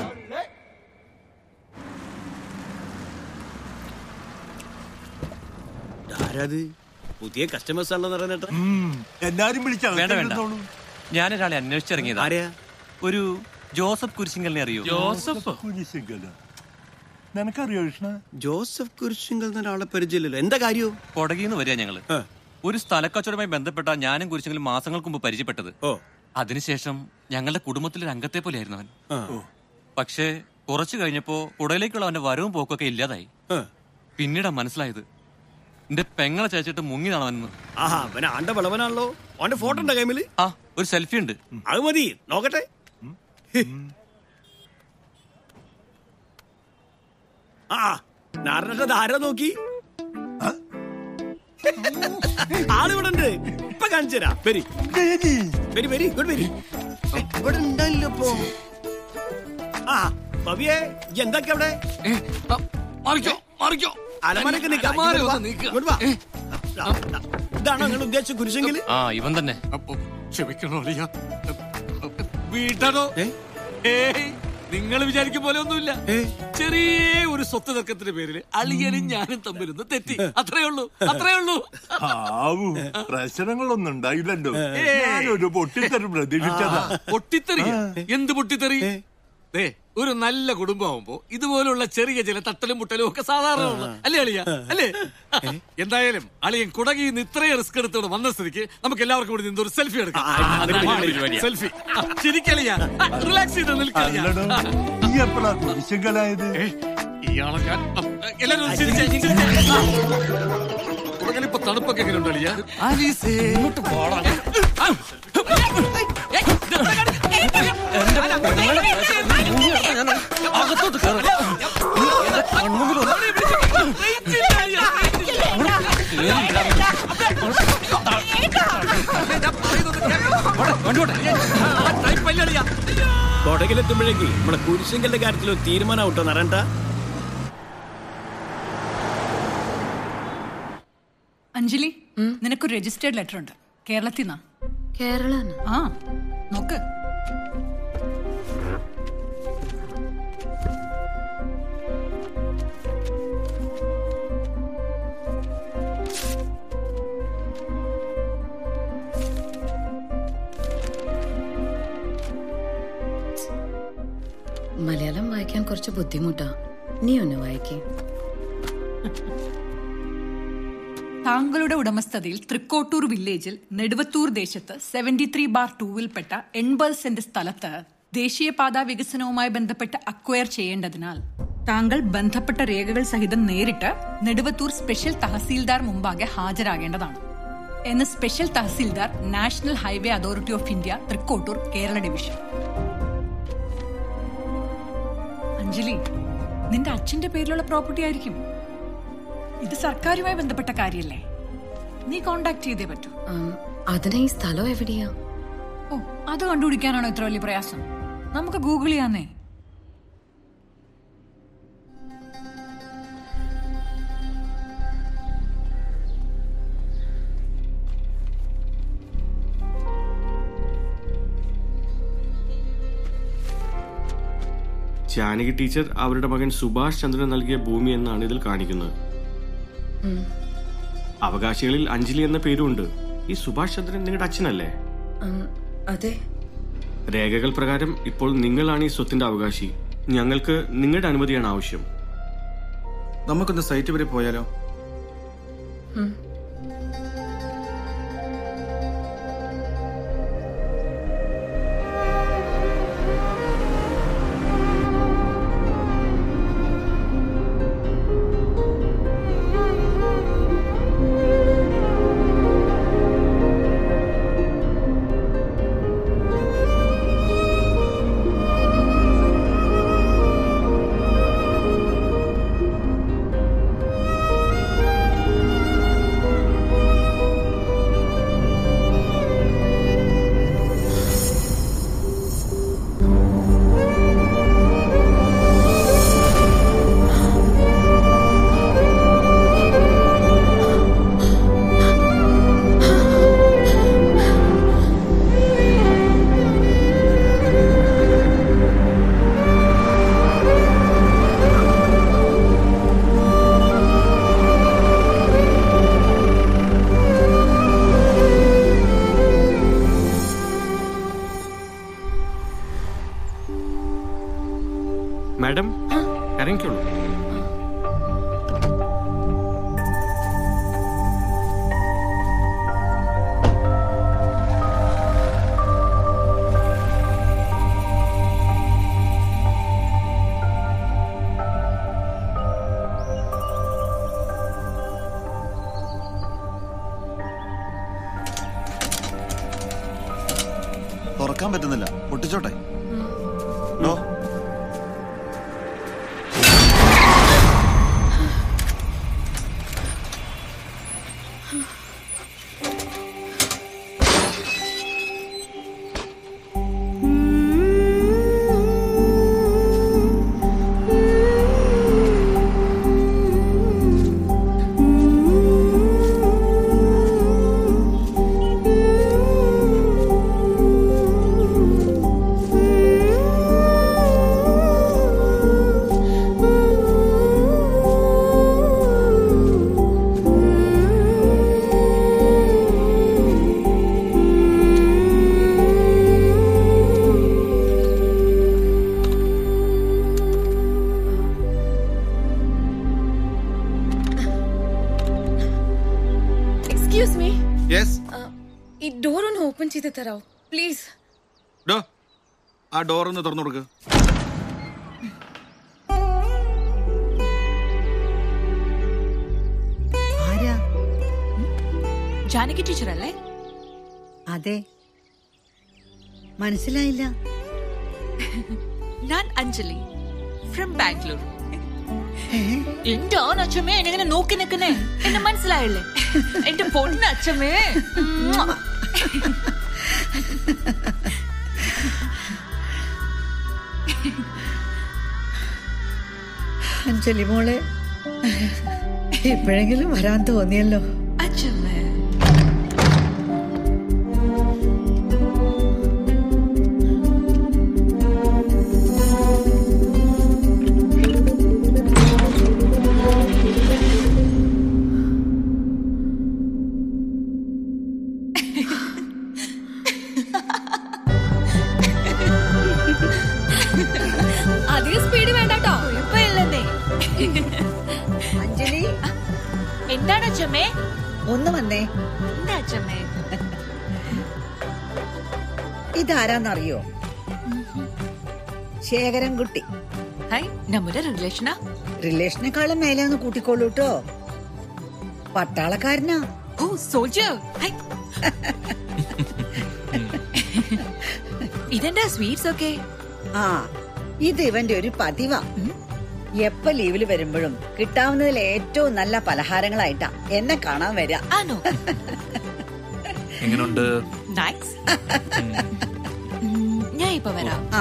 ആരാത് പുതിയ കസ്റ്റമേഴ്സ് ആണെന്ന് പറയുന്നേട്ടാ എല്ലാരും വിളിച്ചാ വേണ്ട വേണ്ട ഞാനൊരാളെ അന്വേഷിച്ചിറങ്ങിയതാ ആരെയാ ഒരു ജോസഫ് കുരിശിങ്കലിനെ അറിയോ കുരിശിങ്കല് നിനക്കറിയോ കൃഷ്ണ ജോസഫ് കുരിശിങ്കൽ എന്ന ഒരാളെ പരിചയമില്ലല്ലോ എന്താ കാര്യോ കൊടകിന്ന് വരിക ഞങ്ങള് ഒരു സ്ഥലക്കച്ചവടവുമായി ബന്ധപ്പെട്ട ഞാനും കുരിശിങ്കലും മാസങ്ങൾക്ക് മുമ്പ് പരിചയപ്പെട്ടത് അതിനുശേഷം ഞങ്ങളുടെ കുടുംബത്തിലൊരു അംഗത്തെ പോലെയായിരുന്നു അവൻ പക്ഷേ കുറച്ചു കഴിഞ്ഞപ്പോ കുടയിലേക്കുള്ള അവന്റെ വരവും പോക്കൊക്കെ ഇല്ലാതായി പിന്നീടാ മനസ്സിലായത് എന്റെ പെങ്ങളെ ചേച്ചിട്ട് മുങ്ങിയതാണ് അവനെന്ന് ആഹാ അവൻ ആണ്ട വിളവനാണല്ലോ അവന്റെ ഫോട്ടോ ഉണ്ടോ കൈമില് ആ ഒരു സെൽഫി ഉണ്ട് അത് മതി നോക്കട്ടെ ആ നാരായണ ആരാ നോക്കി ആളിവിടെ ഉണ്ട് ഇപ്പൊ കാണിച്ചു തരാം വരി വരി വരി ഇങ്ങോട്ട് വരി ഏ, ഇവിടെ ഉണ്ടല്ലോ ഇപ്പൊ ആ ഭവിയെ ഇജ്ജ് എന്തൊക്കെ അവിടെ മാറിക്കോ മാറിക്കോ അലമാരൊക്കെ നിൽക്കാം അലമാര ഇങ്ങോട്ട് വാ. ഒന്ന് നീക്കുക. ഇങ്ങോട്ട് വാ. ദാ, ദാ. ഇതാണോ നിങ്ങൾ ഉദ്ദേശിച്ച കുരിശെങ്കിൽ ആ ഇവൻ തന്നെ ക്ഷമിക്കണോ അളിയ വീട്ടാണോ ഏയ് നിങ്ങൾ വിചാരിക്കും പോലെ ഒന്നുമില്ല ചെറിയ ഒരു സ്വത്ത് തർക്കത്തിന്റെ പേരിൽ അളിയനും ഞാനും തമ്മിലൊന്ന് തെറ്റി അത്രേ ഉള്ളൂ അത്രേ ഉള്ളൂ ആവു പ്രശ്നങ്ങളൊന്നും ഉണ്ടായില്ലല്ലോ ഏയ്. ഞാനൊരു പൊട്ടിത്തെറി പ്രതീക്ഷിച്ചതാ പൊട്ടിത്തെറി എന്ത് പൊട്ടിത്തെറി ദേ ഒരു നല്ല കുടുംബമാകുമ്പോ ഇതുപോലുള്ള ചെറിയ ചില തട്ടലും മുട്ടലും ഒക്കെ സാധാരണ ഉള്ള അല്ലേ അളിയ അല്ലേ എന്തായാലും അളിയൻ കുടകി നിന്ന് ഇത്രയും റിസ്ക് എടുത്തോണ്ട് വന്ന സ്ഥിതിക്ക് നമുക്ക് എല്ലാവർക്കും കൂടി നിന്ന് ഒരു സെൽഫി എടുക്കാം സെൽഫി ശരിക്കളിയ റിലാക്സ് ചെയ്ത് നിൽക്കളിയ ഈ എപ്പോഴാ കുരിശിങ്കലായത് ഇയാളെ ഞാൻ എല്ലാരും ഒന്ന് ചിരിച്ചേ, ചിരിച്ചേ. കുടകിലിപ്പോ തണുപ്പൊക്കെ എങ്ങനെ ഉണ്ട് അളിയ ആലീസേ ഇങ്ങോട്ട് പോടാ അകത്തോട്ട് കയറി കൊടകിലെത്തുമ്പോഴേക്ക് നമ്മുടെ കുരിശെങ്കലിന്റെ കാര്യത്തിൽ ഒരു തീരുമാനം ഔട്ടോ നാരായണ അഞ്ജലി നിനക്കൊരു രജിസ്റ്റേർഡ് ലെറ്റർ ഉണ്ട് കേരളത്തിൽ നിന്നാ കേരള ആ നോക്ക് മലയാളം വായിക്കാൻ കുറച്ച് ബുദ്ധിമുട്ടാ നീ ഒന്ന് വായിക്കേ താങ്കളുടെ ഉടമസ്ഥതയിൽ തൃക്കോട്ടൂർ വില്ലേജിൽ നെടുവത്തൂർ ദേശത്ത് സെവന്റി ത്രീ ബാർ ടൂവിൽപ്പെട്ട എൺപത് സെന്റ് സ്ഥലത്ത് ദേശീയപാതാ വികസനവുമായി ബന്ധപ്പെട്ട് അക്വയർ ചെയ്യേണ്ടതിനാൽ താങ്കൾ ബന്ധപ്പെട്ട രേഖകൾ സഹിതം നേരിട്ട് നെടുവത്തൂർ സ്പെഷ്യൽ തഹസീൽദാർ മുമ്പാകെ ഹാജരാകേണ്ടതാണ് എന്ന് special tahsildar National Highway Authority of India Thrikkottoor Kerala division Anjali നിന്റെ അച്ഛന്റെ പേരിലുള്ള പ്രോപ്പർട്ടി ആയിരിക്കും ഇത് സർക്കാരുമായി ബന്ധപ്പെട്ട കാര്യല്ലേ നീ കോണ്ടാക്ട് ചെയ്തേ പറ്റൂ അതിന് ഈ സ്ഥലം എവിടെയാ ഓ അത് കണ്ടുപിടിക്കാനാണോ ഇത്ര വലിയ പ്രയാസം നമുക്ക് ഗൂഗിൾ ചെയ്യാന്നേ ജാനകി ടീച്ചർ അവരുടെ മകൻ സുഭാഷ് ചന്ദ്രൻ നൽകിയ ഭൂമി എന്നാണ് ഇതിൽ കാണിക്കുന്നത് ഉം. അവകാശികളിൽ അഞ്ജലി എന്ന പേരുണ്ട് ഈ സുഭാഷ് ചന്ദ്രൻ നിങ്ങളുടെ അച്ഛനല്ലേ ഉം, അതെ രേഖകൾ പ്രകാരം ഇപ്പോൾ നിങ്ങളാണ് ഈ സ്വത്തിന്റെ അവകാശി ഞങ്ങൾക്ക് നിങ്ങളുടെ അനുമതിയാണ് ആവശ്യം നമുക്കൊന്ന് സൈറ്റ് വരെ പോയാലോ മാഡം ഇറങ്ങിക്കോളൂ തുറക്കാൻ പറ്റുന്നില്ല പൊട്ടിച്ചോട്ടെ ഡോ എക്സ്ക്യൂസ് മീ യെസ് ഈ ഡോർ ഒന്ന് ഓപ്പൺ ചെയ്ത് തരാമോ പ്ലീസ് ഡോ ആ ഡോർ ഒന്ന് തുറന്നു കൊടുക്ക് ആരാ ജാനകി ടീച്ചർ അല്ലേ അതെ മനസ്സിലായില്ല ഞാൻ അഞ്ജലി ഫ്രം ബാംഗ്ലൂർ എന്താണ് അച്ഛമ്മേ എന്നെ ഇങ്ങനെ നോക്കി നിൽക്കുന്നേ എന്നെ മനസ്സിലായില്ലേ എന്റെ പൊണ്ണ് അച്ഛമ്മേ ഉമ്മുവ. അഞ്ജലി മോളെ ഇപ്പോഴെങ്കിലും വരാൻ തോന്നിയല്ലോ അച്ഛമ്മേ അധികം സ്പീഡ് വേണ്ട കേട്ടോ കുഴപ്പമില്ലെന്നേ അഞ്ജലി എന്താണ് അച്ഛമ്മേ ഒന്ന് വന്നേ എന്താ അച്ഛമ്മേ ഇതാരാന്നറിയോ ശേഖരൻകുട്ടി ഹായ് നമ്മുടെ റിലേഷനാ റിലേഷനെക്കാളും മേലെന്ന് കൂട്ടിക്കോളൂ കേട്ടോ പട്ടാളക്കാരനാ ഓ സോൾജർ ഹായ് ഇതെന്താ സ്വീറ്റ്സ് ഒക്കെ ആ ഇത് ഇവന്റെ ഒരു പതിവാ എപ്പ ലീവില് വരുമ്പോഴും കിട്ടാവുന്നതിൽ ഏറ്റവും നല്ല പലഹാരങ്ങളായിട്ടാ എന്നെ കാണാൻ വരിക ആണോ എങ്ങനുണ്ട് നൈസ് ഞാൻ ഇപ്പൊ വരാം ആ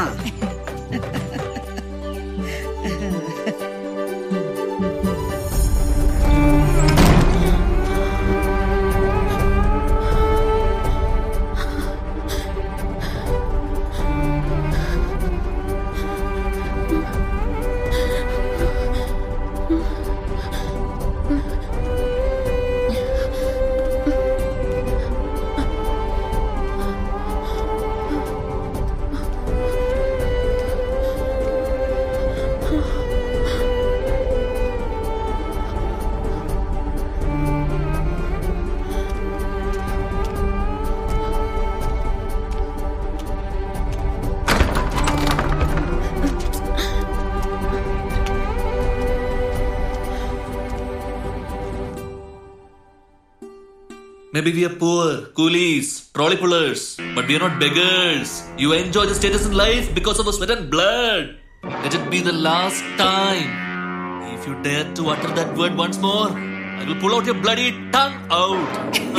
Maybe we are poor, coolies, trolley pullers, but we are not beggars. You enjoy the status in life because of our sweat and blood. Let it be the last time. If you dare to utter that word once more, I will pull out your bloody tongue out.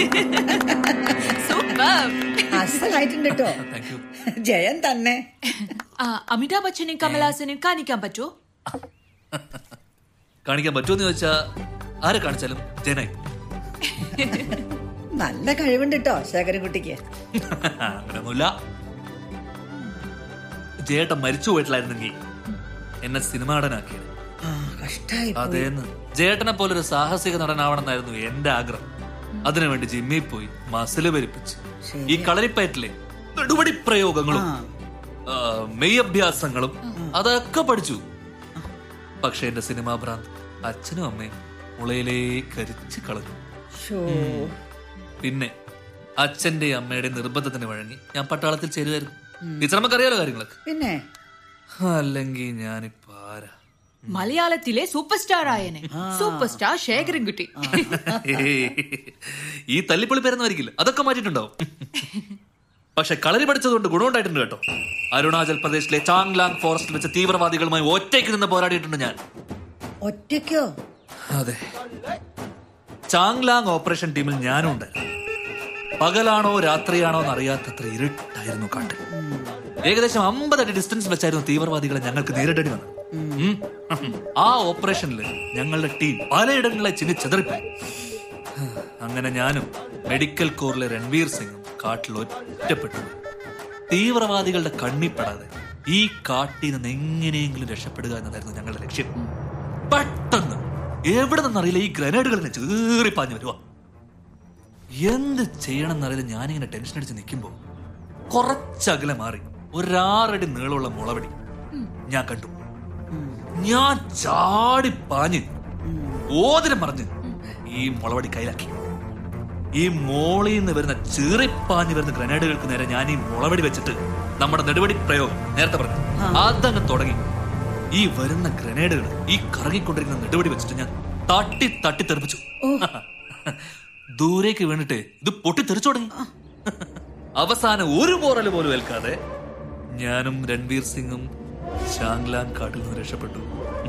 അസലായിട്ടുണ്ട് കേട്ടോ ജയൻ തന്നെ ആ, അമിതാഭ് ബച്ചനും കമലഹാസനും കാണിക്കാൻ പറ്റുമോ കാണിക്കാൻ പറ്റുമെന്ന് ചോദിച്ചാ ആരെ കാണിച്ചാലും ജനായി നല്ല കഴിവുണ്ട് കേട്ടോ ശേഖരൻകുട്ടിക്ക് അങ്ങനെയൊന്നുമില്ല ജേട്ടൻ മരിച്ചു പോയിട്ടില്ലായിരുന്നെങ്കിൽ എന്നെ സിനിമ നടനാക്കിയത് കഷ്ടായി അതേന്ന് ജേട്ടനെ പോലൊരു സാഹസിക നടനാവണമെന്നായിരുന്നു എന്റെ ആഗ്രഹം അതിനുവേണ്ടി ജിമ്മിൽ പോയി മസില് പെരുപ്പിച്ച് ഈ കളരിപ്പയറ്റിലെ നെടുപടി പ്രയോഗങ്ങളും ആ, മെയ് അഭ്യാസങ്ങളും അതൊക്കെ പഠിച്ചു പക്ഷെ എന്റെ സിനിമാ ഭ്രാന്ത് അച്ഛനും അമ്മയും മുളയിലേക്ക് കരിച്ച് കളഞ്ഞു ശോ. പിന്നെ അച്ഛന്റെ അമ്മയുടെ നിർബന്ധത്തിന് വഴങ്ങി ഞാൻ പട്ടാളത്തിൽ ചേരുമായിരുന്നു ടീച്ചറമ്മക്ക് അറിയാലോ കാര്യങ്ങളൊക്കെ പിന്നെ അല്ലെങ്കിൽ ഞാനിപ്പോ ആരാ മലയാളത്തിലെ സൂപ്പർ സ്റ്റാർ ആയനെ സൂപ്പർ സ്റ്റാർ ശേഖരൻകുട്ടി ഏയ്. ഈ തല്ലിപ്പൊളി പേരൊന്നുമായിരിക്കില്ല അതൊക്കെ മാറ്റിയിട്ടുണ്ടാവും പക്ഷെ കളരി പഠിച്ചതുകൊണ്ട് ഗുണമുണ്ടായിട്ടുണ്ട് കേട്ടോ അരുണാചൽ പ്രദേശിലെ ചാങ്ലാങ് ഫോറസ്റ്റിൽ വെച്ച് തീവ്രവാദികളുമായി ഒറ്റയ്ക്ക് നിന്ന് പോരാടിയിട്ടുണ്ട് ഞാൻ ഒറ്റയ്ക്കോ അതെ ചാങ്ലാങ് ഓപ്പറേഷൻ ടീമിൽ ഞാനും ഉണ്ടായിരുന്നു പകലാണോ രാത്രിയാണോ എന്ന് അറിയാത്തത്ര ഇരുട്ടായിരുന്നു കാട്ടിൽ ഏകദേശം അമ്പത് അടി ഡിസ്റ്റൻസ് വെച്ചായിരുന്നു തീവ്രവാദികളെ ഞങ്ങൾക്ക് നേരിടേണ്ടി വന്നത് ഉം. ആ ഓപ്പറേഷനിൽ ഞങ്ങളുടെ ടീം പലയിടങ്ങളിലെ ചിന്നി ചെതറിപ്പോയി അങ്ങനെ ഞാനും മെഡിക്കൽ കോറിലെ രൺവീർ സിംഗും കാട്ടിൽ ഒറ്റപ്പെട്ടു തീവ്രവാദികളുടെ കണ്ണിപ്പെടാതെ ഈ കാട്ടിൽ നിന്ന് എങ്ങനെയെങ്കിലും രക്ഷപ്പെടുക എന്നതായിരുന്നു ഞങ്ങളുടെ ലക്ഷ്യം പെട്ടെന്ന് എവിടെ നിന്നറിയില്ല ഈ ഗ്രനേഡുകൾ ഇങ്ങനെ ചീറിപ്പാഞ്ഞു വരുവാ എന്ത് ചെയ്യണമെന്നറിയില്ല ഞാനിങ്ങനെ ടെൻഷൻ അടിച്ച് നിൽക്കുമ്പോ കുറച്ചകലെ മാറി ഒരാറടി നീളമുള്ള മുളവടി ഞാൻ കണ്ടു ഞാൻ ചാടി പാഞ്ഞ് ഓതിരം പറഞ്ഞ് ഈ മുളവടി കയ്യിലാക്കി ഈ മോളിൽ നിന്ന് വരുന്ന ചീറിപ്പാഞ്ഞ് വരുന്ന ഗ്രനേഡുകൾക്ക് നേരെ ഞാൻ ഈ മുളവടി വെച്ചിട്ട് നമ്മുടെ നെടുവടി പ്രയോഗം നേരത്തെ പറഞ്ഞു അതങ്ങ് തുടങ്ങി ഈ വരുന്ന ഗ്രനേഡുകൾ ഈ കറങ്ങിക്കൊണ്ടിരിക്കുന്ന നെടുവടി വെച്ചിട്ട് ഞാൻ തട്ടി തട്ടി തെറിപ്പിച്ചു ദൂരേക്ക് വീണിട്ട് ഇത് പൊട്ടിത്തെറിച്ചു തുടങ്ങി അവസാനം ഒരു പോറല് പോലും ഏൽക്കാതെ ഞാനും രൺവീർ സിംഗും ഷാങ്ലാങ് കാട്ടിൽ നിന്ന് രക്ഷപ്പെട്ടു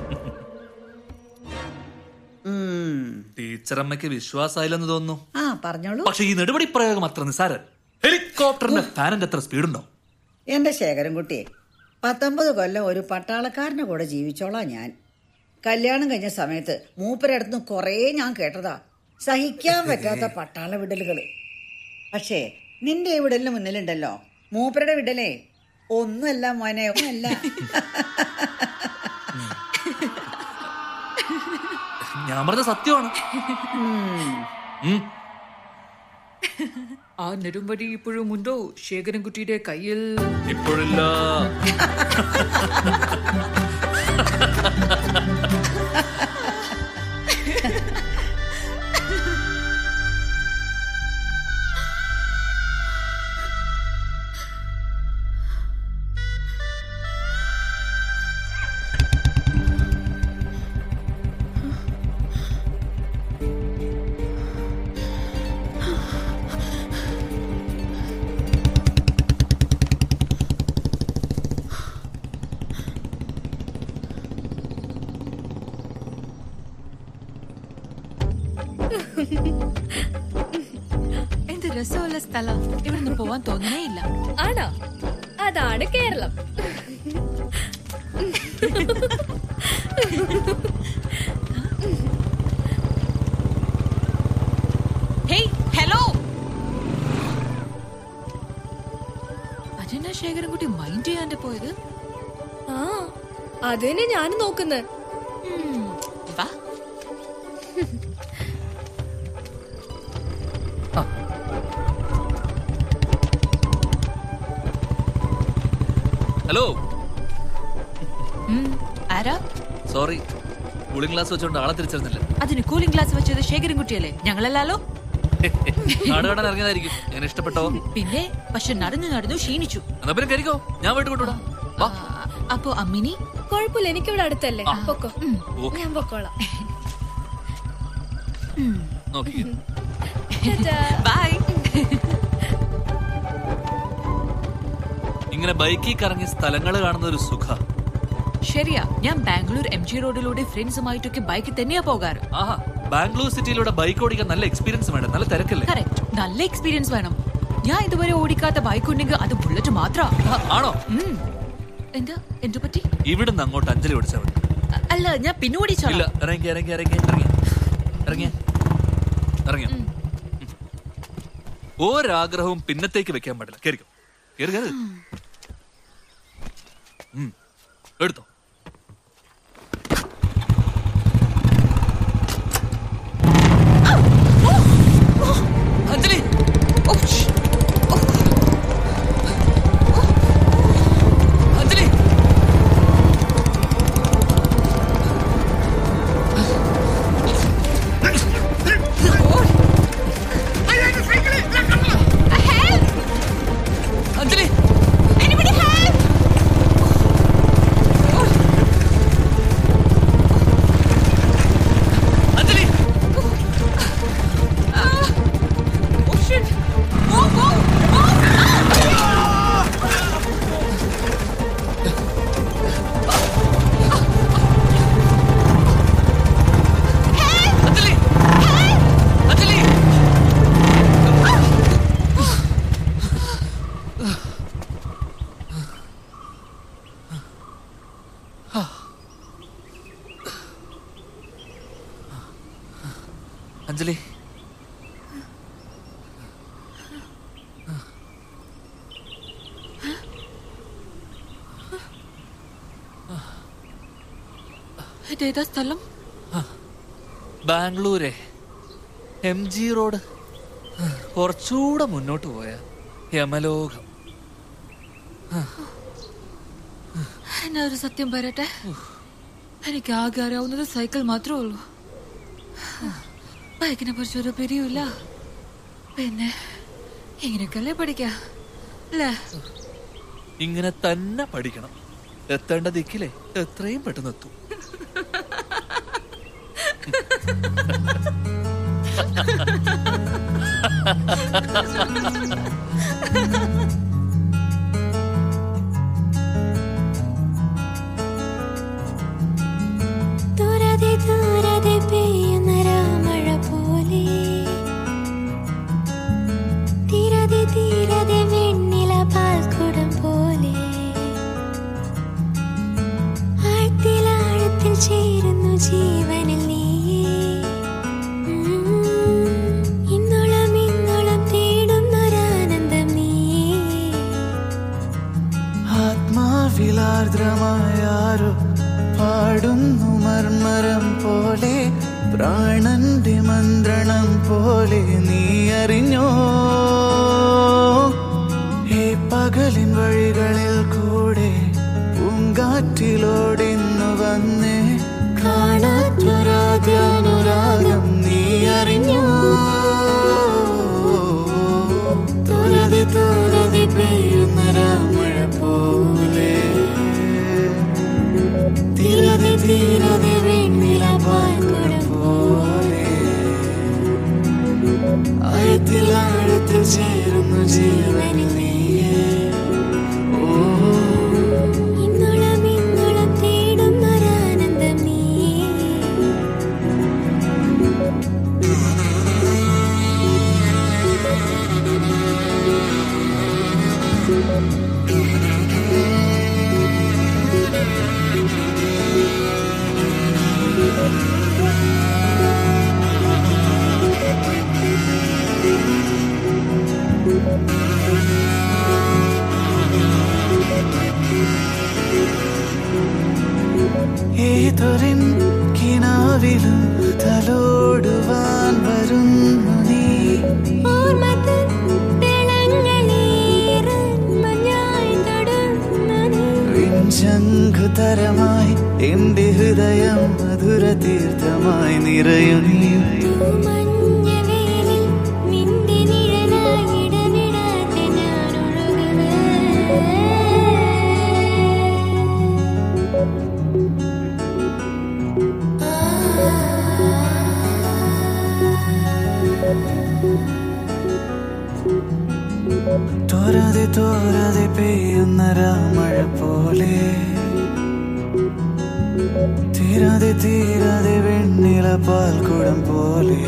ഉം. ടീച്ചറമ്മയ്ക്ക് വിശ്വാസമായില്ലെന്ന് തോന്നുന്നു ആ പറഞ്ഞോളൂ പക്ഷെ ഈ നെടുപടി പ്രയോഗം അത്ര നിസാരൻ ഹെലികോപ്റ്ററിന്റെ ഫാനിന്റെ അത്ര സ്പീഡുണ്ടോ എന്റെ ശേഖരൻകുട്ടിയെ പത്തൊമ്പത് കൊല്ലം ഒരു പട്ടാളക്കാരന്റെ കൂടെ ജീവിച്ചോളാം ഞാൻ കല്യാണം കഴിഞ്ഞ സമയത്ത് മൂപ്പരടുത്ത് കുറേ ഞാൻ കേട്ടതാ സഹിക്കാൻ പറ്റാത്ത പട്ടാള വിടലുകള് പക്ഷേ നിന്റെ ഈ വിടലിന് മുന്നിലുണ്ടല്ലോ മൂപ്പരുടെ വിടലേ ഒന്നുമല്ല മോനെ ഒന്നുമല്ല ഞാൻ പറഞ്ഞ സത്യമാണ് ഉം. ആ നെടുമ്പടി ഇപ്പോഴും ഉണ്ടോ ശേഖരൻകുട്ടിയുടെ കയ്യിൽ ഇപ്പോഴില്ല എന്ത് രസമുള്ള സ്ഥലം ഇവിടുന്ന് പോവാൻ തോന്നണേ ഇല്ല ആണോ അതാണ് കേരളം ഹേയ് ഹലോ അതെന്നാ ശേഖരൻകുട്ടി മൈൻഡ് ചെയ്യാണ്ട് പോയത് ആ അത് തന്നെ ഞാനും നോക്കുന്നത് വാ ഹലോ ഉം, ആരാ സോറി കൂളിംഗ് ഗ്ലാസ് വെച്ചോണ്ട് ആളെ തിരിച്ചറിഞ്ഞില്ല അതിന് കൂളിംഗ് ഗ്ലാസ് വെച്ചത് ശേഖരൻകുട്ടിയല്ലേ ഞങ്ങളല്ലാലോ നാട് കാണാൻ ഇറങ്ങിയതായിരിക്കും ഞാൻ ഇഷ്ടപ്പെട്ടോ പിന്നെ പക്ഷെ നടന്നു നടന്നു ക്ഷീണിച്ചു എന്നാ പിന്നെ കരിക്കോ ഞാൻ വീട്ടിൽ കൊണ്ടുവിടാം വാ അപ്പോ അമ്മിനി കുഴപ്പമില്ല എനിക്കിവിടെ അടുത്തല്ലേ പൊക്കോ ഓക്കേ. ഞാൻ പൊക്കോളാം നോക്കി ടാറ്റാ. ബൈ ഇങ്ങനെ ബൈക്കിൽ കറങ്ങി സ്ഥലങ്ങൾ കാണുന്ന ഒരു സുഖ ശരിയാ ഞാൻ ബാംഗ്ലൂർ എം ജി റോഡിലൂടെ ഫ്രണ്ട്സുമായിട്ടൊക്കെ ബൈക്കിൽ തന്നെയാ പോകാറ് ആഹാ ബാംഗ്ലൂർ സിറ്റിയിലൂടെ ബൈക്ക് ഓടിക്കാൻ നല്ല എക്സ്പീരിയൻസ് വേണം നല്ല തിരക്കല്ലേ കറക്റ്റ് നല്ല എക്സ്പീരിയൻസ് വേണം ഞാൻ ഇതുവരെ ഓടിക്കാത്ത ബൈക്ക് ഉണ്ടെങ്കിൽ അത് ബുള്ളറ്റ് മാത്ര ആണോ എന്താ എന്തു പറ്റി ഇവിടുന്ന് അങ്ങോട്ട് അഞ്ജലി ഓടിച്ചാൽ മതി അ- അല്ല ഞാൻ പിന്നെ ഇല്ല ഓടിച്ചോളാം ഇറങ്ങി ഇറങ്ങി ഇറങ്ങി ഇറങ്ങി ഇറങ്ങി ഇറങ്ങിയോ ഒരാഗ്രഹവും പിന്നത്തേക്ക് വെക്കാൻ പാടില്ല കേറിക്കോ കേറി കേറി ഉം. എടുത്തോ അഞ്ജലി അഞ്ജലി അഞ്ജലി അഞ്ജലി അഞ്ജലി അഞ്ജലി അഞ്ജലി ഇതേതാ സ്ഥലം ബാംഗ്ലൂരെ എം ജി റോഡ് കുറച്ചുകൂടെ മുന്നോട്ട് പോയ യമലോകം എന്നാ ഒരു സത്യം പറയട്ടെ എനിക്ക് ആകെ അറിയാവുന്നത് സൈക്കിൾ മാത്രമേ ഉള്ളൂ ബൈക്കിനെ കുറിച്ച് ഒരു പിരിയില്ല പിന്നെ ഇങ്ങനെയൊക്കെയല്ലേ പഠിക്കാ അല്ലേ ഇങ്ങനെ തന്നെ പഠിക്കണം എത്തേണ്ട ദിക്കിലെ എത്രയും പെട്ടെന്ന് എത്തും ദൂരതെ ദൂരതെ പെയ്യുന്ന രാമഴ പോലെ തീരതെ തീരതെ വെണ്ണില പാൽക്കുടം പോലെ ആഴത്തിൽ ആഴത്തിൽ ചേരുന്നു ജീവനിൽ നീയേ ഉം. ഇന്നോളം ഇന്നോളം തേടുന്നൊരാനന്ദം നീയേ ആത്മാവിലാർദ്രമായാരോ പാടുന്നു മർമരം പോലെ പ്രാണന്റെ മന്ത്രണം പോലെ നീ അറിഞ്ഞോ ഹേ പകലിൻ വഴികളിൽ കൂടെ പൂങ്കാറ്റിലോടിന്നു വന്നേ കാണാത്തൊരാദ്യാനുരാഗം നീ അറിഞ്ഞോ തോരതി തോരതി പെയ്യുന്ന രാമഴ പോലെ തീരതി തീരതി വെണ്ണില പാൽക്കുട പോലെ ആഴത്തിൽ ആഴത്തിൽ ചേരുന്നു ജീവനിൽ നീയേ ഓ ഇന്നോളം ഇന്നോളം തേടുന്നൊരാനന്ദം നീയേ ഏതൊരിൻ കിനാവിലും തലോടുവാൻ വരുന്നു നീ ഓർമ്മതൻ തിളങ്ങളേറെ മഞ്ഞായി തൊടുന്നു നീ. വിഞ്ചങ്കുതരമായി എന്റെ ഹൃദയം മധുര തീർത്ഥമായി നിറയും നീ മഞ്ഞവേലിൽ നിന്റെ നിഴലായി ഇടവിടാതെ ഞാൻ ഒഴുകവേ. തോരാതെ തോരാ തീരാതെ പെയ്യുന്ന രാമഴ പോലെ തീരാതെ തീരാതെ വെണ്ണില പാൽക്കുടം പോലെ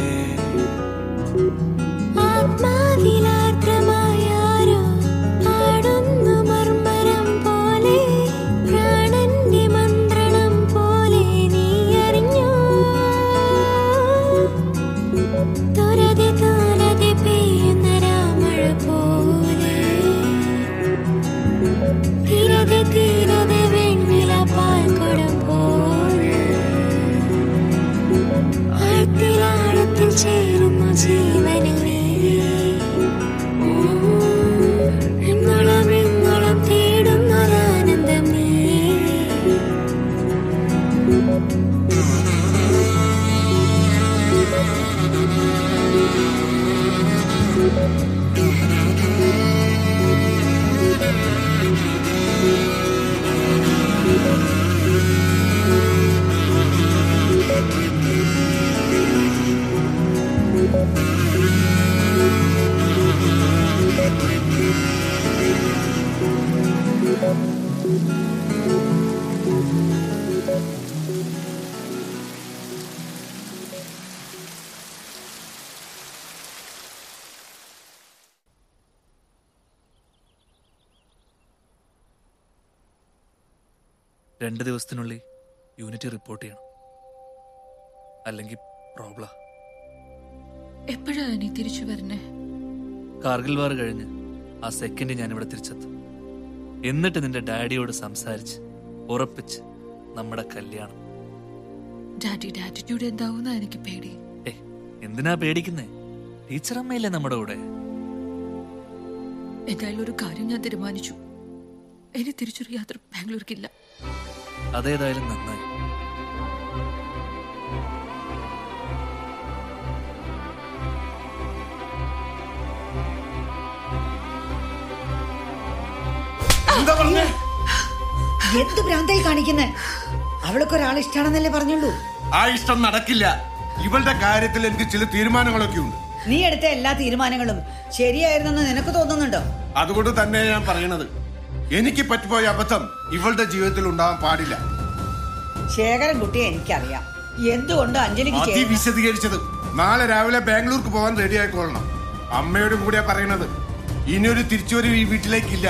ആത്മാവിലാർദ്രമായാരോ പാടുന്നു മർമ്മരം പോലെ പ്രാണന്റെ മന്ത്രണം പോലെ നീ അറിഞ്ഞോ തോരാതെ തോരാതെ പെയ്യുന്ന രാമഴ പോലെ തീരാതെ തീരാതെ വെണ്ണില പാൽക്കുടം പോലെ ആഴത്തിലാഴത്തിൽ ചേരുന്നു ജീവനിൽ നീ എന്നോളം എന്നോളം തേടുന്നൊരാനന്ദം നീ രണ്ട് ദിവസത്തിനുള്ളിൽ യൂണിറ്റ് റിപ്പോർട്ട് ചെയ്യണം അല്ലെങ്കിൽ പ്രോബ്ല എപ്പോഴാ നീ തിരിച്ചു വരുന്നേ കാർഗിൽ വാർ കഴിഞ്ഞ് ആ സെക്കൻഡ് ഞാൻ ഇവിടെ തിരിച്ചെത്തും എന്നിട്ട് നിന്റെ ഡാഡിയോട് സംസാരിച്ച് ഉറപ്പിച്ച് നമ്മുടെ കല്യാണം ഡാഡിയുടെ ആറ്റിറ്റ്യൂഡ് എന്താവുന്ന എനിക്ക് പേടി ഏ എന്തിനാ പേടിക്കുന്നേ ടീച്ചർ അമ്മയില്ലേ നമ്മുടെ കൂടെ എന്തായാലും ഒരു കാര്യം ഞാൻ തീരുമാനിച്ചു ഇനി തിരിച്ചൊരു യാത്ര ബാംഗ്ലൂർക്കില്ല അതേതായാലും നന്നായി എന്താ പറഞ്ഞേ എന്ത് ഭ്രാന്തായി കാണിക്കുന്നേ അവൾക്ക് ഒരാൾ ഇഷ്ടാണെന്നല്ലേ പറഞ്ഞുള്ളൂ ആ ഇഷ്ടം നടക്കില്ല ഇവളുടെ കാര്യത്തിൽ എനിക്ക് ചില തീരുമാനങ്ങളൊക്കെ ഉണ്ട് നീ എടുത്ത എല്ലാ തീരുമാനങ്ങളും ശരിയായിരുന്നെന്ന് നിനക്ക് തോന്നുന്നുണ്ടോ അതുകൊണ്ട് തന്നെ ഞാൻ പറയണത് എനിക്ക് പറ്റിപ്പോയ അബദ്ധം ഇവളുടെ ജീവിതത്തിൽ ഉണ്ടാവാൻ പാടില്ല ശേഖരൻ കുട്ടിയെ എനിക്കറിയാം എന്തുകൊണ്ട് അഞ്ജലിക്ക് അതി ചേരുന്ന- വിശദീകരിച്ചത് നാളെ രാവിലെ ബാംഗ്ലൂർക്ക് പോകാൻ റെഡി ആയിക്കൊള്ളണം അമ്മയോടും കൂടിയാ പറയണത് ഇനിയൊരു തിരിച്ചുവരവ് ഈ വീട്ടിലേക്കില്ല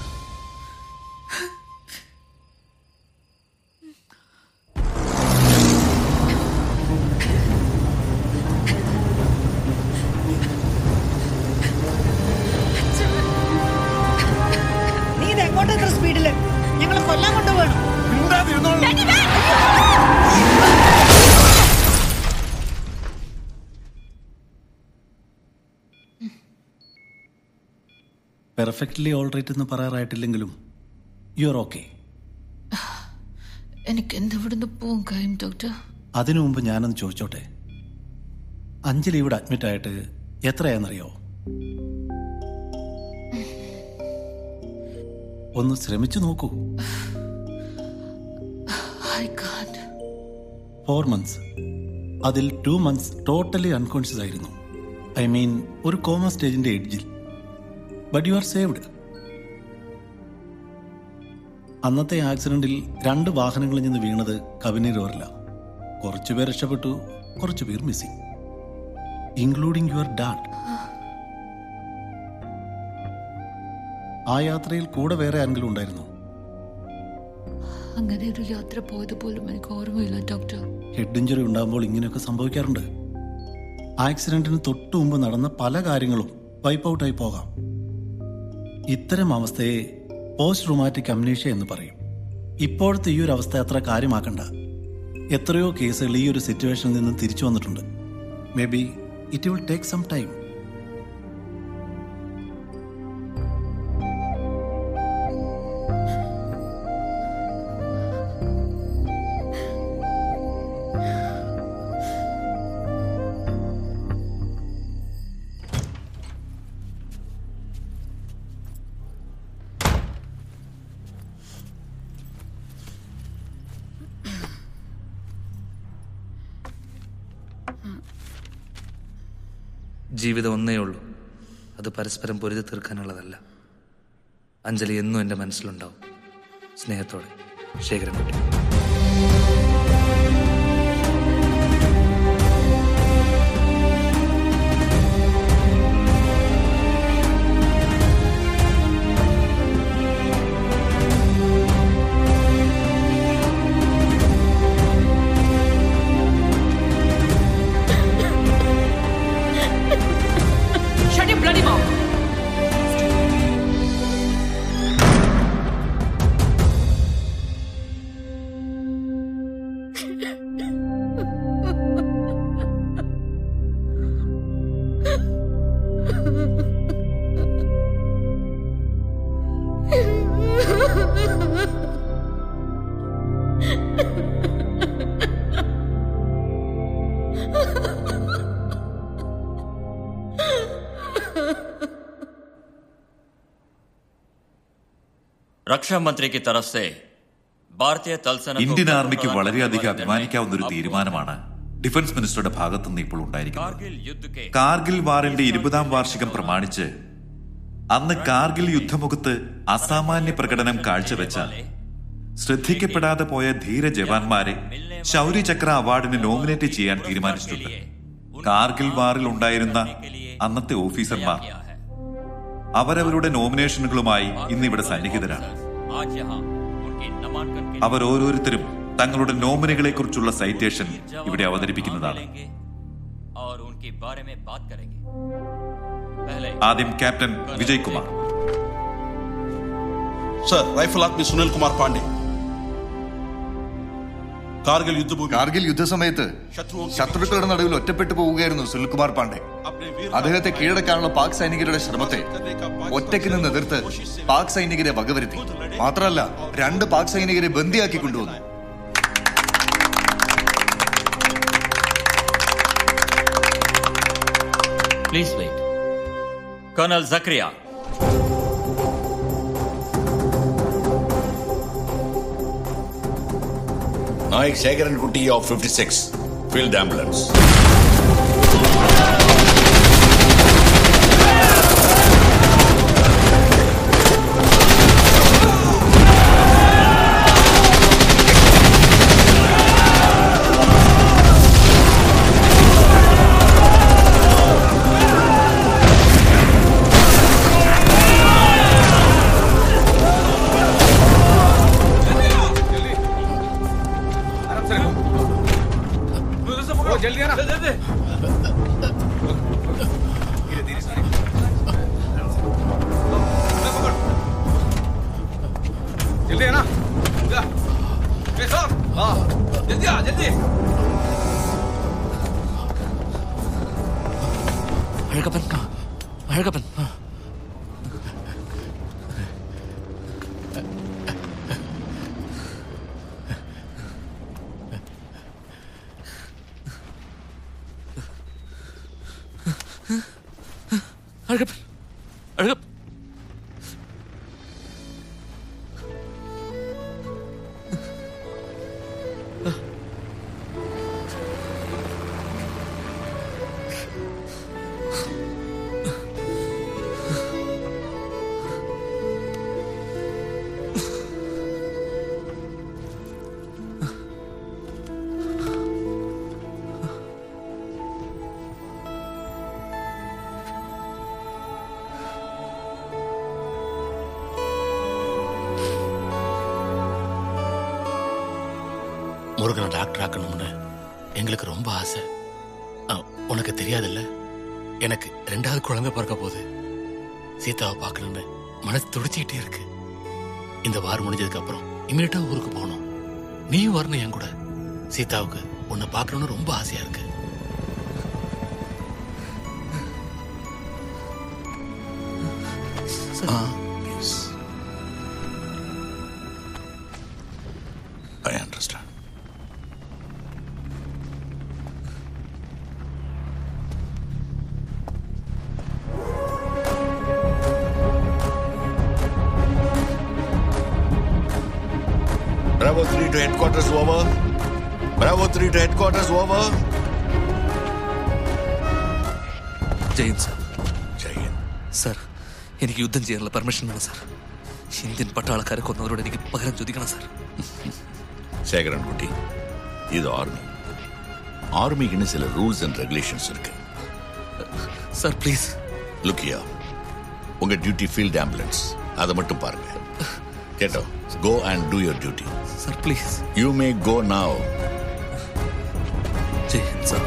നീ ഇത് എങ്ങോട്ടാ ഇത്ര സ്പീഡില് ഞങ്ങളെ കൊല്ലാൻ കൊണ്ടുപോകണം പെർഫെക്റ്റ്ലി ഓൾ റൈറ്റ് എന്ന് പറയാറായിട്ടില്ലെങ്കിലും യു ആർ ഓക്കെ എനിക്ക് എന്തിവിടുന്ന് പോകാൻ കഴിയും ഡോക്ടർ അതിനു മുമ്പ് ഞാനൊന്ന് ചോദിച്ചോട്ടെ അഞ്ജലി ഇവിടെ അഡ്മിറ്റ് ആയിട്ട് എത്രയാണെന്നറിയോ ഒന്ന് ശ്രമിച്ചു നോക്കൂ ഐ കാണ്ട് ഫോർ മന്ത്സ് അതിൽ ടു മന്ത്സ് ടോട്ടലി അൺകോൺഷ്യസ് ആയിരുന്നു ഐ മീൻ ഒരു കോമ സ്റ്റേജിന്റെ എഡ്ജിൽ ബട്ട് യു ആർ സേവ്ഡ് അന്നത്തെ ആക്സിഡന്റിൽ രണ്ട് വാഹനങ്ങളിൽ നിന്ന് വീണത് കവിനീരോറില്ല കുറച്ചുപേർ രക്ഷപ്പെട്ടു കുറച്ചുപേർ മിസ്സിംഗ് ഇൻക്ലൂഡിംഗ് യുവർ ഡാഡ് ആ യാത്രയിൽ കൂടെ വേറെ ആരെങ്കിലും ഉണ്ടായിരുന്നു അങ്ങനെ ഒരു യാത്ര പോയത് പോലും എനിക്ക് ഓർമ്മയില്ല ഡോക്ടർ ഹെഡ് ഇഞ്ചുറി ഉണ്ടാകുമ്പോൾ ഇങ്ങനെയൊക്കെ സംഭവിക്കാറുണ്ട് ആക്സിഡന്റിന് തൊട്ടു മുമ്പ് നടന്ന പല കാര്യങ്ങളും വൈപ്പ് ഔട്ടായി പോകാം ഇത്തരം അവസ്ഥയെ പോസ്റ്റ് റൊമാറ്റിക് അമ്നീഷ്യ എന്ന് പറയും ഇപ്പോഴത്തെ ഈ ഒരു അവസ്ഥ അത്ര കാര്യമാക്കണ്ട എത്രയോ കേസുകൾ ഈ ഒരു സിറ്റുവേഷനിൽ നിന്ന് തിരിച്ചു വന്നിട്ടുണ്ട് maybe it will take some time ജീവിതം ഒന്നേ ഉള്ളൂ അത് പരസ്പരം പൊരുതി തീർക്കാനുള്ളതല്ല അഞ്ജലി എന്നും എൻ്റെ മനസ്സിലുണ്ടാവും സ്നേഹത്തോടെ Sekharankutty Shut your bloody mouth! रक्षा मंत्री की तरफ से भारतीय थल सेना को ഇന്ത്യൻ गौरव ആർമിക്ക് प्रदान വളരെയധികം करने वाले അഭിമാനിക്കാവുന്ന ഒരു തീരുമാനമാണ് ഡിഫൻസ് മിനിസ്റ്ററുടെ ഭാഗത്തുനിന്ന് ഇപ്പോൾ ഉണ്ടായിരിക്കുന്നത് कारगिल युद्ध के കാർഗിൽ വാറിന്റെ ഇരുപതാം വാർഷികം പ്രമാണിച്ച് അന്ന് കാർഗിൽ യുദ്ധമുഖത്ത് അസാമാന്യ പ്രകടനം കാഴ്ചവെച്ച ശ്രദ്ധിക്കപ്പെടാതെ പോയ ധീര ജവാന്മാരെ ശൗര്യചക്ര അവാർഡിന് നോമിനേറ്റ് ചെയ്യാൻ തീരുമാനിച്ചിട്ടുണ്ട് കാർഗിൽ വാറിൽ ഉണ്ടായിരുന്ന അന്നത്തെ ഓഫീസർമാർ അവരവരുടെ നോമിനേഷനുകളുമായി ഇന്ന് ഇവിടെ സന്നിഹിതരാണ് आज यहाँ उनके नामांकन के അവർ ഓരോരുത്തരും തങ്ങളുടെ നോമിനികളെ കുറിച്ചുള്ള സൈറ്റേഷൻ ഇവിടെ അവതരിപ്പിക്കുന്നതാണ് और उनके बारे में बात करेंगे पहले ആദ്യം captain Vijay Kumar sir rifle army Sunil Kumar Pandey Kargil യുദ്ധഭൂമി കാർഗിൽ യുദ്ധസമയത്ത് ശത്രുക്കളുടെ നടുവിൽ ഒറ്റപ്പെട്ടു പോവുകയായിരുന്നു സുനിൽകുമാർ പാണ്ഡെ അദ്ദേഹത്തെ കീഴടക്കാനുള്ള പാക് സൈനികരുടെ ശ്രമത്തെ ഒറ്റയ്ക്ക് നിന്ന് എതിർത്ത് പാക് സൈനികരെ വകവരുത്തി മാത്രമല്ല രണ്ട് പാക് സൈനികരെ ബന്ദിയാക്കി കൊണ്ടുവന്നു please wait colonel Zakariya Naik Shekharan Kutty of fifty six field ambulance ओ जल्दी आना जल्दी जल्दी आना जा ए सर हाँ जल्दी आ जल्दी അഴകപ്പൻ അഴകപ്പൻ ആ. അഴകപ്പൻ അഴകപ്പൻ முருகனை டாக்டர் ஆக்கணும்னு எங்களுக்கு ரொம்ப ஆசை ஆ, உனக்கு தெரியாதுல்ல எனக்கு ரெண்டாவது குழந்தை பிறக்க போகுது சீதாவை பார்க்கணும்னு மனசு துடிச்சிக்கிட்டே இருக்கு இந்த வாரம் முடிஞ்சதுக்கு அப்புறம் இமீடியட்டா ஊருக்கு போகணும் நீயும் வரணும் என் கூட சீதாவுக்கு உன்னை பார்க்கணும்னு ரொம்ப ஆசையா இருக்கு I understand. Bravo 3 to headquarters over. Bravo 3 to headquarters over. Jayan sir Jayan sir എനിക്ക് യുദ്ധം ചെയ്യാനുള്ള പെർമിഷൻ വേണം സാർ ഇന്ത്യൻ പട്ടാളക്കാരെ കൊന്നവരോട് എനിക്ക് പകരം ചോദിക്കണം സാർ சேகரன் குட்டி இது ஆர்மி ஆர்மிக்குன்னு சில ரூல்ஸ் அண்ட் ரெகுலேஷன்ஸ் இருக்கு சார் ப்ளீஸ் லுக்கியா உங்க டியூட்டி ஃபீல்ட் ஆம்புலன்ஸ் அதை மட்டும் பாருங்க கேட்டோ go and do your duty sir please you may go now Jai Hind sir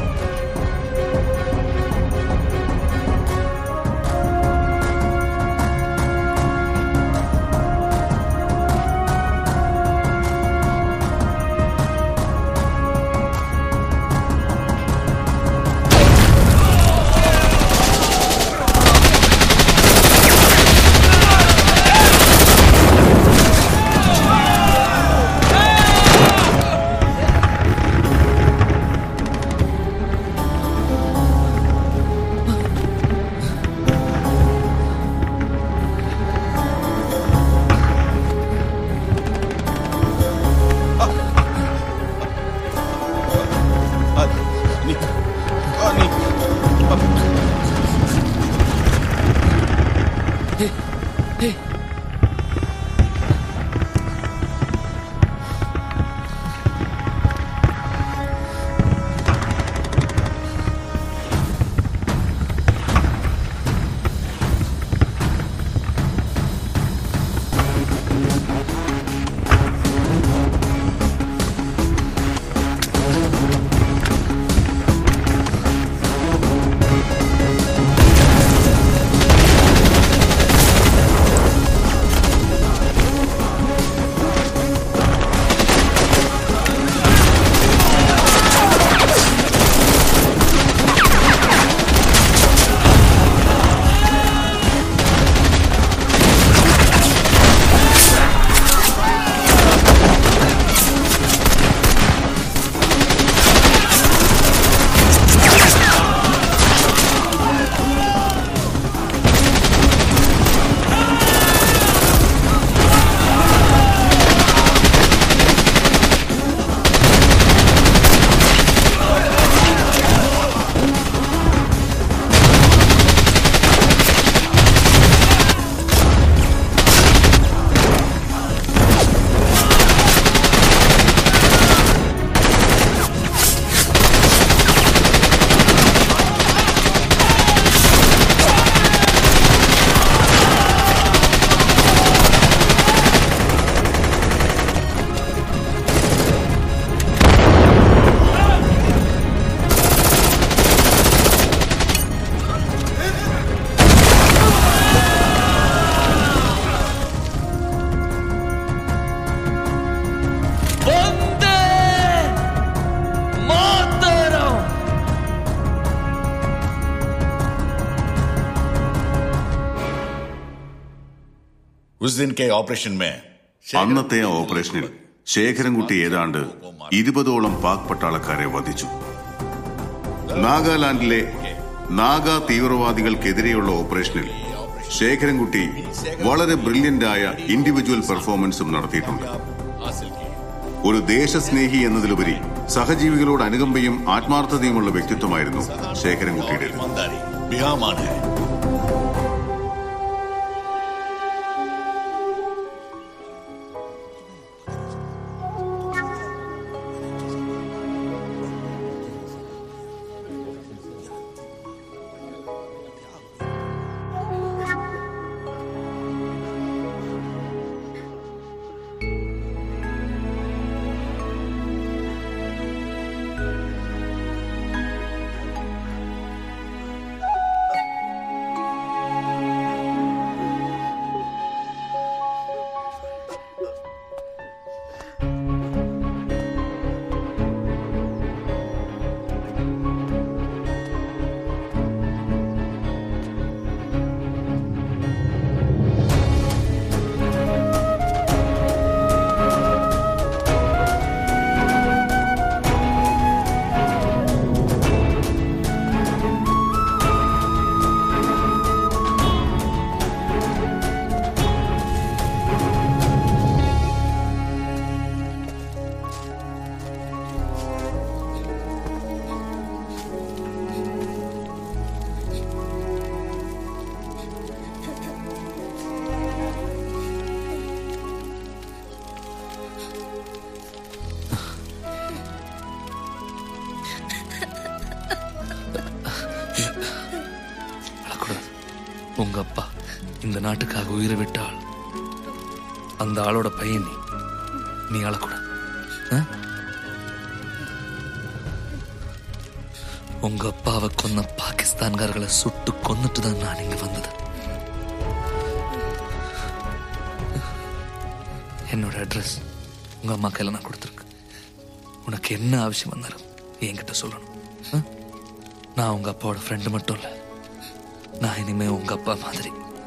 उस दिन के ऑपरेशन में അന്നത്തെ ആ ഓപ്പറേഷനിൽ ശേഖരൻകുട്ടി ഏതാണ്ട് ഇരുപതോളം പാക് പട്ടാളക്കാരെ വധിച്ചു നാഗാലാൻഡിലെ നാഗ തീവ്രവാദികൾക്കെതിരെയുള്ള ഓപ്പറേഷനിൽ ശേഖരൻകുട്ടി വളരെ ബ്രില്യന്റായ ഇൻഡിവിജ്വൽ പെർഫോമൻസും നടത്തിയിട്ടുണ്ട് ഒരു ദേശസ്നേഹി എന്നതിലുപരി സഹജീവികളോട് അനുകമ്പയും ആത്മാർത്ഥതയുമുള്ള വ്യക്തിത്വമായിരുന്നു ശേഖരൻകുട്ടിയുടേത് बेहामान है இந்த நாட்டுக்காக உயிரை விட்ட ஆள் அந்த ஆளோட பையன் நீ நீ அழக்கூடாது ஆ? உங்க அப்பாவை கொன்ன பாகிஸ்தான்காரர்களை சுட்டு கொன்னுட்டு தான் நான் இங்க வந்தது என்னோட அட்ரஸ் உங்க அம்மா கையில நான் கொடுத்துருக்கு உனக்கு என்ன ஆവശ്யம் வந்தாலும் என்கிட்ட சொல்லணும் ஆ? நான் உங்க அப்பாவோட ஃப்ரெண்டு மட்டும் இல்ல நான் இனிமே உங்க அப்பா மாதிரி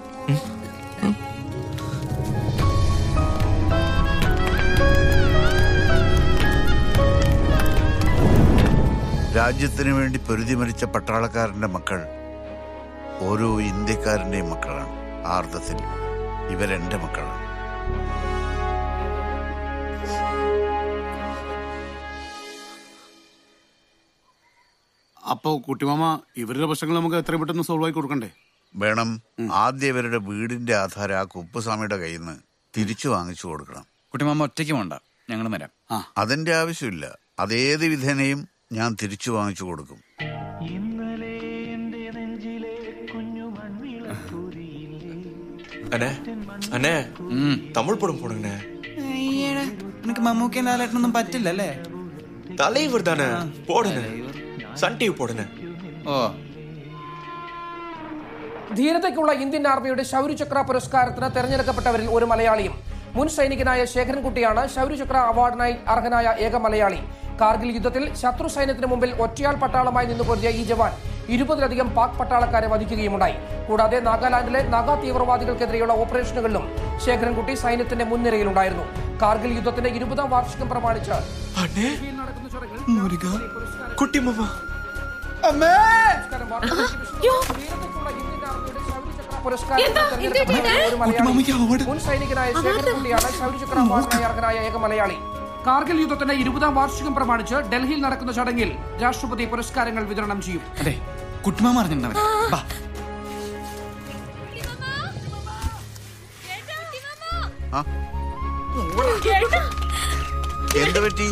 രാജ്യത്തിനു വേണ്ടി പൊരുതി മരിച്ച പട്ടാളക്കാരന്റെ മക്കൾ ഓരോ ഇന്ത്യക്കാരന്റെയും മക്കളാണ് ആ അർത്ഥത്തിൽ ഇവരെന്റെ മക്കളാണ് അപ്പൊ കുട്ടിമാമ ഇവരുടെ പ്രശ്നങ്ങൾ നമുക്ക് എത്രയും പെട്ടെന്ന് സോൾവ് ആയി കൊടുക്കണ്ടേ വേണം ആദ്യം ഇവരുടെ വീടിന്റെ ആധാരം ആ കുപ്പുസ്വാമിയുടെ കയ്യിൽ നിന്ന് തിരിച്ചു വാങ്ങിച്ചു കൊടുക്കണം കുട്ടിമാമ ഒറ്റയ്ക്ക് വേണ്ട ഞങ്ങൾ വരാം അതിന്റെ ആവശ്യമില്ല അതേത് വിധേനയും ഞാൻ തിരിച്ചു വാങ്ങിച്ചു കൊടുക്കും அண்ணே அண்ணே தமிழ் படம் போடுங்கண்ணே നിനക്ക് മമ്മൂക്കയും ലാലേട്ടനൊന്നും പറ്റില്ലല്ലേ தலைவர் தானே போடுங்க சன் டிவி போடுங்க ഓ ധീരതയ്ക്കുള്ള ഇന്ത്യൻ ആർമിയുടെ ശൗര്യചക്ര പുരസ്കാരത്തിന് തെരഞ്ഞെടുക്കപ്പെട്ടവരിൽ ഒരു മലയാളിയും മുൻ സൈനികനായ ശേഖരൻകുട്ടിയാണ് ശൗര്യചക്ര അവാർഡിനായി അർഹനായ ഏക മലയാളി കാർഗിൽ യുദ്ധത്തിൽ ശത്രു സൈന്യത്തിന് മുമ്പിൽ ഒറ്റയാൾ പട്ടാളമായി നിന്നുപൊരുതിയ ഈ ജവാൻ ഇരുപതിലധികം പാക് പട്ടാളക്കാരെ വധിക്കുകയുമുണ്ടായി കൂടാതെ നാഗാലാൻഡിലെ നാഗാ തീവ്രവാദികൾക്കെതിരെയുള്ള ഓപ്പറേഷനുകളിലും ശേഖരൻകുട്ടി സൈന്യത്തിന്റെ മുൻനിരയിലുണ്ടായിരുന്നു കാർഗിൽ യുദ്ധത്തിന്റെ ഇരുപതാം വാർഷികം പ്രമാണിച്ച് குட்டி மாமா മുൻ സൈനികനായ ശേഖരൻകുട്ടിയാണ് ശൗര്യചക്ര അവാർഡിനായി അർഹനായ ഏക മലയാളി കാർഗിൽ യുദ്ധത്തിന്റെ ഇരുപതാം വാർഷികം പ്രമാണിച്ച് ഡൽഹിയിൽ നടക്കുന്ന ചടങ്ങിൽ രാഷ്ട്രപതി പുരസ്കാരങ്ങൾ വിതരണം ചെയ്യും അതെ കുട്ടിമാമ അറിഞ്ഞിട്ടുണ്ടവരെ ബാ എന്ത് പറ്റി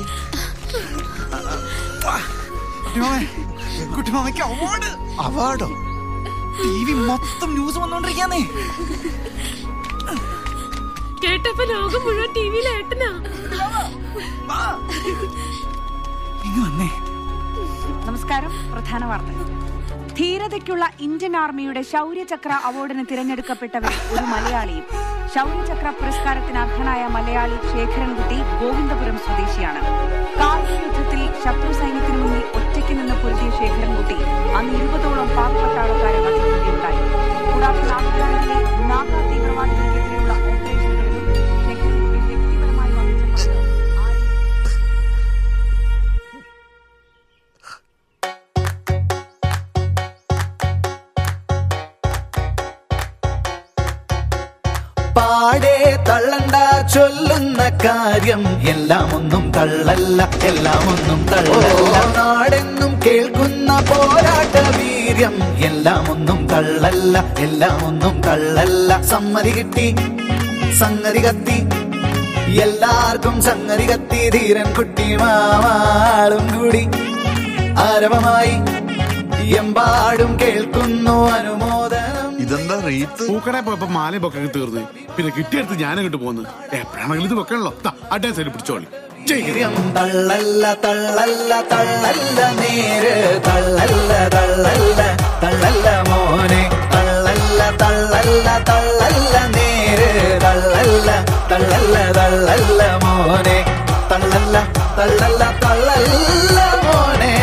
കുട്ടിമാമേ കുട്ടിമാമയ്ക്ക് അവാർഡ് അവാർഡോ ടി വി മൊത്തം ന്യൂസ് വന്നോണ്ടിരിക്കാന്നേ കേട്ടപ്പോ ലോകം മുഴുവൻ ടിവിയിലേട്ടനാ ഇങ്ങ് വന്നേ നമസ്കാരം പ്രധാന വാർത്തകൾ ധീരതയ്ക്കുള്ള ഇന്ത്യൻ ആർമിയുടെ ശൗര്യചക്ര അവാർഡിന് തിരഞ്ഞെടുക്കപ്പെട്ടവരിൽ ഒരു മലയാളിയും ശൗര്യചക്ര പുരസ്കാരത്തിന് അർഹനായ മലയാളി ശേഖരൻകുട്ടി ഗോവിന്ദപുരം സ്വദേശിയാണ് കാർഗിൽ യുദ്ധത്തിൽ ശത്രു സൈന്യത്തിന് മുന്നിൽ ഒറ്റയ്ക്ക് നിന്ന് പൊരുതിയ ശേഖരൻകുട്ടി അന്ന് ഇരുപതോളം പാക് പട്ടാളക്കാരെ വധിക്കുകയുണ്ടായി കൂടാതെ നാഗാലാൻഡിലെ നാഗാ തീവ്രവാദികൾക്കെതിരെയുള്ള ഓപ്പറേഷനുകളിലും ശേഖരൻകുട്ടി വ്യക്തിപരമായി വഹിച്ച പങ്ക് ആരെയും പാടെ തള്ളണ്ട ചൊല്ലുന്ന കാര്യം എല്ലാം ഒന്നും തള്ളല്ല എല്ലാം ഒന്നും തള്ളല്ല നാടെന്നും കേൾക്കുന്ന പോരാട്ട വീര്യം എല്ലാം ഒന്നും തള്ളല്ല എല്ലാം ഒന്നും തള്ളല്ല സമ്മതി കിട്ടി സംഗതി കത്തി എല്ലാവർക്കും സംഗതി കത്തി ധീരൻ കുട്ടി മാവാളും കൂടി ആരവമായി എമ്പാടും കേൾക്കുന്നു അനുമോദനം ഇതെന്താ റീത്ത് പൂക്കടെ പോയപ്പോ മാല പൊക്കെ തീർന്ന് പിന്നെ കിട്ടിയെടുത്ത് ഞാൻ അങ്ങോട്ട് പോന്ന് എപ്പോഴാണെങ്കിലും ഇത് വെക്കണല്ലോ അഡ്വാൻസ് ആയിട്ട് പിടിച്ചോളി ധൈര്യം തള്ളല്ല തള്ളല്ല തള്ളല്ല നേര് തള്ളല്ല തള്ളല്ല തള്ളല്ല മോനെ തള്ളല്ല തള്ളല്ല തള്ളല്ല നേര് തള്ളല്ല തള്ളല്ല തള്ളല്ല മോനെ തള്ളല്ല തള്ളല്ല തള്ളല്ല മോനെ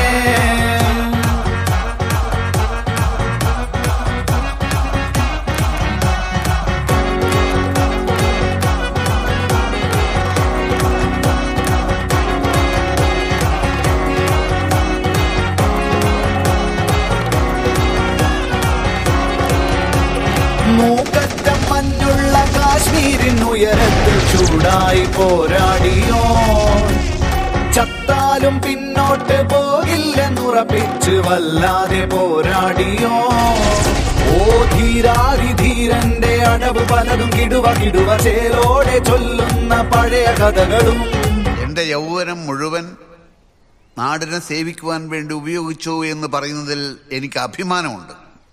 മൂക്കറ്റം മഞ്ഞുള്ള കാശ്മീരിനുയരത്തിൽ ചൂടായി പോരാടിയോ ചത്താലും പിന്നോട്ട് പോകില്ലെന്നുറപ്പിച്ച് വല്ലാതെ പോരാടിയോ ഓ ധീരാതിധീരന്റെ അടവ് പലതും കിടുവ കിടുവ ചേലോടെ ചൊല്ലുന്ന പഴയ കഥകളും എന്റെ യൗവനം മുഴുവൻ നാടിനെ സേവിക്കുവാൻ വേണ്ടി ഉപയോഗിച്ചു എന്ന് പറയുന്നതിൽ എനിക്ക് അഭിമാനമുണ്ട്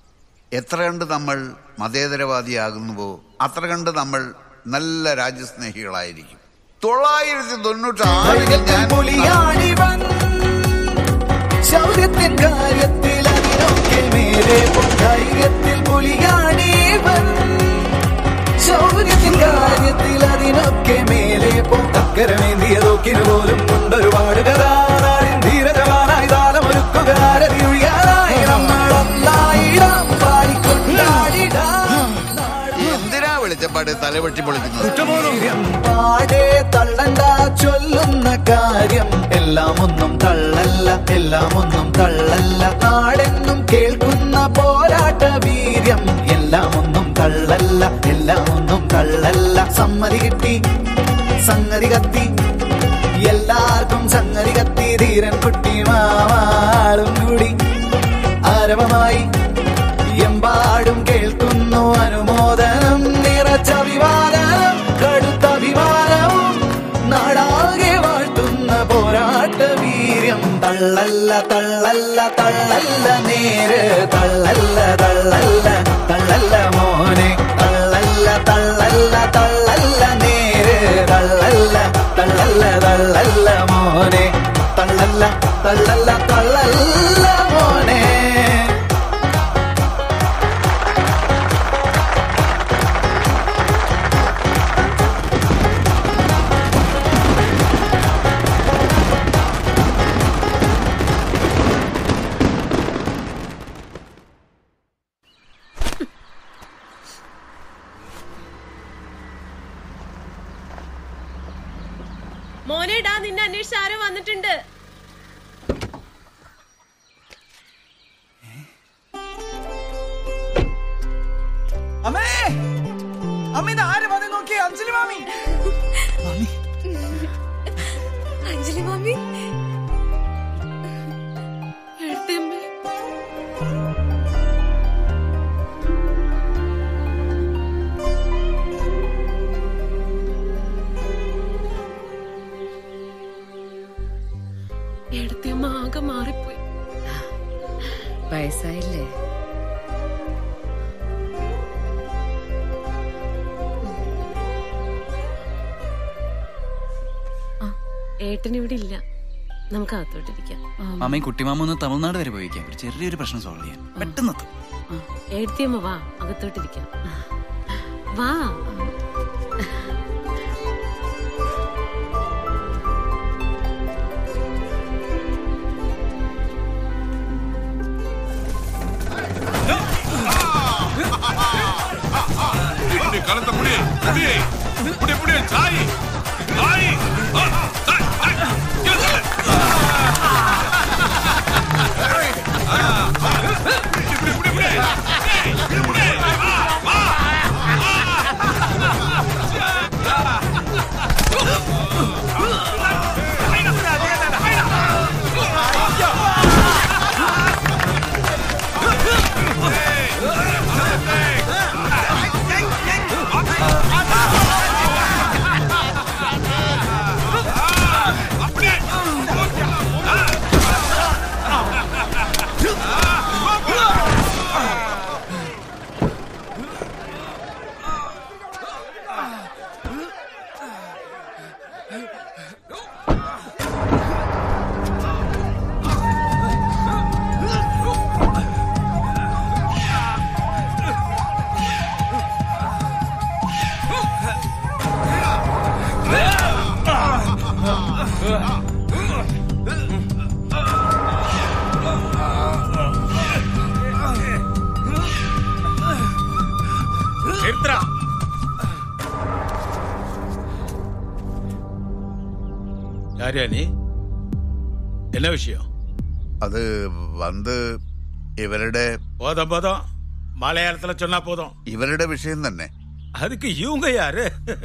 എത്ര കണ്ട് നമ്മൾ മതേതരവാദിയാകുന്നുവോ അത്ര കണ്ട് നമ്മൾ നല്ല രാജ്യസ്നേഹികളായിരിക്കും തൊള്ളായിരത്തി തൊണ്ണൂറ്റി ധൈര്യത്തിൽ പുലിയാണിവൻ ശൗര്യത്തിൻ കാര്യത്തിൽ അതിനൊക്കെ മേലെ പോ- ധൈര്യത്തിൽ പുലിയാണിവൻ ശൗര്യത്തിൻ കാര്യത്തിൽ അതിനൊക്കെ മേലെ പോ അക്കരമേന്തിയ തോക്കിന് പോലും ഉണ്ടൊരുപാട് കഥാനാടിൻ ധീരജവാനായി താലമൊരുക്കുകാരതി ഒഴിയാനായി നമ്മൾ ഒന്നായിടാം പാടിക്കൊണ്ടാടിടാം എന്തിനാ വെളിച്ചപ്പാട് തലവെട്ടി പൊളിക്കുന്നത് കുറ്റബോധം പാടെ തള്ളണ്ട ചൊല്ലുന്ന കാര്യം എല്ലാം ഒന്നും തള്ളല്ല എല്ലാം ഒന്നും തള്ളല്ല നാടെന്നും കേൾക്കുന്ന പോരാട്ട വീര്യം എല്ലാം ഒന്നും തള്ളല്ല എല്ലാം ഒന്നും തള്ളല്ല സമ്മതി കിട്ടി സംഗതി കത്തി എല്ലാവർക്കും സംഗതി കത്തി ധീരൻ കുട്ടി മാവാളും കൂടി ആരവമായി എമ്പാടും കേൾക്കുന്നു അനുമോദനം നിറച്ച അഭിവാദനം കടുത്ത അഭിമാനവും നാടാകെ വാഴ്ത്തുന്ന പോരാട്ട വീര്യം തള്ളല്ല തള്ളല്ല തള്ളല്ല നേര് തള്ളല്ല തള്ളല്ല തള്ളല്ല മോനെ തള്ളല്ല തള്ളല്ല തള്ളല്ല നേര് തള്ളല്ല തള്ളല്ല തള്ളല്ല മോനെ തള്ളല്ല തള്ളല്ല തള്ളല്ല മോനെ മോനേടാ നിന്നെ അന്വേഷിച്ച് ആരോ വന്നിട്ടുണ്ട് അമ്മേ അമ്മ ഇത് ആര് വന്ന് നോക്കിയേ അഞ്ജലി മാമി അഞ്ജലി മാമി എടുത്തമ്മേ എടുത്തമ്മ ആകെ മാറിപ്പോയി വയസ്സായില്ലേ ഏട്ടൻ ഇവിടെ ഇല്ല നമുക്ക് അകത്തോട്ടിരിക്കാം മാമയും കുട്ടിമാമ ഒന്ന് തമിഴ്നാട് വരെ പോയിക്കാം ഒരു ചെറിയൊരു പ്രശ്നം സോൾവ് ചെയ്യാൻ പെട്ടെന്ന് എത്തും എഴുത്തിയമ്മ വാ അകത്തോട്ടിരിക്കാം വാ இப்படி கலந்த முடி முடி இப்படி இப்படி சாய் சாய் ஆ, சாய், சாய். கீழே தள்ளு. ஆ, ஆ. இப்படி, இப்படி, இப்படி. ஏய், இப்படி, வா, வா. நிறுத்துறா யாரியா நீ என்ன விஷயம் അത് വന്ന് ഇവരുടെ போதும் போதும் மலையாளத்துல சொன்னா போதும் ഇവരുടെ വിഷയം തന്നെ அதுக்கு இவங்க யாரு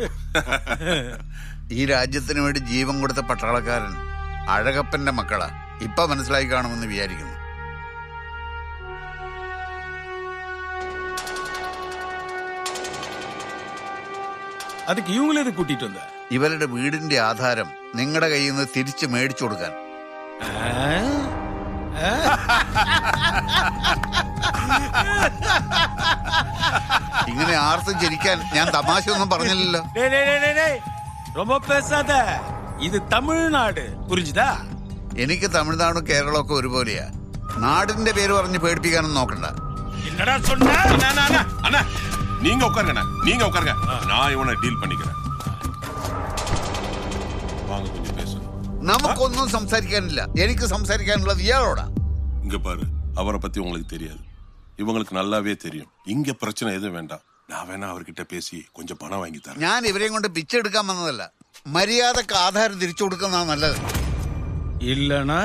ഈ രാജ്യത്തിന് വേണ്ടി ജീവൻ കൊടുത്ത പട്ടാളക്കാരൻ അഴകപ്പന്റെ മക്കളാ ഇപ്പൊ മനസ്സിലായി കാണുമെന്ന് വിചാരിക്കുന്നു அதுக்கு இவங்கள எது கூட்டிட்டு வந்த ഇവരുടെ വീടിന്റെ ആധാരം നിങ്ങളുടെ കയ്യിൽ നിന്ന് തിരിച്ചു മേടിച്ചു കൊടുക്കാൻ ഇങ്ങനെ ആർത്തും ചിരിക്കാൻ ഞാൻ തമാശ ഒന്നും പറഞ്ഞില്ലല്ലോ டேய், டேய், டேய், டேய், டேய். ரொம்ப பேசாத இது தமிழ்நாடு புரிஞ்சுதா എനിക്ക് തമിഴ്നാടും കേരളവും ഒക്കെ ഒരുപോലെയാ നാടിന്റെ പേര് പറഞ്ഞ് പേടിപ്പിക്കാനൊന്നും നോക്കണ്ട என்னடா சொன்ன அண்ணா, அண்ணா, அண்ணா, அண்ணா நீங்க உட்காருங்க அண்ணா. நீங்க உட்காருங்க நான் இவனை டீல் பண்ணிக்கிறேன் வாங்க கொஞ்சம் பேசணும் നമുക്കൊന്നും സംസാരിക്കാനില്ല എനിക്ക് സംസാരിക്കാനുള്ളത് ഇയാളോടാ இங்க பாரு அவரை பத்தி உங்களுக்கு தெரியாது இவங்களுக்கு நல்லாவே தெரியும் இங்க பிரச்சனை எதுவும் வேண்டாம் நான் வேணா அவர்கிட்ட பேசி கொஞ்சம் பணம் வாங்கி தரேன் ഞാൻ ഇവരെയും കൊണ്ട് പിച്ചെടുക്കാൻ വന്നതല്ല മര്യാദക്ക് ആധാരം തിരിച്ചു കൊടുക്കുന്നതാണ് നല്ലത് இல்லனா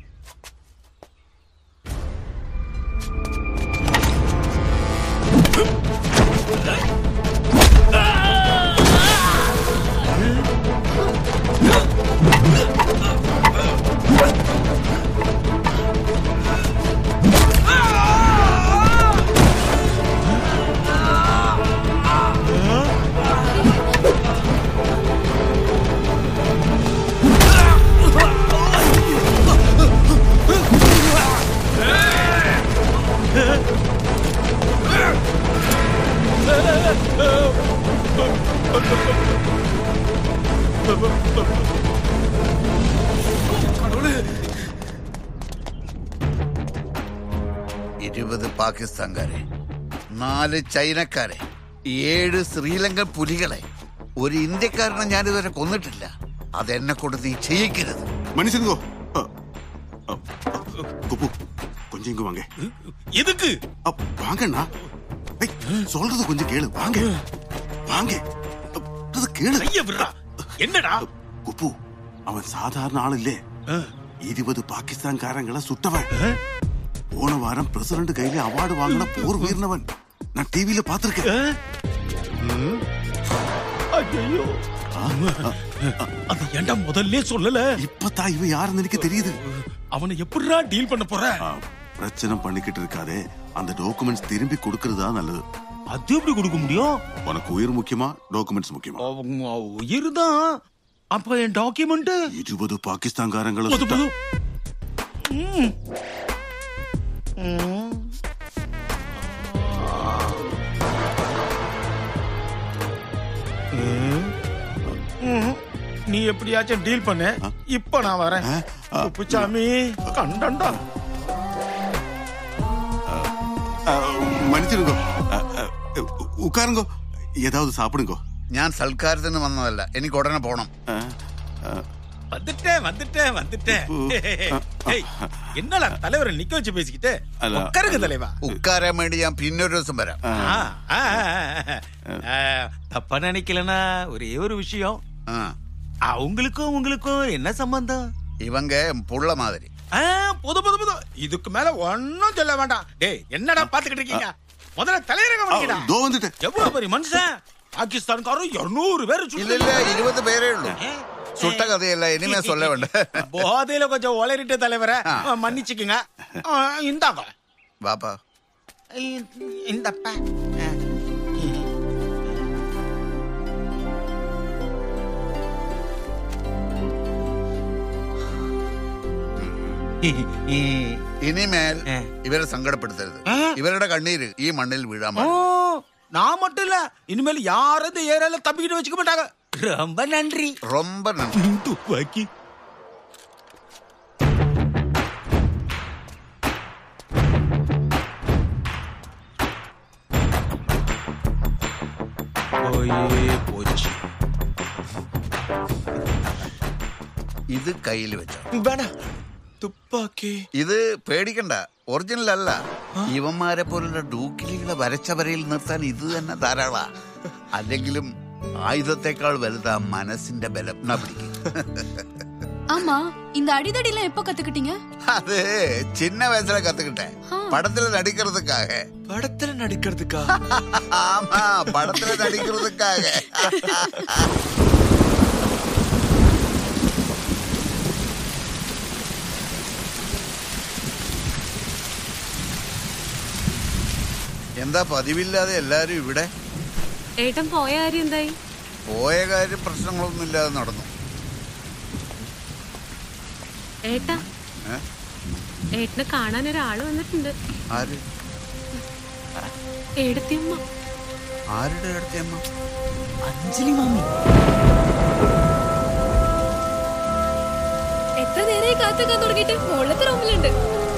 ഇരുപത് പാകിസ്ഥാൻകാരെ നാല് ചൈനക്കാരെ ഏഴ് ശ്രീലങ്കൻ പുലികളെ ഒരു ഇന്ത്യക്കാരനെ ഞാനിതുവരെ കൊന്നിട്ടില്ല അതെന്നെ കൊണ്ട് നീ ചെയ്യിക്കരുത് மனுஷனுங்கோ குப்பு கொஞ்சம் இங்க வாங்க எதுக்கு வாங்கண்ணா ஏய், சொல்றது கொஞ்சம் கேளு வாங்க வாங்க அது கேளு ஐயா விடுறா என்னடா குப்பு அவன் சாதாரண ஆள் இல்லே இருபது பாகிஸ்தான்காரங்களை சுட்டவன் போன வாரம் பிரசிடண்ட் கையில அவார்டு வாங்கின போர் வீர்னவன் நான் டிவியில பாத்திருக்கேன் ஐயோ அது ஏன்டா முதல்ல சொல்லல இப்பதான் இவன் யாருன்னு எனக்கு தெரியுது அவனை எப்படிடா டீல் பண்ண போற பிரச்சனை பண்ணிக்கிட்டு இருக்காதே அந்த டாக்குமெண்ட்ஸ் திரும்பி கொடுக்கறதா நல்லது அது எப்படி கொடுக்க முடியும் உனக்கு உயிர் முக்கியமா டாக்குமெண்ட்ஸ் முக்கியமா உயிர் தான் அப்ப என் டாக்குமெண்ட் இருபது பாகிஸ்தான்காரங்களை போதும், சுட்டா- ம். ம். ம். ம். நீ எப்படியாச்சும் டீல் பண்ணு இப்ப நான் வரேன் உப்புச்சாமி கண்டண்டா மன்னிச்சிருங்கோ அஹ், அஹ், உட்காருங்கோ ஏதாவது சாப்பிடுங்கோ ഞാൻ സൽക്കാരത്തിന് വന്നതല്ല എനിക്ക് ഉടനെ പോണം வந்துட்டேன் வந்துட்டேன் வந்துட்டேன் ஏய், என்னடா தலைவரை நிக்க வச்சு பேசிக்கிட்டு അല്ല, உட்காருங்க தலைவா ഉക്കാരാൻ വേണ്ടി ഞാൻ പിന്നൊരു ദിവസം വരാം ஆ, ஆ, ஆ, தப்பா நினைக்கலனா ஒரே ஒரு விஷயம் அவங்களுக்கும் உங்களுக்கும் என்ன சம்பந்தம் இவங்க புள்ள மாதிரி ஆ, புது புது புது இதுக்கு மேல ஒன்னும் சொல்ல வேண்டாம் டேய் என்னடா பாத்துக்கிட்டு இருக்கீங்க முதல்ல தலையரங்க பண்ணிக்கடா தோ வந்துட்டேன் எவ்வளவு பெரிய மனுஷன் பாகிஸ்தான்காரன் இருநூறு பேர் இல்ல இல்ல இருபது பேரே உള്ളൂ சுட்ட கதையல்ல இனிமே சொல்ல வேண்டாம் போதையில கொஞ்சம் உளறிட்டு தலைவரை மன்னிச்சுக்குங்க ஆ, இந்தாங்க பாப்பா இந்தப்பா ഇനിമേൽ ഇവരെ സങ്കടപ്പെടുത്തരുത് ഇവരുടെ കണ്ണീര് ഈ മണ്ണിൽ വീഴാൻ ஓ പാടില്ല. நான் மட்டும் இல்ல இனிமேல் யாரும் இந்த ஏரியால தப்பிக்கிட்டு வச்சுக்க மாட்டாங்க ரொம்ப நன்றி ரொம்ப நன்றி துப்பாக்கி പോയേ പോச்சு ഇത് കയ്യിൽ വെച്ചോ വേണ തുപ്പാക്കി ഇത് പേടിക്കണ്ട ഒറിജിനൽ അല്ല ഇവന്മാരെ പോലുള്ള ഡൂക്കിലികളെ വരച്ച വരയിൽ നിർത്താൻ ഇത് തന്നെ ധാരാള അല്ലെങ്കിലും ആയുധത്തെക്കാൾ വലുതാ മനസ്സിന്റെ ബലം എന്നാ പിടിക്ക്. ஆமா இந்த அடிதடி எல்லாம் எப்ப கத்துக்கிட்டீங்க அது சின்ன வயசுல கத்துக்கிட்டேன் படத்துல நடிக்கிறதுக்காக படத்துல நடிக்கிறதுக்கா ஆமா படத்துல நடிக்கிறதுக்காக എന്താ പതിവില്ലാതെ എല്ലാരും ഇവിടെ ഏട്ടൻ പോയ കാര്യം എന്തായി പോയ കാര്യം പ്രശ്നങ്ങളൊന്നും ഇല്ലാതെ നടന്നു ഏട്ടാ ഏ? ഏട്ടനെ കാണാൻ ഒരാള് വന്നിട്ടുണ്ട് ആര് ഏടത്തിയമ്മ ആരുടെ അടുത്തമ്മ അഞ്ജലി മാമി എത്ര നേരമായി കാത്തുക്കാൻ തുടങ്ങിയിട്ട് മുകളിലത്തെ റൂമിലുണ്ട്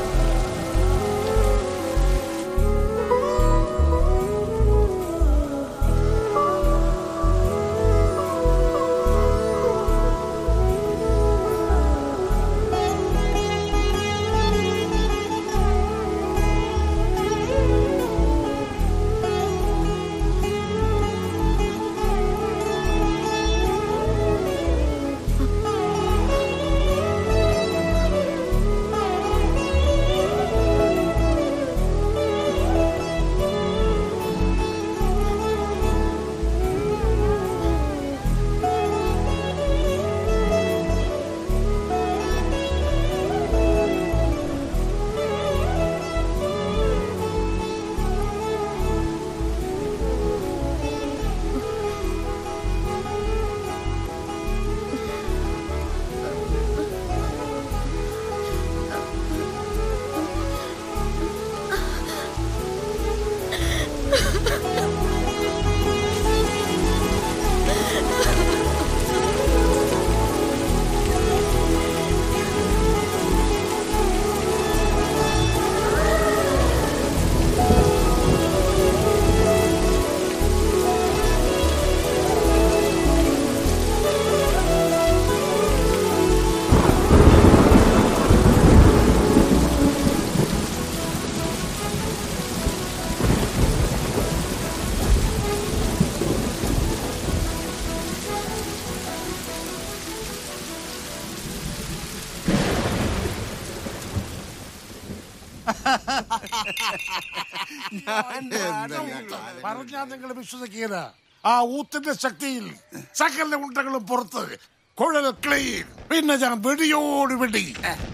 പറഞ്ഞാ നിങ്ങൾ വിശ്വസിക്കുക ആ ഊത്തിന്റെ ശക്തിയിൽ സകല ഉണ്ടകളും പുറത്ത് കുഴൽ ക്ലീൻ പിന്നെ ഞാൻ വെടിയോട് വെടി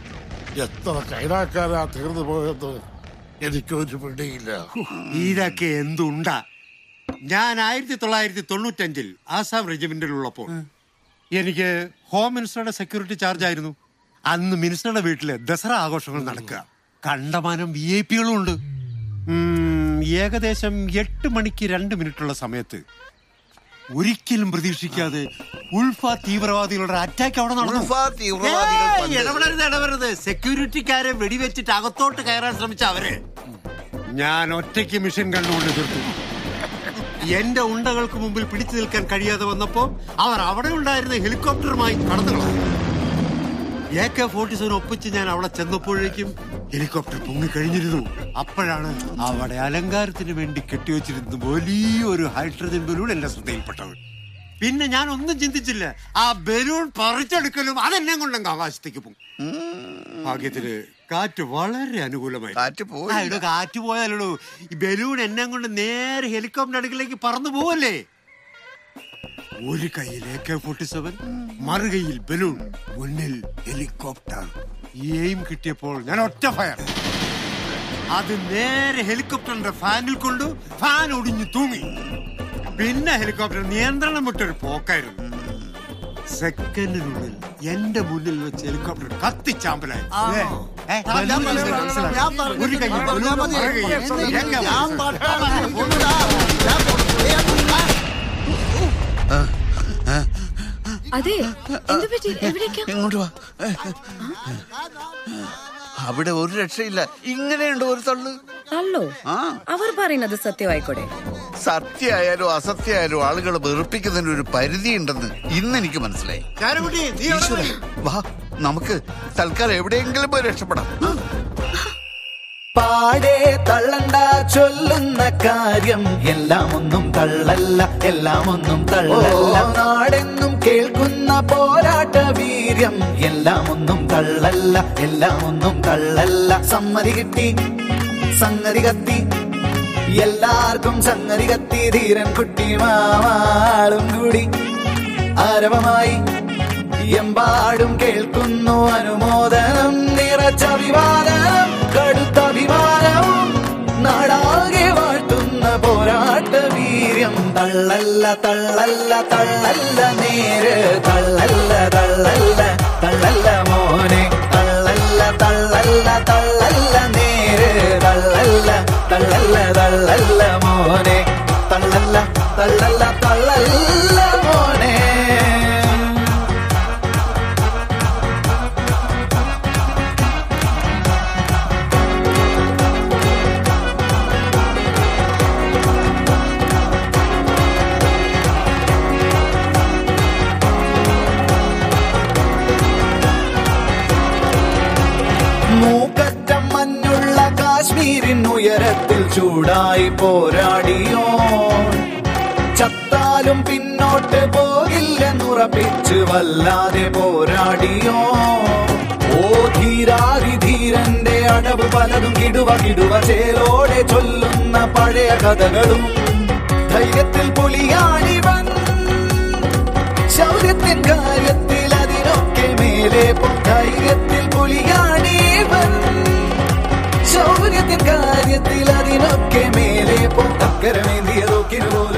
എത്ര കൈനാക്കാരാ തീർന്നു പോയത് എനിക്കൊരു പിടിയില്ല ഇതൊക്കെ എന്തുണ്ടാ ഞാൻ ആയിരത്തി തൊള്ളായിരത്തി തൊണ്ണൂറ്റഞ്ചിൽ ആസാം റെജിമെന്റിലുള്ളപ്പോൾ എനിക്ക് ഹോം മിനിസ്റ്ററുടെ സെക്യൂരിറ്റി ചാർജ് ആയിരുന്നു അന്ന് മിനിസ്റ്ററുടെ വീട്ടില് ദസറ ആഘോഷങ്ങൾ നടക്കുക കണ്ടമാനം വി ഐ പികളും ഉണ്ട് ഉം, ഏകദേശം എട്ട് മണിക്ക് രണ്ട് മിനിറ്റുള്ള സമയത്ത് ഒരിക്കലും പ്രതീക്ഷിക്കാതെ ഉൾഫ തീവ്രവാദികളുടെ അറ്റാക്ക് അവിടെ നടന്നു ഉൾഫ തീവ്രവാദികൾ ഏയ്, പണ്ട് ഇടപെടരുത് ഇടപെടരുത് സെക്യൂരിറ്റിക്കാരെ വെടിവെച്ചിട്ട് അകത്തോട്ട് കയറാൻ ശ്രമിച്ച അവര് ഞാൻ ഒറ്റയ്ക്ക് മിഷൻ കണ്ടുകൊണ്ട് തീർത്തു എന്റെ ഉണ്ടകൾക്ക് മുമ്പിൽ പിടിച്ചു നിൽക്കാൻ കഴിയാതെ വന്നപ്പോ അവർ അവിടെ ഉണ്ടായിരുന്ന ഹെലികോപ്റ്ററുമായി കടന്നു കളഞ്ഞു എ കെ ഫോർട്ടി സെവൻ ഒപ്പിച്ച് ഞാൻ അവിടെ ചെന്നപ്പോഴേക്കും ഹെലികോപ്റ്റർ പൊങ്ങിക്കഴിഞ്ഞിരുന്നു അപ്പോഴാണ് അവിടെ അലങ്കാരത്തിന് വേണ്ടി കെട്ടിവെച്ചിരുന്ന വലിയൊരു ഹൈഡ്രജൻ ബലൂൺ എന്റെ ശ്രദ്ധയിൽപ്പെട്ടത് പിന്നെ ഞാൻ ഒന്നും ചിന്തിച്ചില്ല ആ ബലൂൺ പറിച്ചെടുക്കലും അതെന്നെ കൊണ്ടങ്ങ് ആകാശത്തേക്ക് പോകും ഭാഗ്യത്തിന് കാറ്റ് വളരെ അനുകൂലമായി കാറ്റ് പോയില്ല. കാറ്റ് പോയാലോ ഈ ബലൂൺ എന്നെ കൊണ്ട് നേരെ ഹെലികോപ്റ്റർ അടുക്കിലേക്ക് പറന്നു പോവല്ലേ ഒരു കയ്യിൽ എ കെ ഫോർട്ടി സെവൻ മറുകൈയിൽ ബലൂൺ മുന്നിൽ ഹെലികോപ്റ്റർ ഈ എയിം കിട്ടിയപ്പോൾ ഞാൻ ഒറ്റ ഫയർ അത് നേരെ ഹെലികോപ്റ്ററിന്റെ ഫാനിൽ കൊണ്ടു ഫാൻ ഒടിഞ്ഞു തൂങ്ങി പിന്നെ ഹെലികോപ്റ്റർ നിയന്ത്രണം വിട്ടൊരു പോക്കായിരുന്നു സെക്കൻഡിനുള്ളിൽ എന്റെ മുന്നിൽ വെച്ച് ഹെലികോപ്റ്റർ കത്തിച്ചാമ്പലായി ഏ, ഏ, ഞാൻ ബലൂൺ പറയാം, മനസ്സിലായി. ഞാൻ പറയാം. ഒരു കയ്യിൽ ബലൂൺ, മറുകൈയിൽ എ കെ ഞാൻ ഫോർട്ടി സെവൻ. അതെ എന്ത് പറ്റി എവിടേക്കാ ഇങ്ങോട്ട് വാ അവിടെ ഒരു രക്ഷയില്ല ഇങ്ങനെയുണ്ട് ഒരു തള്ളു അല്ലോ ആ അവർ പറയുന്നത് സത്യമായിക്കോടെ സത്യമായാലും അസത്യമായാലും ആളുകൾ വെറുപ്പിക്കുന്നതിന് ഒരു പരിധി ഉണ്ടെന്ന് ഇന്ന് എനിക്ക് മനസ്സിലായി ചാരുകുട്ടി, നീ എവിടെ ഈശ്വരാ, പോയി? വാ നമുക്ക് തൽക്കാലം എവിടെയെങ്കിലും പോയി രക്ഷപ്പെടാം പാടെ തള്ളണ്ട ചൊല്ലുന്ന കാര്യം എല്ലാം ഒന്നും തള്ളല്ല എല്ലാം ഒന്നും തള്ളല്ല നാടെന്നും കേൾക്കുന്ന പോരാട്ട വീര്യം എല്ലാം ഒന്നും തള്ളല്ല എല്ലാം ഒന്നും തള്ളല്ല സമ്മതി കിട്ടി സംഗതി കത്തി എല്ലാവർക്കും സംഗതി കത്തി ധീരൻ കുട്ടി മാവാളും കൂടി ആരവമായി എമ്പാടും കേൾക്കുന്നു അനുമോദനം നിറച്ച അഭിവാദനം കടുത്ത അഭിമാനവും നാടാകെ വാഴ്ത്തുന്ന പോരാട്ട വീര്യം തള്ളല്ല തള്ളല്ല തള്ളല്ല നേര് തള്ളല്ല തള്ളല്ല തള്ളല്ല മോനെ തള്ളല്ല തള്ളല്ല ചൂടായി പോരാടിയോ ചത്താലും പിന്നോട്ട് പോകില്ലെന്നുറപ്പിച്ച് വല്ലാതെ പോരാടിയോ ഓ ധീരാതി ധീരന്റെ അടവ് പലതും കിടുവ കിടുവ ചേലോടെ ചൊല്ലുന്ന പഴയ കഥകളും ധൈര്യത്തിൽ പുലിയാണിവൻ ശൗര്യത്തിൻ കാര്യത്തിൽ അതിനൊക്കെ മേലെ പോ ധൈര്യത്തിൽ പുലിയാണിവൻ ശൗര്യത്തിൻ കാര്യത്തിൽ അതിനൊക്കെ മേലെ പോ തക്കരമേന്തിയ റോക്കിന് പോലും